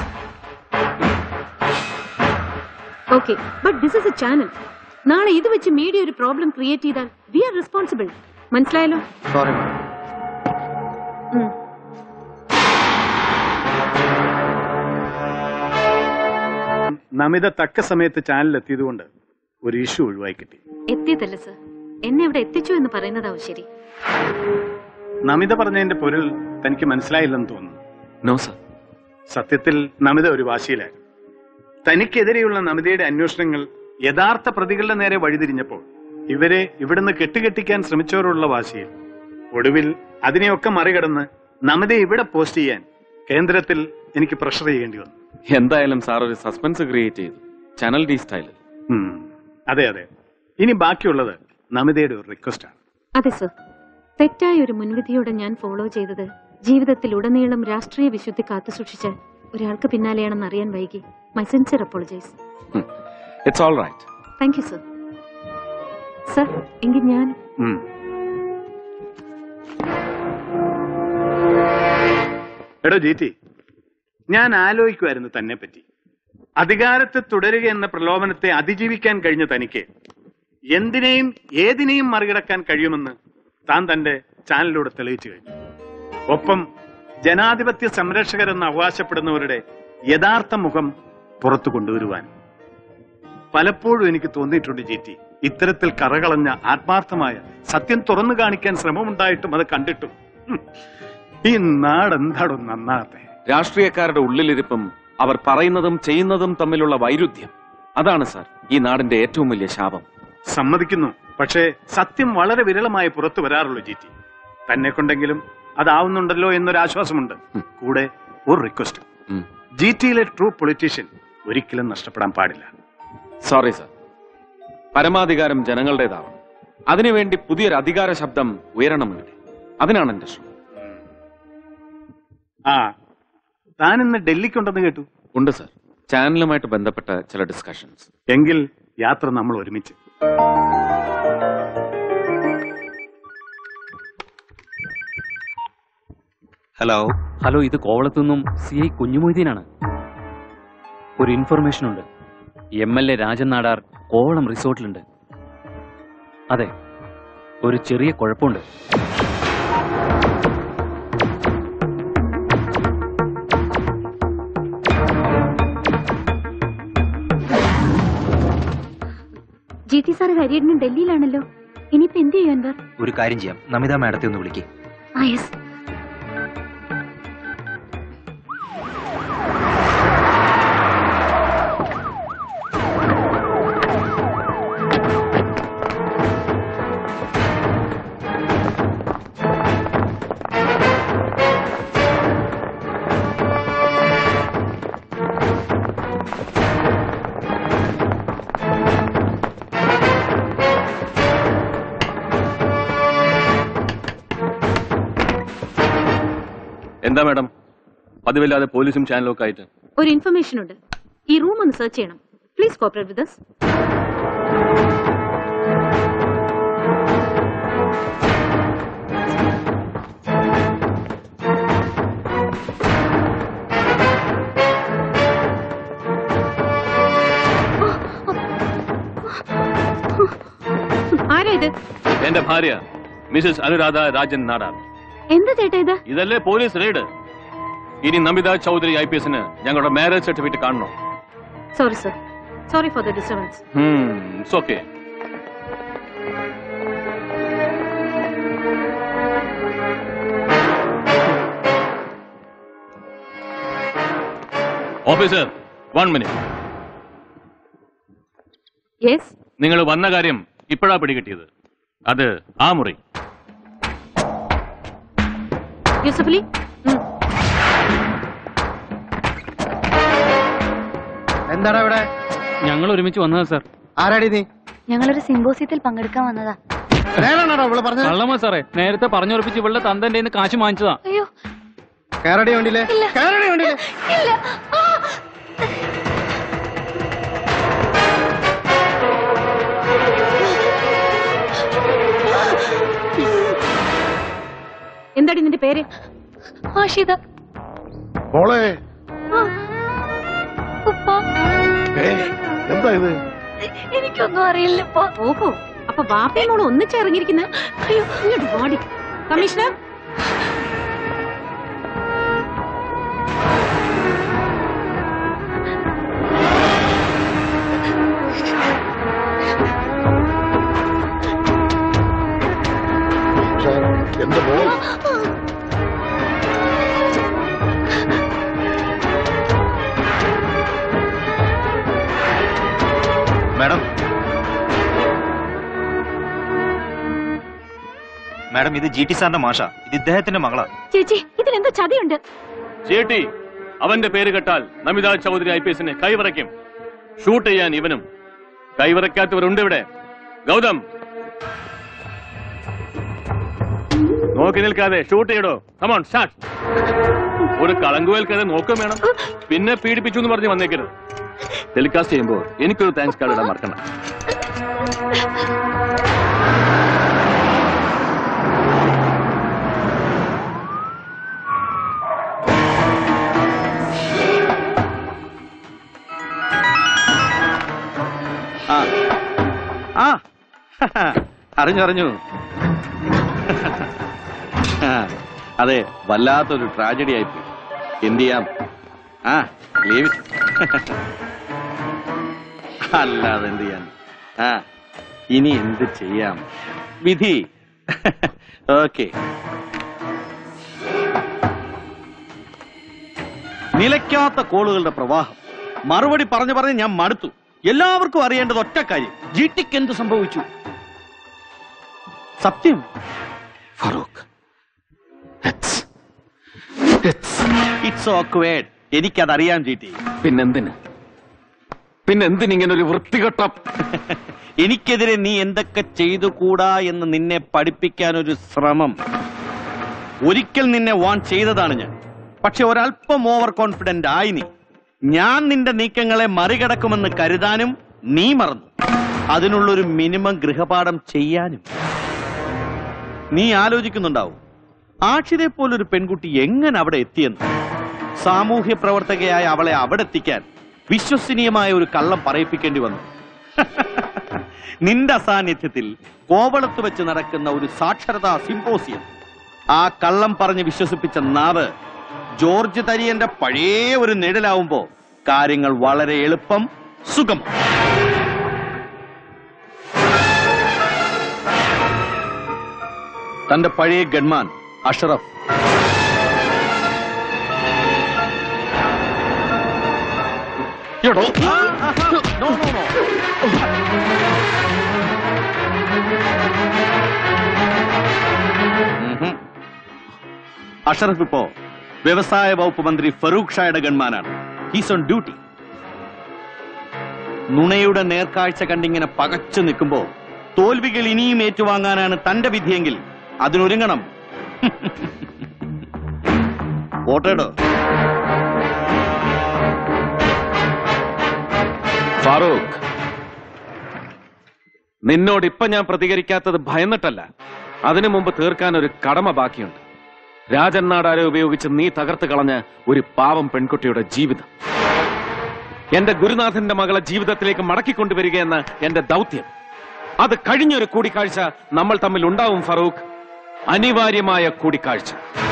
okay but this is a channel നാളെ ഇത് വെച്ച് മീഡിയ ഒരു പ്രോബ്ലം ക്രിയേറ്റ് ചെയ്താൽ വി ആർ റെസ്പോൺസിബിൾ മനസ്സിലായല്ലോ സോറി മാഡം ഉം. നമിത തക്ക സമയത്ത് ചാനലിൽ എത്തിയതുകൊണ്ട് ഒരു ഇഷ്യൂ ഒഴിവായി കിട്ടി എത്തിയതല്ല സർ എന്നെ ഇവിടെ എത്തിച്ചു എന്ന് പറയുന്നതാവും ശരി നമിത പറഞ്ഞതിന്റെ പൊരുൾ തനിക്ക് മനസ്സിലായില്ലെന്ന് തോന്നുന്നു നോ സർ സത്യത്തിൽ നമിത ഒരു വാശിയിലായിരുന്നു തനിക്കെതിരെയുള്ള നമിതയുടെ അന്വേഷണങ്ങൾ യഥാർത്ഥ പ്രതികളുടെ നേരെ വഴിതിരിഞ്ഞപ്പോൾ ഇവരെ ഇവിടുന്ന് കെട്ടുകെട്ടിക്കാൻ ശ്രമിച്ചവരുള്ള വാശിയിൽ ഒടുവിൽ അതിനെയൊക്കെ മറികടന്ന് നമിതയെ ഇവിടെ പോസ്റ്റ് ചെയ്യാൻ കേന്ദ്രത്തിൽ എനിക്ക് പ്രഷർ ചെയ്യേണ്ടി വന്നു എന്തായാലും സാർ ഒരു സസ്പെൻസ് ക്രിയേറ്റ് ചെയ്തു ചാനൽ ഡി സ്റ്റൈലിൽ ഉം. അതെ അതെ ഇനി ബാക്കിയുള്ളത് നമിതയുടെ ഒരു റിക്വസ്റ്റ് ആണ് അതെ സർ തെറ്റായ ഒരു മുൻവിധിയോടെ ഞാൻ ഫോളോ ചെയ്തത് ജീവിതത്തിൽ ഉടനീളം രാഷ്ട്രീയ വിശുദ്ധി കാത്തുസൂക്ഷിച്ച ഒരാൾക്ക് പിന്നാലെയാണെന്ന് അറിയാൻ വൈകി my sincere apologise it's all right thank you sir sir എങ്കിൽ ഞാൻ ഉം. എടോ ജീറ്റി ഞാൻ ആലോചിക്കുമായിരുന്നു തന്നെ പറ്റി അധികാരത്തിൽ തുടരുക എന്ന പ്രലോഭനത്തെ അതിജീവിക്കാൻ കഴിഞ്ഞ തനിക്ക് എന്തിനേയും ഏതിനേയും മറികടക്കാൻ കഴിയുമെന്ന് താൻ തന്റെ ചാനലിലൂടെ തെളിയിച്ചു കഴിഞ്ഞു ഒപ്പം ജനാധിപത്യ സംരക്ഷകരെന്ന് അവകാശപ്പെടുന്നവരുടെ യഥാർത്ഥ മുഖം പുറത്തു കൊണ്ടുവരുവാനും പലപ്പോഴും എനിക്ക് തോന്നിയിട്ടുണ്ട് ജീറ്റി ഇത്തരത്തിൽ കറകളഞ്ഞ ആത്മാർത്ഥമായ സത്യം തുറന്നു കാണിക്കാൻ ശ്രമമുണ്ടായിട്ടും അത് കണ്ടിട്ടും ഹും, ഈ നാടെന്താടോ നന്നാകത്തെ രാഷ്ട്രീയക്കാരുടെ ഉള്ളിലിരിപ്പും അവർ പറയുന്നതും ചെയ്യുന്നതും തമ്മിലുള്ള വൈരുദ്ധ്യം അതാണ് സാർ ഈ നാടിന്റെ ഏറ്റവും വലിയ ശാപം സമ്മതിക്കുന്നു പക്ഷേ സത്യം വളരെ വിരളമായി പുറത്തു വരാറുള്ളൂ ജീറ്റി തന്നെ കൊണ്ടെങ്കിലും അതാവുന്നുണ്ടല്ലോ എന്നൊരാശ്വാസമുണ്ട് കൂടെ ഒരു റിക്വസ്റ്റ് ജിറ്റിയിലെ ട്രൂ പൊളിറ്റീഷ്യൻ ഒരിക്കലും നഷ്ടപ്പെടാൻ പാടില്ല സോറി സാർ പരമാധികാരം ജനങ്ങളുടേതാവണം അതിനുവേണ്ടി പുതിയൊരു അധികാര ശബ്ദം ഉയരണം ഇവിടെ അതിനാണ് എന്റെ ശ്രമം ആ താൻ ഇന്ന് ഡൽഹിക്കുണ്ടെന്ന് കേട്ടു ഉണ്ട് സാർ ചാനലുമായിട്ട് ബന്ധപ്പെട്ട ചില ഡിസ്കഷൻസ് എങ്കിൽ യാത്ര നമ്മൾ ഒരുമിച്ച് ഹലോ ഹലോ ഇത് കോവളത്തു നിന്നും സി ഐ കുഞ്ഞുമൊയ്തീനാണ് ഒരു ഇൻഫർമേഷൻ ഉണ്ട് M L A Rajan Nadar Kovalam റിസോർട്ടിലുണ്ട് അതെ ഒരു ചെറിയ കുഴപ്പമുണ്ട് ജി ടി സാർ ഹരിയേട്ടനും ഡൽഹിയിലാണല്ലോ ഇനിയിപ്പോ എന്ത് ചെയ്യും അൻവർ ഒരു കാര്യം ചെയ്യാം നമിത മാഡത്തെ ഒന്ന് വിളിക്ക് ആ യെസ് എന്താ മാഡം പതിവില്ലാതെ പോലീസും ചാനലും ഒക്കെ ആയിട്ട് ഒരു ഇൻഫർമേഷൻ ഉണ്ട് ഈ റൂം ഒന്ന് സെർച്ച് ചെയ്യണം പ്ലീസ് കോപ്പറേറ്റ് വിത്ത് us ആരാ ഇത് എന്റെ ഭാര്യ മിസസ് അനുരാധ രാജൻ നാടാർ എന്താ ചേട്ടാ ഇത് ഇതല്ലേ പോലീസ് റെയ്ഡ് ഇനി നമിത ചൗധരി ഐ പി എസിന് ഞങ്ങളുടെ മാരേജ് സർട്ടിഫിക്കറ്റ് കാണണോ sorry sir sorry for the disturbance it's okay officer one minute yes നിങ്ങൾ വന്ന കാര്യം ഇപ്പോഴാ പിടികിട്ടിയത് അത് ആ മുറി യൂസഫലി എന്താടാ ഇവിടെ ഞങ്ങൾ ഒരുമിച്ച് വന്നതാ സാർ ആരാടി നീ ഞങ്ങളൊരു സിംബോസിയത്തിൽ പങ്കെടുക്കാൻ വന്നതാ നേരാണോടാ അവള് പറഞ്ഞത് കള്ളമ സാറേ നേരത്തെ പറഞ്ഞുറപ്പിച്ച് ഇവളുടെ തന്തന്റെ കയ്യിന്ന് കാശ് വാങ്ങിച്ചതാ അയ്യോ കയറടി വണ്ടിയിലെ കയറടി വണ്ടിയിലെ ഇല്ല ആ! എന്താടി നിന്റെ പേര് ആഷിത മോളെ ആ. ഉപ്പ ഏ, എന്താ ഇത് എനിക്കൊന്നും അറിയില്ല ഉപ്പ ഓഹോ അപ്പൊ വാപ്പയും മോളും ഒന്നിച്ചിറങ്ങിയിരിക്കുന്ന അയ്യോ ഇങ്ങോട്ട് വാടി കമ്മീഷണർ എന്റെ മോൾ മാഡം മാഡം ഇത് ജി ടി സാറിന്റെ മാഷ ഇത് ഇദ്ദേഹത്തിന്റെ മകളാ ചേച്ചി ഇതിലെന്തോ ചതിയുണ്ട് ചേട്ടി അവന്റെ പേര് കേട്ടാൽ നമിത ചൗധരി ഐ പി എസിനെ കൈവറയ്ക്കും ഷൂട്ട് ചെയ്യാൻ ഇവനും കൈവറയ്ക്കാത്തവരുണ്ട് ഇവിടെ ഗൗതം നോക്കി നിൽക്കാതെ ഷൂട്ട് ചെയ്യടോ കമോൺ സ്റ്റാർട്ട് ഒരു കളങ്കുവേൽക്കാതെ നോക്കുകയും വേണം പിന്നെ പീഡിപ്പിച്ചു എന്ന് പറഞ്ഞ് വന്നേക്കരുത് ടെലികാസ്റ്റ് ചെയ്യുമ്പോൾ എനിക്കൊരു താങ്ക്സ് കാർഡ് ഇടാൻ മറക്കണം ആ ആ അറിഞ്ഞു അറിഞ്ഞു ആ, അതെ വല്ലാത്തൊരു ട്രാജഡി ആയിപ്പോയി എന്ത് ചെയ്യാം ആ ലീവ് അല്ലാതെ എന്ത് ചെയ്യാൻ ആ ഇനി എന്ത് ചെയ്യാം വിധി ഓക്കെ നിലയ്ക്കാത്ത കോളുകളുടെ പ്രവാഹം മറുപടി പറഞ്ഞു പറഞ്ഞ് ഞാൻ മടുത്തു എല്ലാവർക്കും അറിയേണ്ടത് ഒറ്റ കാര്യം ജി ടിക്ക് എന്ത് സംഭവിച്ചു സത്യം ഫറൂഖ് ഇറ്റ്സ് ഓക്വേഡ് എനിക്കതറിയാം ജി ടി പിന്നെന്തിന് പിന്നെന്തിനിങ്ങനെ ഒരു വൃത്തികെട്ട എനിക്കെതിരെ നീ എന്തൊക്കെ ചെയ്തുകൂടാ എന്ന് നിന്നെ പഠിപ്പിക്കാൻ ഒരു ശ്രമം ഒരിക്കൽ നിന്നെ വാൺ ചെയ്തതാണ് ഞാൻ പക്ഷെ ഒരല്പം ഓവർ കോൺഫിഡന്റ് ആയി നീ ഞാൻ നിന്റെ നീക്കങ്ങളെ മറികടക്കുമെന്ന് കരുതാനും നീ മറന്നു അതിനുള്ളൊരു മിനിമം ഗൃഹപാഠം ചെയ്യാനും നീ ആലോചിക്കുന്നുണ്ടാവും ആക്ഷിതെ പോലൊരു പെൺകുട്ടി എങ്ങനെ അവിടെ എത്തിയെന്ന് സാമൂഹ്യ പ്രവർത്തകയായ അവളെ അവിടെ എത്തിക്കാൻ വിശ്വസനീയമായ ഒരു കള്ളം പറയിപ്പിക്കേണ്ടി വന്നു നിന്റെ അസാന്നിധ്യത്തിൽ കോവളത്ത് വെച്ച് നടക്കുന്ന ഒരു സാക്ഷരതാ സിംപോസിയം ആ കള്ളം പറഞ്ഞ് വിശ്വസിപ്പിച്ച നാവ് ജോർജ് തരിയന്റെ പഴയ ഒരു നിഴലാവുമ്പോ കാര്യങ്ങൾ വളരെ എളുപ്പം സുഖം തന്റെ പഴയ ഗൺമാൻ അഷറഫ് എടോ നോ നോ നോ ഉഹും. അഷറഫ് ഇപ്പോ വ്യവസായ വകുപ്പ് മന്ത്രി ഫറൂഖ് ഷായുടെ ഗൺമാനാണ് ഹീസ് ഓൺ ഡ്യൂട്ടി നുണയുടെ നേർക്കാഴ്ച കണ്ടിങ്ങനെ പകച്ചു നിൽക്കുമ്പോ തോൽവികൾ ഇനിയും ഏറ്റുവാങ്ങാനാണ് തന്റെ വിധിയെങ്കിൽ അതിനൊരുങ്ങണം ഓട്ടേടോ ഫാറൂഖ് നിന്നോട് ഇപ്പൊ ഞാൻ പ്രതികരിക്കാത്തത് ഭയന്നിട്ടല്ല അതിനു മുമ്പ് തീർക്കാൻ ഒരു കടമ ബാക്കിയുണ്ട് രാജൻ നാടാരെ ഉപയോഗിച്ച് നീ തകർത്ത് കളഞ്ഞ ഒരു പാവം പെൺകുട്ടിയുടെ ജീവിതം എന്റെ ഗുരുനാഥന്റെ മകളെ ജീവിതത്തിലേക്ക് മടക്കിക്കൊണ്ടുവരികയെന്ന എന്റെ ദൗത്യം അത് കഴിഞ്ഞൊരു കൂടിക്കാഴ്ച നമ്മൾ തമ്മിൽ ഉണ്ടാവും ഫറൂഖ് അനിവാര്യമായ കൂടിക്കാഴ്ച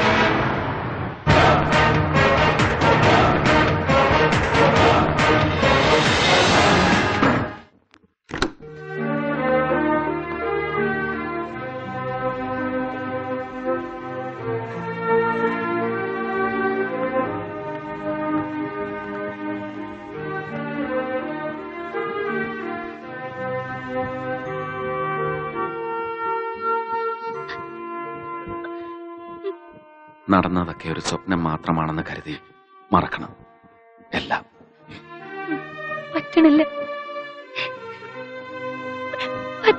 നടന്നതൊക്കെ ഒരു സ്വപ്നം മാത്രമാണെന്ന് കരുതി മറക്കണം എല്ലാം പറ്റണില്ല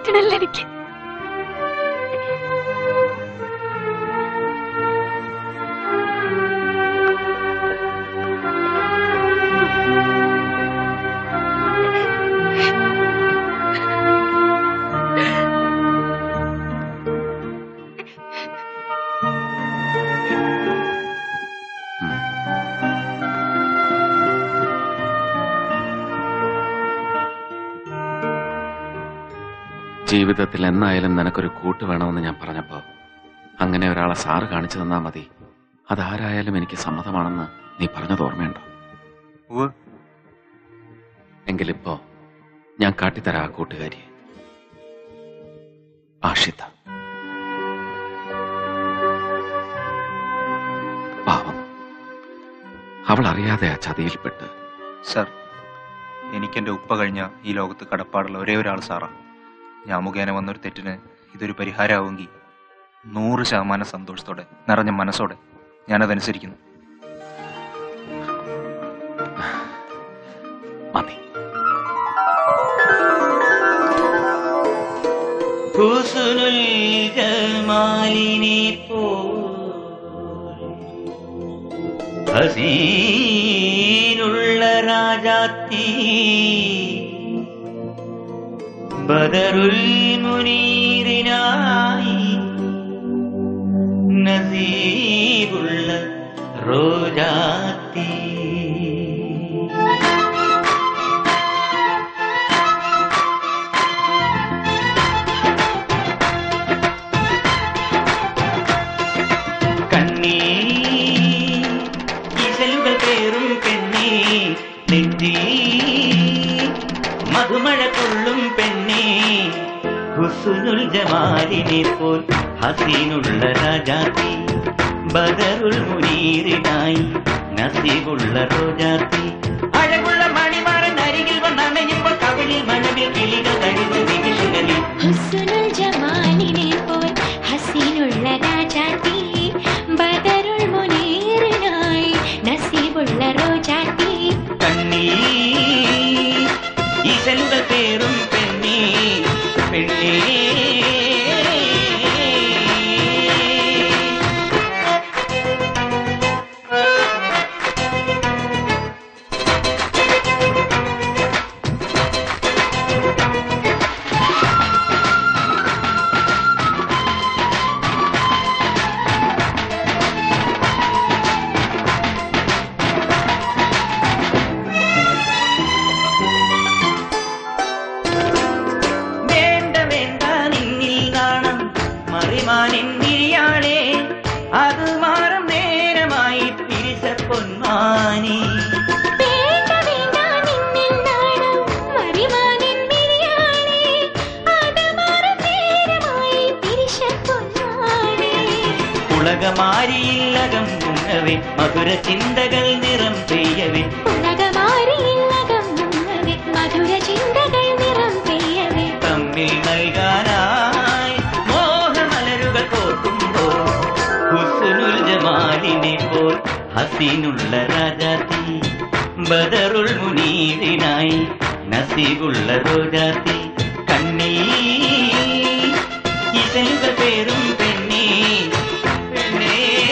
പറ്റണില്ല എനിക്ക് ജീവിതത്തിൽ എന്നായാലും നിനക്കൊരു കൂട്ട് വേണമെന്ന് ഞാൻ പറഞ്ഞപ്പോ അങ്ങനെ ഒരാളെ സാറ് കാണിച്ചു തന്നാ മതി അതാരായാലും എനിക്ക് സമ്മതമാണെന്ന് നീ പറഞ്ഞത് ഓർമ്മയുണ്ടോ എങ്കിലിപ്പോ ഞാൻ കാട്ടിത്തരാ ആ കൂട്ടുകാരിയെ ആഷിത പാവം അവൾ അറിയാതെ ആ ചതിയിൽപ്പെട്ട് സർ എനിക്കെന്റെ ഉപ്പ കഴിഞ്ഞ ഈ ലോകത്ത് കടപ്പാടുള്ള ഒരേ ഒരാൾ സാറാ ഞാൻ മുഖേന വന്നൊരു തെറ്റിന് ഇതൊരു പരിഹാരമാവുമെങ്കിൽ നൂറ് ശതമാനം സന്തോഷത്തോടെ നിറഞ്ഞ മനസ്സോടെ ഞാനതനുസരിക്കുന്നു ഹുസ്നുൽ ജമാലിനെ പോ ഹസീനുള്ള രാജാത്തി ബദറുൽ മുനീറിനായി നസീബുള്ള റോജാത്തി കണ്ണീ ഇസലുകൾ പേറും പെണ്ണേ നെറ്റി മധുമഴ കൊള്ളും പെണ്ണേ ഹുസുനുൽ ജമാലിനെ പോൽ ഹസീനുള്ള രാജാത്തി ബദറുൽ മുനീറിനായി നസീബുള്ള റോജാത്തി അഴകുള്ള മണിമാറൻ അരികിൽ വന്നണയുമ്പോൾ കവിളിൽ മണവിൽ കിളികൾ കഴിവ് നിമിഷങ്ങളിൽ ഹുസ്നുൽ ജമാലിനെ പോൽ ഹസീനുള്ള രാജാത്തി ബദറുൽ മുനീറിനായി നസീബുള്ള റോജാത്തി കണ്ണീ ഇസലുകൾ പേറും പെണ്ണേ പെണ്ണേ വേണ്ട വേണ്ട നിന്നിൽ നാണം മറിമാനിൻ വിരിയാളെ അത് മാറും നേരമായി പിരിച്ച പൊന്മാനി വേണ്ട വേണ്ട നിന്നിൽ നാണം മറിമാനിൻ മിഴിയാളെ അത് മാറും നേരമായി പിരിശപ്പൊന്നാളെ ഉലകമാരിയില്ലകം മുങ്ങവേ മധുര ചിന്തകൾ നിറം പെയ്യവേ ഉലകമാരിയില്ലകം മുങ്ങവെ മധുര ചിന്തകൾ നിറം പെയ്യവെ തമ്മിൽ നൽകാനായി മോഹമലരുകൾ കോർക്കുമ്പോൾ ഹുസ്നുൽ ജമാലിനെ പോൽ ഹസീനുള്ള രാജാത്തി ബദറുൽ മുനീറിനായി നസീബുള്ള റോജാത്തി കണ്ണീ ഇസലുകൾ പേരും പെണ്ണീ പെണ്ണേ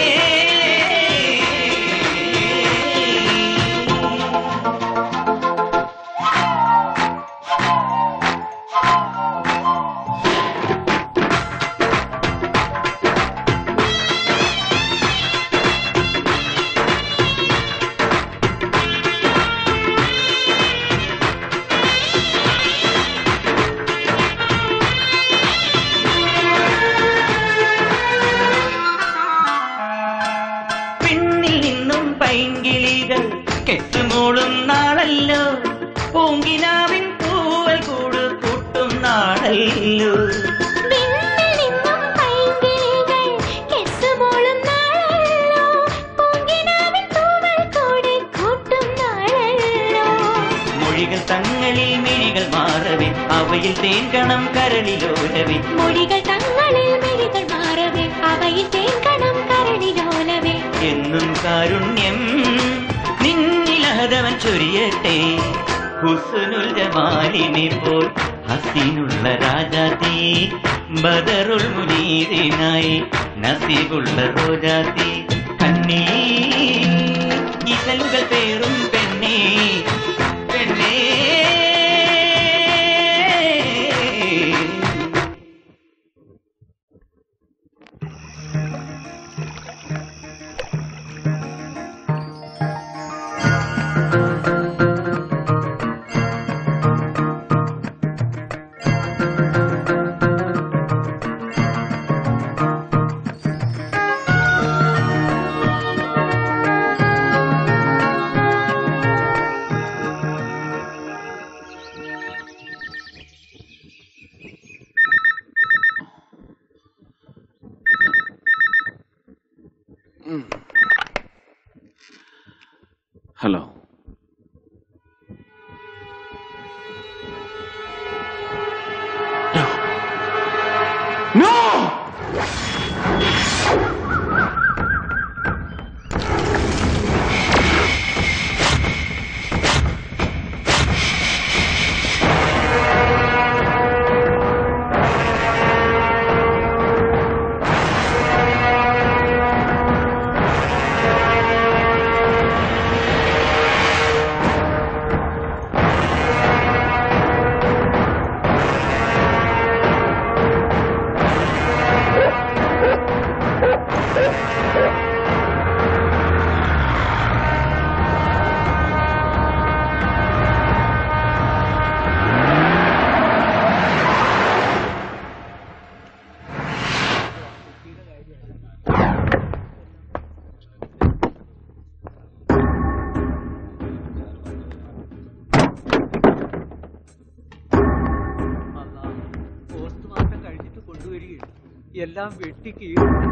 പിന്നിൽ നിന്നും പൈങ്കിളികൾ കെട്ടുമൂളും നാളല്ലോ പൂങ്കിനാവിൻ പൂവൽ കൂട് കൂട്ടും നാളല്ലോ വിണ്ണിൽ നിന്നും പൈങ്കിളികൾ കെസ്സുമോളും നാളല്ലോ പൂങ്കിനാവിൻ തൂവൽ കൂടെ കൂട്ടും നാളല്ലോ മൊഴികൾ തങ്ങളിൽ മിഴികൾ മാറവേ അവയിൽ തേൻകണം കരളിലോരവേ മൊഴികൾ തങ്ങളിൽ മിഴികൾ മാറവേ അവയിൽ തേൻകണം കരടിലോലവേ എന്നും കാരുണ്യം നിന്നിലഹതവൻ ചൊരിയട്ടെ ഹുസ്നുൽ ജമാലിനെ പോൽ ഹസീനുള്ള രാജാതി ബദറുൽ മുനീറിനായി നസീബുള്ള റോജാതി കണ്ണീ ഇതളുകൾ പേറും പെണ്ണേ പെണ്ണേ ഹലോ പോസ്റ്റ്മോർട്ടം കഴിഞ്ഞിട്ട് കൊണ്ടുവരികയും എല്ലാം വെട്ടിക്ക്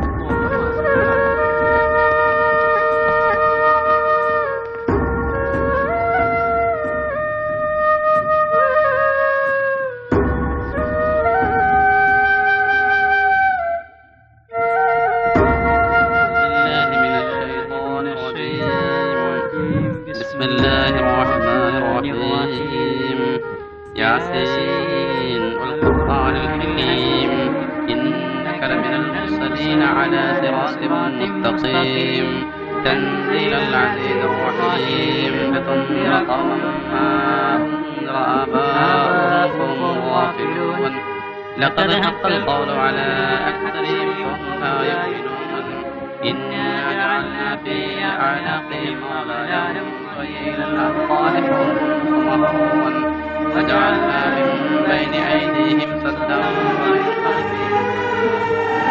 بسم الله الرحمن الرحيم ياسين والقرآن الحكيم إنك لمن المرسلين على صراط مستقيم تنزيل العزيز الرحيم لتنذر قوما ما أنذر آباؤهم فهم غافلون لقد حق القول على أكثرهم فهم لا يؤمنون إنا جعلنا في أعناقهم أغلالا وإلى الأذقان فهم وجعلنا من بين أيديهم سدا ومن خلفهم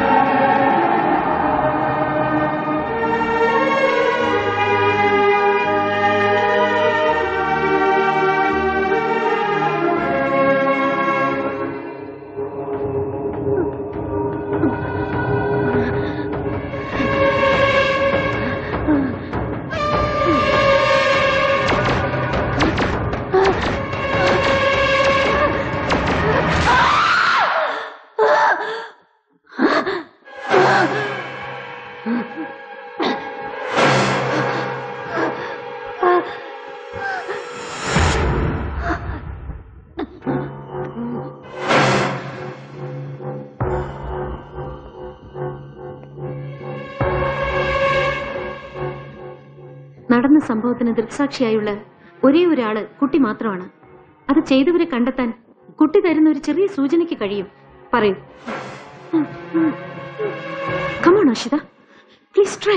നടന്ന സംഭവത്തിന് ദൃക്സാക്ഷിയായുള്ള ഒരേ ഒരാള് കുട്ടി മാത്രമാണ് അത് ചെയ്തവരെ കണ്ടെത്താൻ കുട്ടി തരുന്ന ഒരു ചെറിയ സൂചനയ്ക്ക് കഴിയും പറയൂ come on Ashitha please try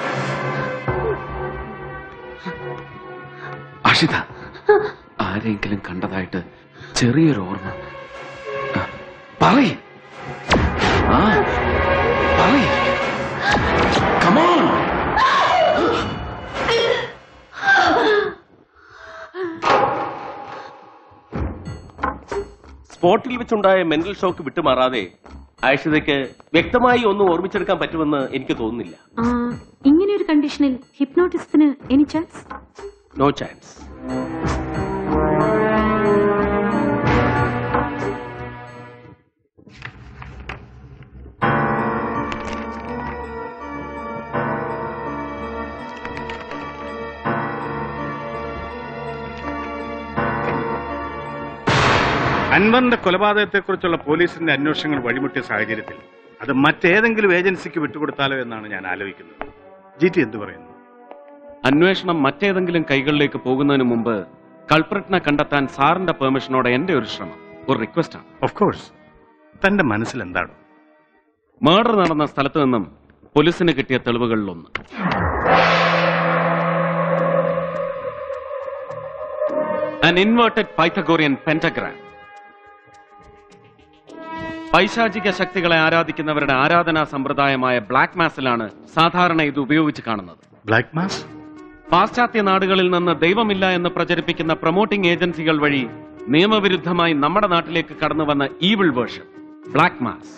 Ashitha ആരെങ്കിലും കണ്ടതായിട്ട് ചെറിയൊരു ഓർമ്മ ആ, പറയ് ആ പറയ് കമോൺ സ്പോട്ടിൽ വെച്ചുണ്ടായ മെന്റൽ ഷോക്ക് വിട്ടുമാറാതെ ആയിഷതയ്ക്ക് വ്യക്തമായി ഒന്നും ഓർമ്മിച്ചെടുക്കാൻ പറ്റുമെന്ന് എനിക്ക് തോന്നുന്നില്ല ആ, ഇങ്ങനെ ഒരു കണ്ടീഷനിൽ ഹിപ്നോട്ടിസത്തിന് എനി ചാൻസ് നോ ചാൻസ് അൻവറിന്റെ കൊലപാതകത്തെക്കുറിച്ചുള്ള പോലീസിന്റെ അന്വേഷണങ്ങൾ വഴിമുട്ടിയ സാഹചര്യത്തിൽ അത് മറ്റേതെങ്കിലും ഏജൻസിക്ക് വിട്ടുകൊടുത്താലോ എന്നാണ് ഞാൻ ആലോചിക്കുന്നത് ജി ടി എന്ത് പറയുന്നു അന്വേഷണം മറ്റേതെങ്കിലും കൈകളിലേക്ക് പോകുന്നതിന് മുമ്പ് കൾപ്രറ്റിനെ കണ്ടെത്താൻ സാറിന്റെ പെർമിഷനോടെ എന്റെ ഒരു ശ്രമം ഒരു റിക്വസ്റ്റ് ആണ് ഓഫ് കോഴ്സ് തന്റെ മനസ്സിൽ എന്താണ് മർഡർ നടന്ന സ്ഥലത്ത് നിന്നും പോലീസിന് കിട്ടിയ തെളിവുകളിലൊന്ന് an inverted Pythagorean pentagram. പൈശാചിക ശക്തികളെ ആരാധിക്കുന്നവരുടെ ആരാധനാ സമ്പ്രദായമായ ബ്ലാക്ക് മാസിലാണ് സാധാരണ ഇത് ഉപയോഗിച്ച് കാണുന്നത് ബ്ലാക്ക് മാസ് പാശ്ചാത്യ നാടുകളിൽ നിന്ന് ദൈവമില്ല എന്ന് പ്രചരിപ്പിക്കുന്ന പ്രൊമോട്ടിംഗ് ഏജൻസികൾ വഴി നിയമവിരുദ്ധമായി നമ്മുടെ നാട്ടിലേക്ക് കടന്നു വന്ന ഈവിൾ വേർഷൻ ബ്ലാക്ക് മാസ്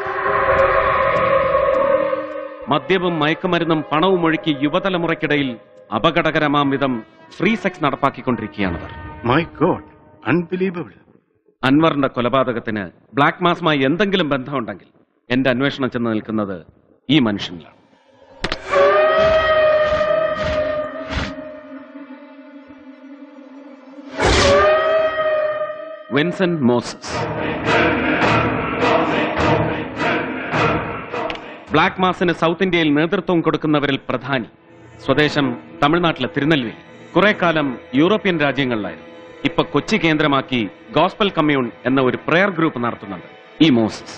മദ്യവും മയക്കുമരുന്നും പണവും ഒഴുക്കി യുവതലമുറയ്ക്കിടയിൽ അപകടകരമാം വിധം ഫ്രീ സെക്സ് നടപ്പാക്കിക്കൊണ്ടിരിക്കുകയാണവർ മൈ ഗോഡ് അൺബിലീവബിൾ അൻവറിന്റെ കൊലപാതകത്തിന് ബ്ലാക്ക് മാസുമായി എന്തെങ്കിലും ബന്ധമുണ്ടെങ്കിൽ എന്റെ അന്വേഷണം ചെന്ന് നിൽക്കുന്നത് ഈ മനുഷ്യനിലാണ് വിൻസെന്റ് മോസസ് ബ്ലാക്ക് മാസിന് സൗത്ത് ഇന്ത്യയിൽ നേതൃത്വം കൊടുക്കുന്നവരിൽ പ്രധാനി സ്വദേശം തമിഴ്നാട്ടിലെ തിരുനെൽവേലി കുറെ കാലം യൂറോപ്യൻ രാജ്യങ്ങളിലായിരുന്നു ഇപ്പൊ കൊച്ചി കേന്ദ്രമാക്കി ഗോസ്പൽ കമ്മ്യൂൺ എന്ന ഒരു പ്രെയർ ഗ്രൂപ്പ് നടത്തുന്നുണ്ട് ഈ മോസസ്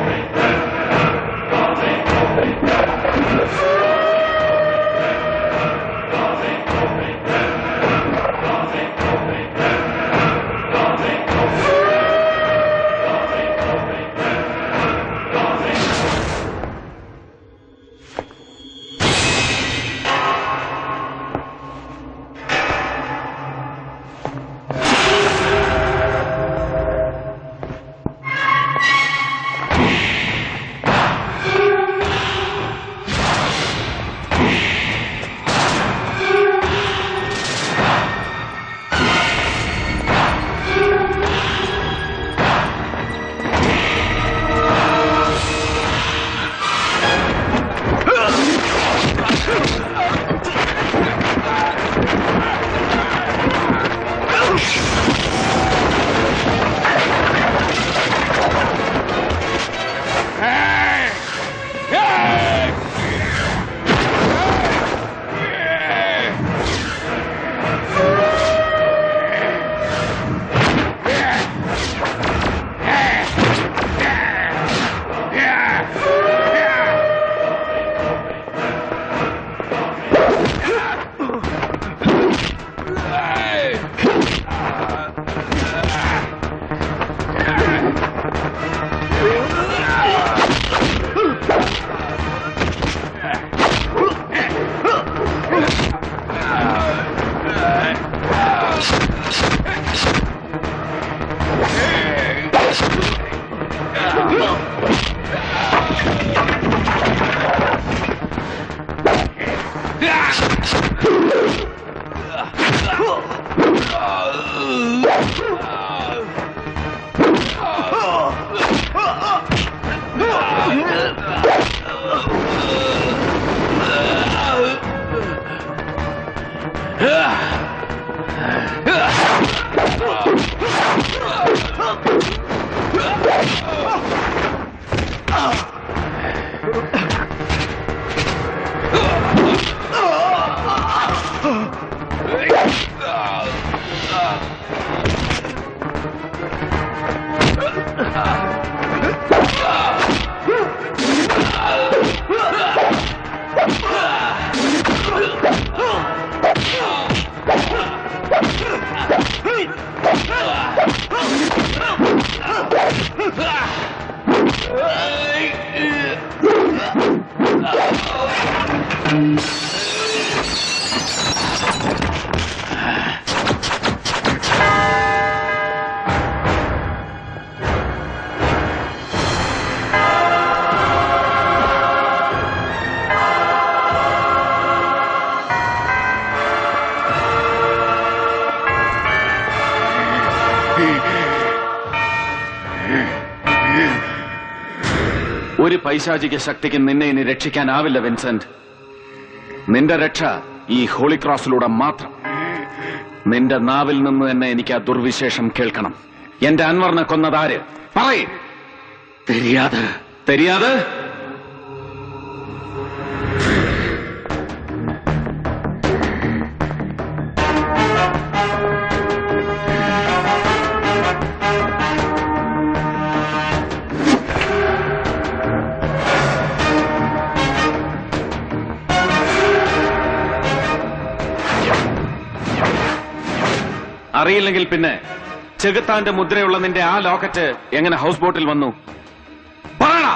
ഒരു പൈശാചിക ശക്തിക്ക് നിന്നെ ഇനി രക്ഷിക്കാനാവില്ല വിൻസെന്റ് നിന്റെ രക്ഷ ഈ ഹോളി ക്രോസിലൂടെ മാത്രം നിന്റെ നാവിൽ നിന്ന് തന്നെ എനിക്ക് ആ ദുർവിശേഷം കേൾക്കണം എന്റെ അൻവറിനെ കൊന്നതാര് പറയേ தெரியாது தெரியாது അറിയില്ലെങ്കിൽ പിന്നെ ചെകുത്താന്റെ മുദ്രയുള്ള നിന്റെ ആ ലോക്കറ്റ് എങ്ങനെ ഹൗസ് ബോട്ടിൽ വന്നു പറയടാ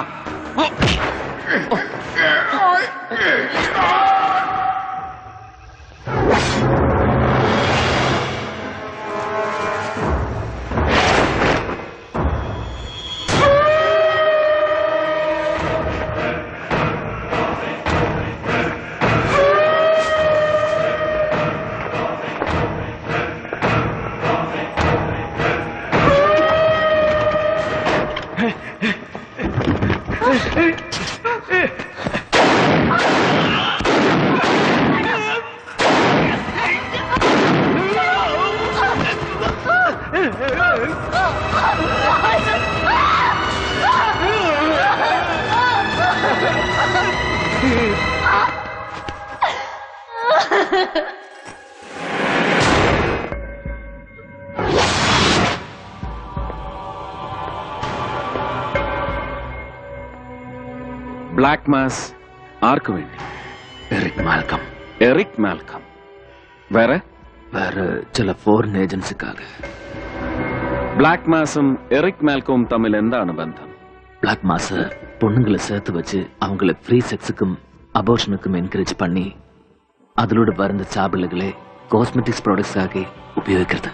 ബ്ലാക്ക് മാസ് ആർക്ക് വേണ്ടി எரிக் மால்கம் എറിക് മാൽക്കം വേറെ வேற சில ഫോറിൻ ഏജൻസിക്കാக ബ്ലാക്ക് മാസും എറിക് മാൽക്കവും തമ്മിൽ എന്താണ് ബന്ധം பிளாக் மாச பொண்ணுங்களை சேர்த்து வச்சு அவங்கள ஃப்ரீ செக்ஸுக்கும் அபோர்ஷனுக்கும் என்கரேஜ் பண்ணி அதிலோட வருந்த சாப்பிள்ளைகளை காஸ்மெட்டிக்ஸ் ப்ராடக்ட்ஸ் ஆகி உபயோகிக்கிறது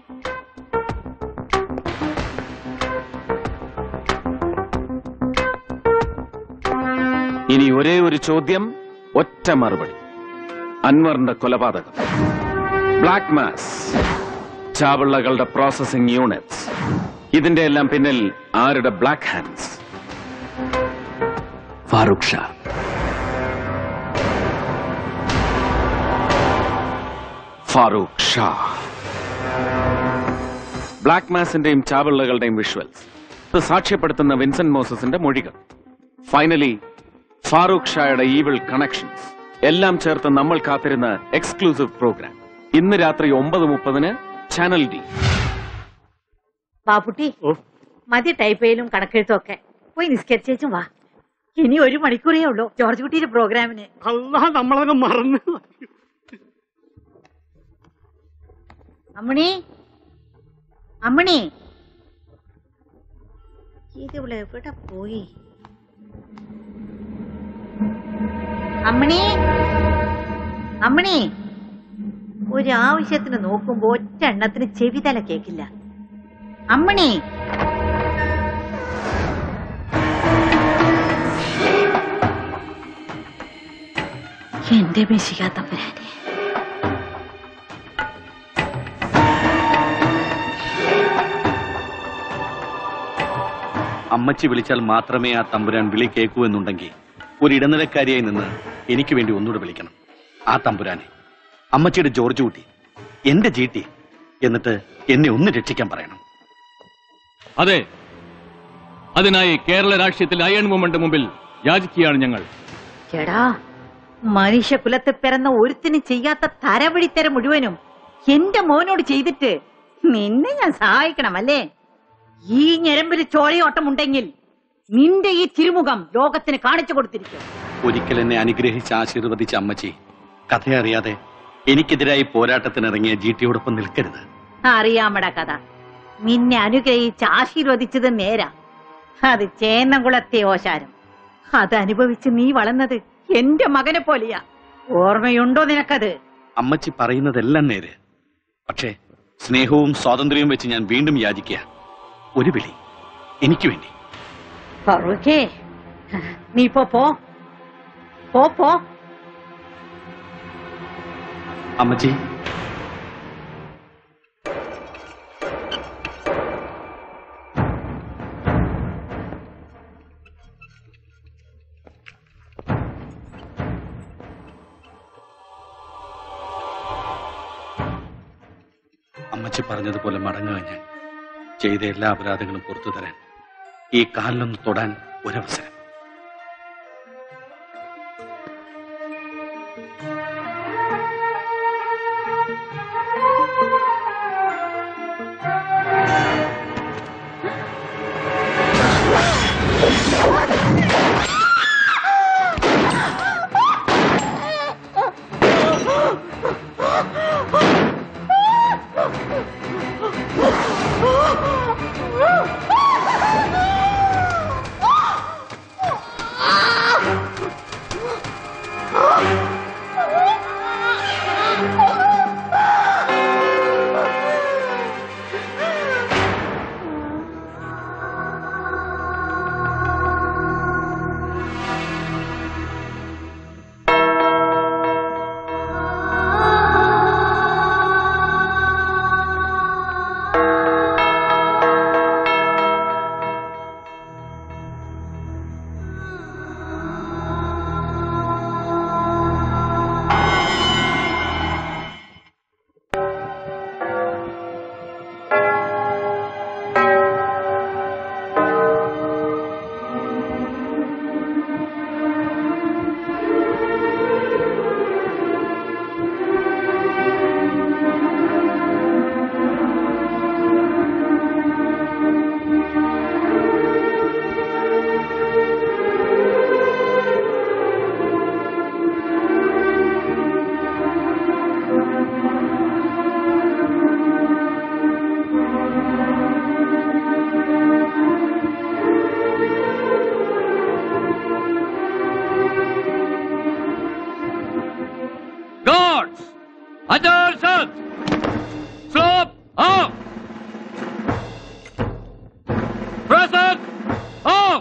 ഇനി ഒരേ ഒരു ചോദ്യം ഒറ്റ മറുപടി അൻവറിന്റെ കൊലപാതകം ബ്ലാക്ക് മാസ് ചാവിള്ളകളുടെ പ്രോസസിംഗ് യൂണിറ്റ്സ് ഇതിന്റെ എല്ലാം പിന്നിൽ ആരുടെ black hands Farooq Shah Farooq Shah black മാസിന്റെയും ചാവിള്ളകളുടെയും വിഷ്വൽസ് ഇത് സാക്ഷ്യപ്പെടുത്തുന്ന വിൻസെന്റ് മോസസിന്റെ മൊഴികൾ ഫൈനലി ഫാറൂഖ് ഷായുടെ ഈവിൾ കണക്ഷൻസ് എല്ലാം ചേർത്ത് നമ്മൾ കാത്തിരുന്ന എക്സ്ക്ലൂസീവ് പ്രോഗ്രാം ഇന്ന് രാത്രി ഒമ്പത് മുപ്പതിന് ചാനൽ ഡി ബാപ്പുട്ടി മതി ടൈപ്പ് ചെയ്യലും കണക്കെഴുത്തും ഒക്കെ പോയി നിസ്കരിച്ചേച്ചും വാ ഇനി ഒരു മണിക്കൂറേ ഉള്ളൂ ജോർജ് കുട്ടിയുടെ പ്രോഗ്രാമിന് അല്ലാ നമ്മളതൊക്കെ മറന്നു അമ്മണി അമ്മണി ഇത് ഇവിടെ എവിടെ പോയി അമ്മണി അമ്മണി ഒരു ആവശ്യത്തിന് നോക്കുമ്പോ ഒറ്റ എണ്ണത്തിന് ചെവി തല കേക്കില്ല അമ്മണി എന്റെ മെസ്സിക്കാത്തപ്പരാനെ അമ്മച്ചി വിളിച്ചാൽ മാത്രമേ ആ തമ്പുരാൻ വിളി കേൾക്കൂ എന്നുണ്ടെങ്കിൽ ഒരു ഇടനിലക്കാരിയായി നിന്ന് എനിക്ക് വേണ്ടി ഒന്നുകൂടെ വിളിക്കണം ആ തമ്പുരാനെ അമ്മച്ചിയുടെ ജോർജ് കുട്ടി എന്റെ ജീട്ടി എന്നിട്ട് എന്നെ ഒന്ന് രക്ഷിക്കാൻ പറയണം അതെ അതിനായി കേരള രാഷ്ട്രീയത്തിൽ അയൺ മൂവ്മെന്റ് മുമ്പിൽ യാചിക്കുകയാണ് ഞങ്ങൾ ചേടാ മനുഷ്യകുലത്തിൽ പിറന്ന ഒരുത്തിനും ചെയ്യാത്ത തരവഴിത്തരം മുഴുവനും എന്റെ മോനോട് ചെയ്തിട്ട് നിന്നെ ഞാൻ സഹായിക്കണം അല്ലേ ഈ ഞരമ്പിൽ ചോഴയോട്ടമുണ്ടെങ്കിൽ നിന്റെ ഈ തിരുമുഖം ലോകത്തിന് കാണിച്ചു കൊടുത്തിരിക്കും ഒരിക്കൽ എന്നെ അനുഗ്രഹിച്ച് ആശീർവദിച്ച അമ്മച്ചി കഥയറിയാതെ എനിക്കെതിരായി പോരാട്ടത്തിനിറങ്ങിയ ജീട്ടിയോടൊപ്പം നിൽക്കരുത് അറിയാമട കഥ നിന്നെ അനുഗ്രഹിച്ച് ആശീർവദിച്ചത് നേരാ അത് ചേന്നംകുളത്തെ ഓശാരം അത് അനുഭവിച്ച് നീ വളർന്നത് എന്റെ മകനെ പോലെയാ ഓർമ്മയുണ്ടോ നിനക്കത് അമ്മച്ചി പറയുന്നതെല്ലാം നേര് പക്ഷേ സ്നേഹവും സ്വാതന്ത്ര്യവും വെച്ച് ഞാൻ വീണ്ടും യാചിക്കുക ഒരു വിളി എനിക്ക് വേണ്ടി ഫറൂഖേ നീ പോ പോ പോ പോ അമ്മച്ചി അമ്മച്ചി പറഞ്ഞതുപോലെ മടങ്ങുക ഞാൻ ചെയ്ത എല്ലാ അപരാധങ്ങളും പുറത്തു തരാൻ ഈ കാലിലൊന്ന് തൊടാൻ ഒരവസരം Guards! Attention! Stop! Up! Present! Up!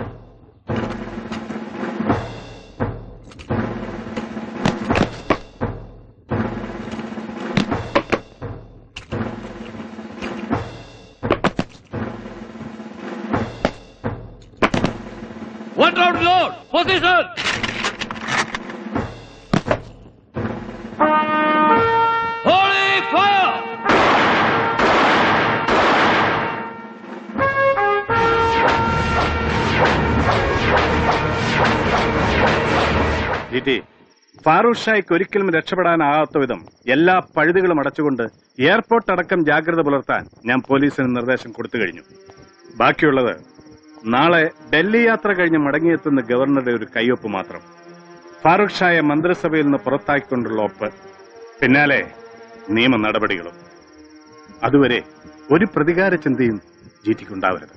One round load! Position! Holy fire! ജിറ്റി Farooq ഷായ്ക്ക് ഒരിക്കലും രക്ഷപ്പെടാനാകാത്ത വിധം എല്ലാ പഴുതുകളും അടച്ചുകൊണ്ട് എയർപോർട്ട് അടക്കം ജാഗ്രത പുലർത്താൻ ഞാൻ പോലീസിന് നിർദ്ദേശം കൊടുത്തു കഴിഞ്ഞു ബാക്കിയുള്ളത് നാളെ ഡൽഹി യാത്ര കഴിഞ്ഞ് മടങ്ങിയെത്തുന്ന ഗവർണറുടെ ഒരു കൈയൊപ്പ് മാത്രം ഫാറൂഖ് ഷായെ മന്ത്രിസഭയിൽ നിന്ന് പുറത്താക്കിക്കൊണ്ടുള്ള ഒപ്പ് പിന്നാലെ നിയമ നടപടികളും അതുവരെ ഒരു പ്രതികാര ചിന്തയും ജീറ്റിക്കുണ്ടാവരുത്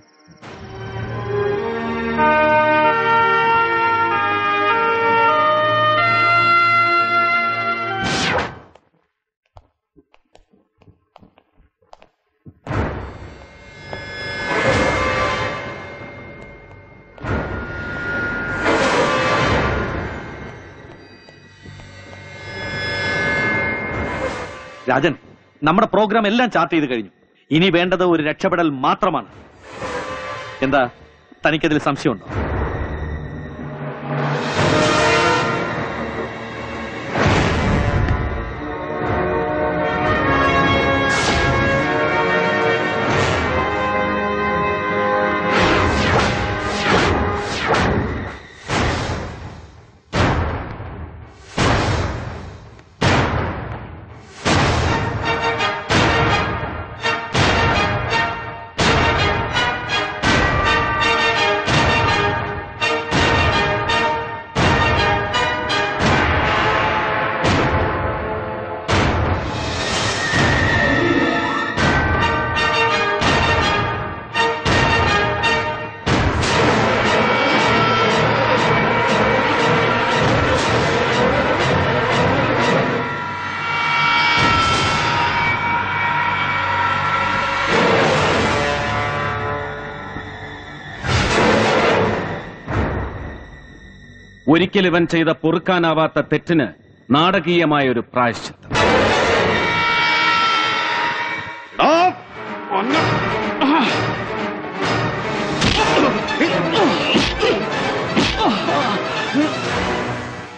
രാജൻ നമ്മുടെ പ്രോഗ്രാം എല്ലാം ചാർട്ട് ചെയ്ത് കഴിഞ്ഞു ഇനി വേണ്ടത് ഒരു രക്ഷപ്പെടൽ മാത്രമാണ് എന്താ തനിക്കതിൽ സംശയമുണ്ടോ ഒരിക്കൽ ഇവൻ ചെയ്ത പൊറുക്കാനാവാത്ത തെറ്റിന് നാടകീയമായ ഒരു പ്രായശ്ചിത്തം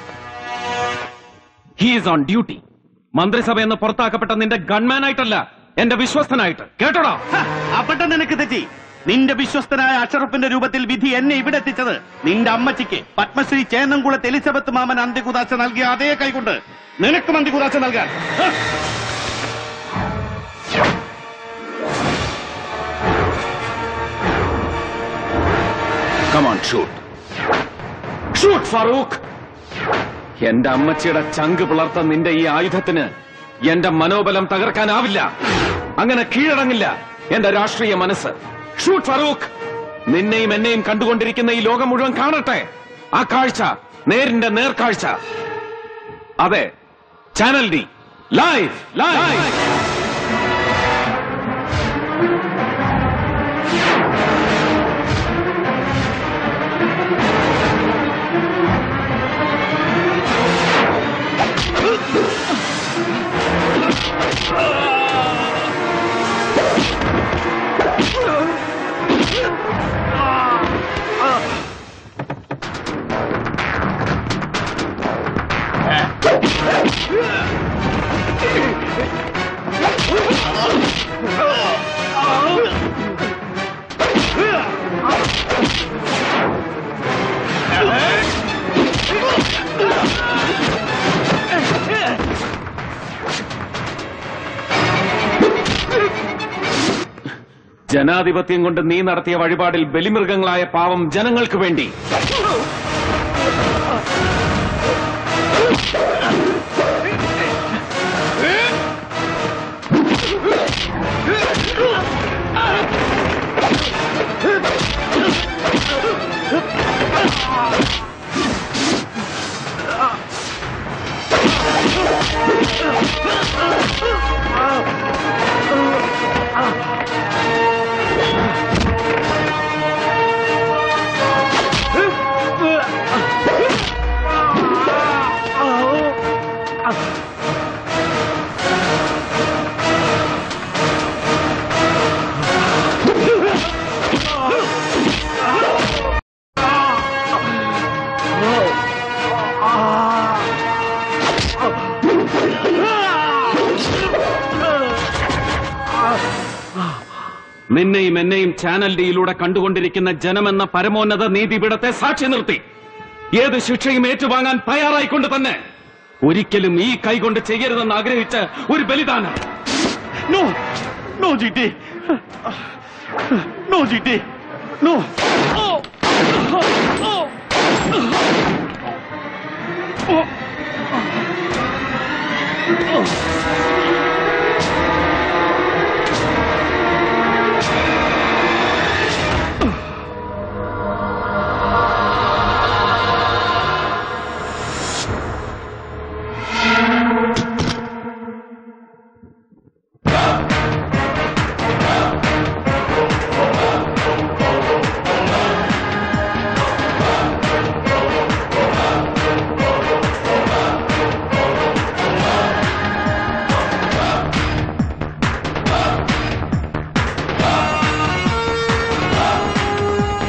ഹീസ് ഓൺ ഡ്യൂട്ടി മന്ത്രിസഭ എന്ന് പുറത്താക്കപ്പെട്ട നിന്റെ ഗൺമാൻ ആയിട്ടല്ല എന്റെ വിശ്വസ്തനായിട്ട് കേട്ടോടാ അവിടെ നിനക്ക് തെറ്റി നിന്റെ വിശ്വസ്തനായ അഷറഫിന്റെ രൂപത്തിൽ വിധി എന്നെ ഇവിടെ എത്തിച്ചത് നിന്റെ അമ്മച്ചിക്ക് പത്മശ്രീ ചേന്നംകുളത്ത് എലിസബത്ത് മാമൻ അന്ത്യകുദാശ നൽകിയ അതേ കൈകൊണ്ട് നിനക്കും അന്ത്യകുദാശ നൽകാൻ ഹ! കമാൺ ഷൂട്ട് ഷൂട്ട് ഫാറൂഖ് എന്റെ അമ്മച്ചിയുടെ ചങ്ക് പിളർത്ത നിന്റെ ഈ ആയുധത്തിന് എന്റെ മനോബലം തകർക്കാനാവില്ല അങ്ങനെ കീഴടങ്ങില്ല എന്റെ രാഷ്ട്രീയ മനസ്സ് ഷൂട്ട് ഫാറൂഖ് നിന്നെയും എന്നെയും കണ്ടുകൊണ്ടിരിക്കുന്ന ഈ ലോകം മുഴുവൻ കാണട്ടെ ആ കാഴ്ച നേരിന്റെ നേർക്കാഴ്ച അതെ ചാനൽ ഡി ലൈവ് ലൈവ് ജനാധിപത്യം കൊണ്ട് നീ നടത്തിയ വഴിപാടിൽ ബലിമൃഗങ്ങളായ പാവം ജനങ്ങൾക്ക് വേണ്ടി നിന്നെയും എന്നെയും ചാനൽ ഡിയിലൂടെ കണ്ടുകൊണ്ടിരിക്കുന്ന ജനമെന്ന പരമോന്നത നീതിപീഠത്തെ സാക്ഷി നിർത്തി ഏത് ശിക്ഷയും ഏറ്റുവാങ്ങാൻ തയ്യാറായിക്കൊണ്ട് തന്നെ ഒരിക്കലും ഈ കൈകൊണ്ട് ചെയ്യരുതെന്ന് ആഗ്രഹിച്ച ഒരു ബലിദാനം no no G T no G T no Oh!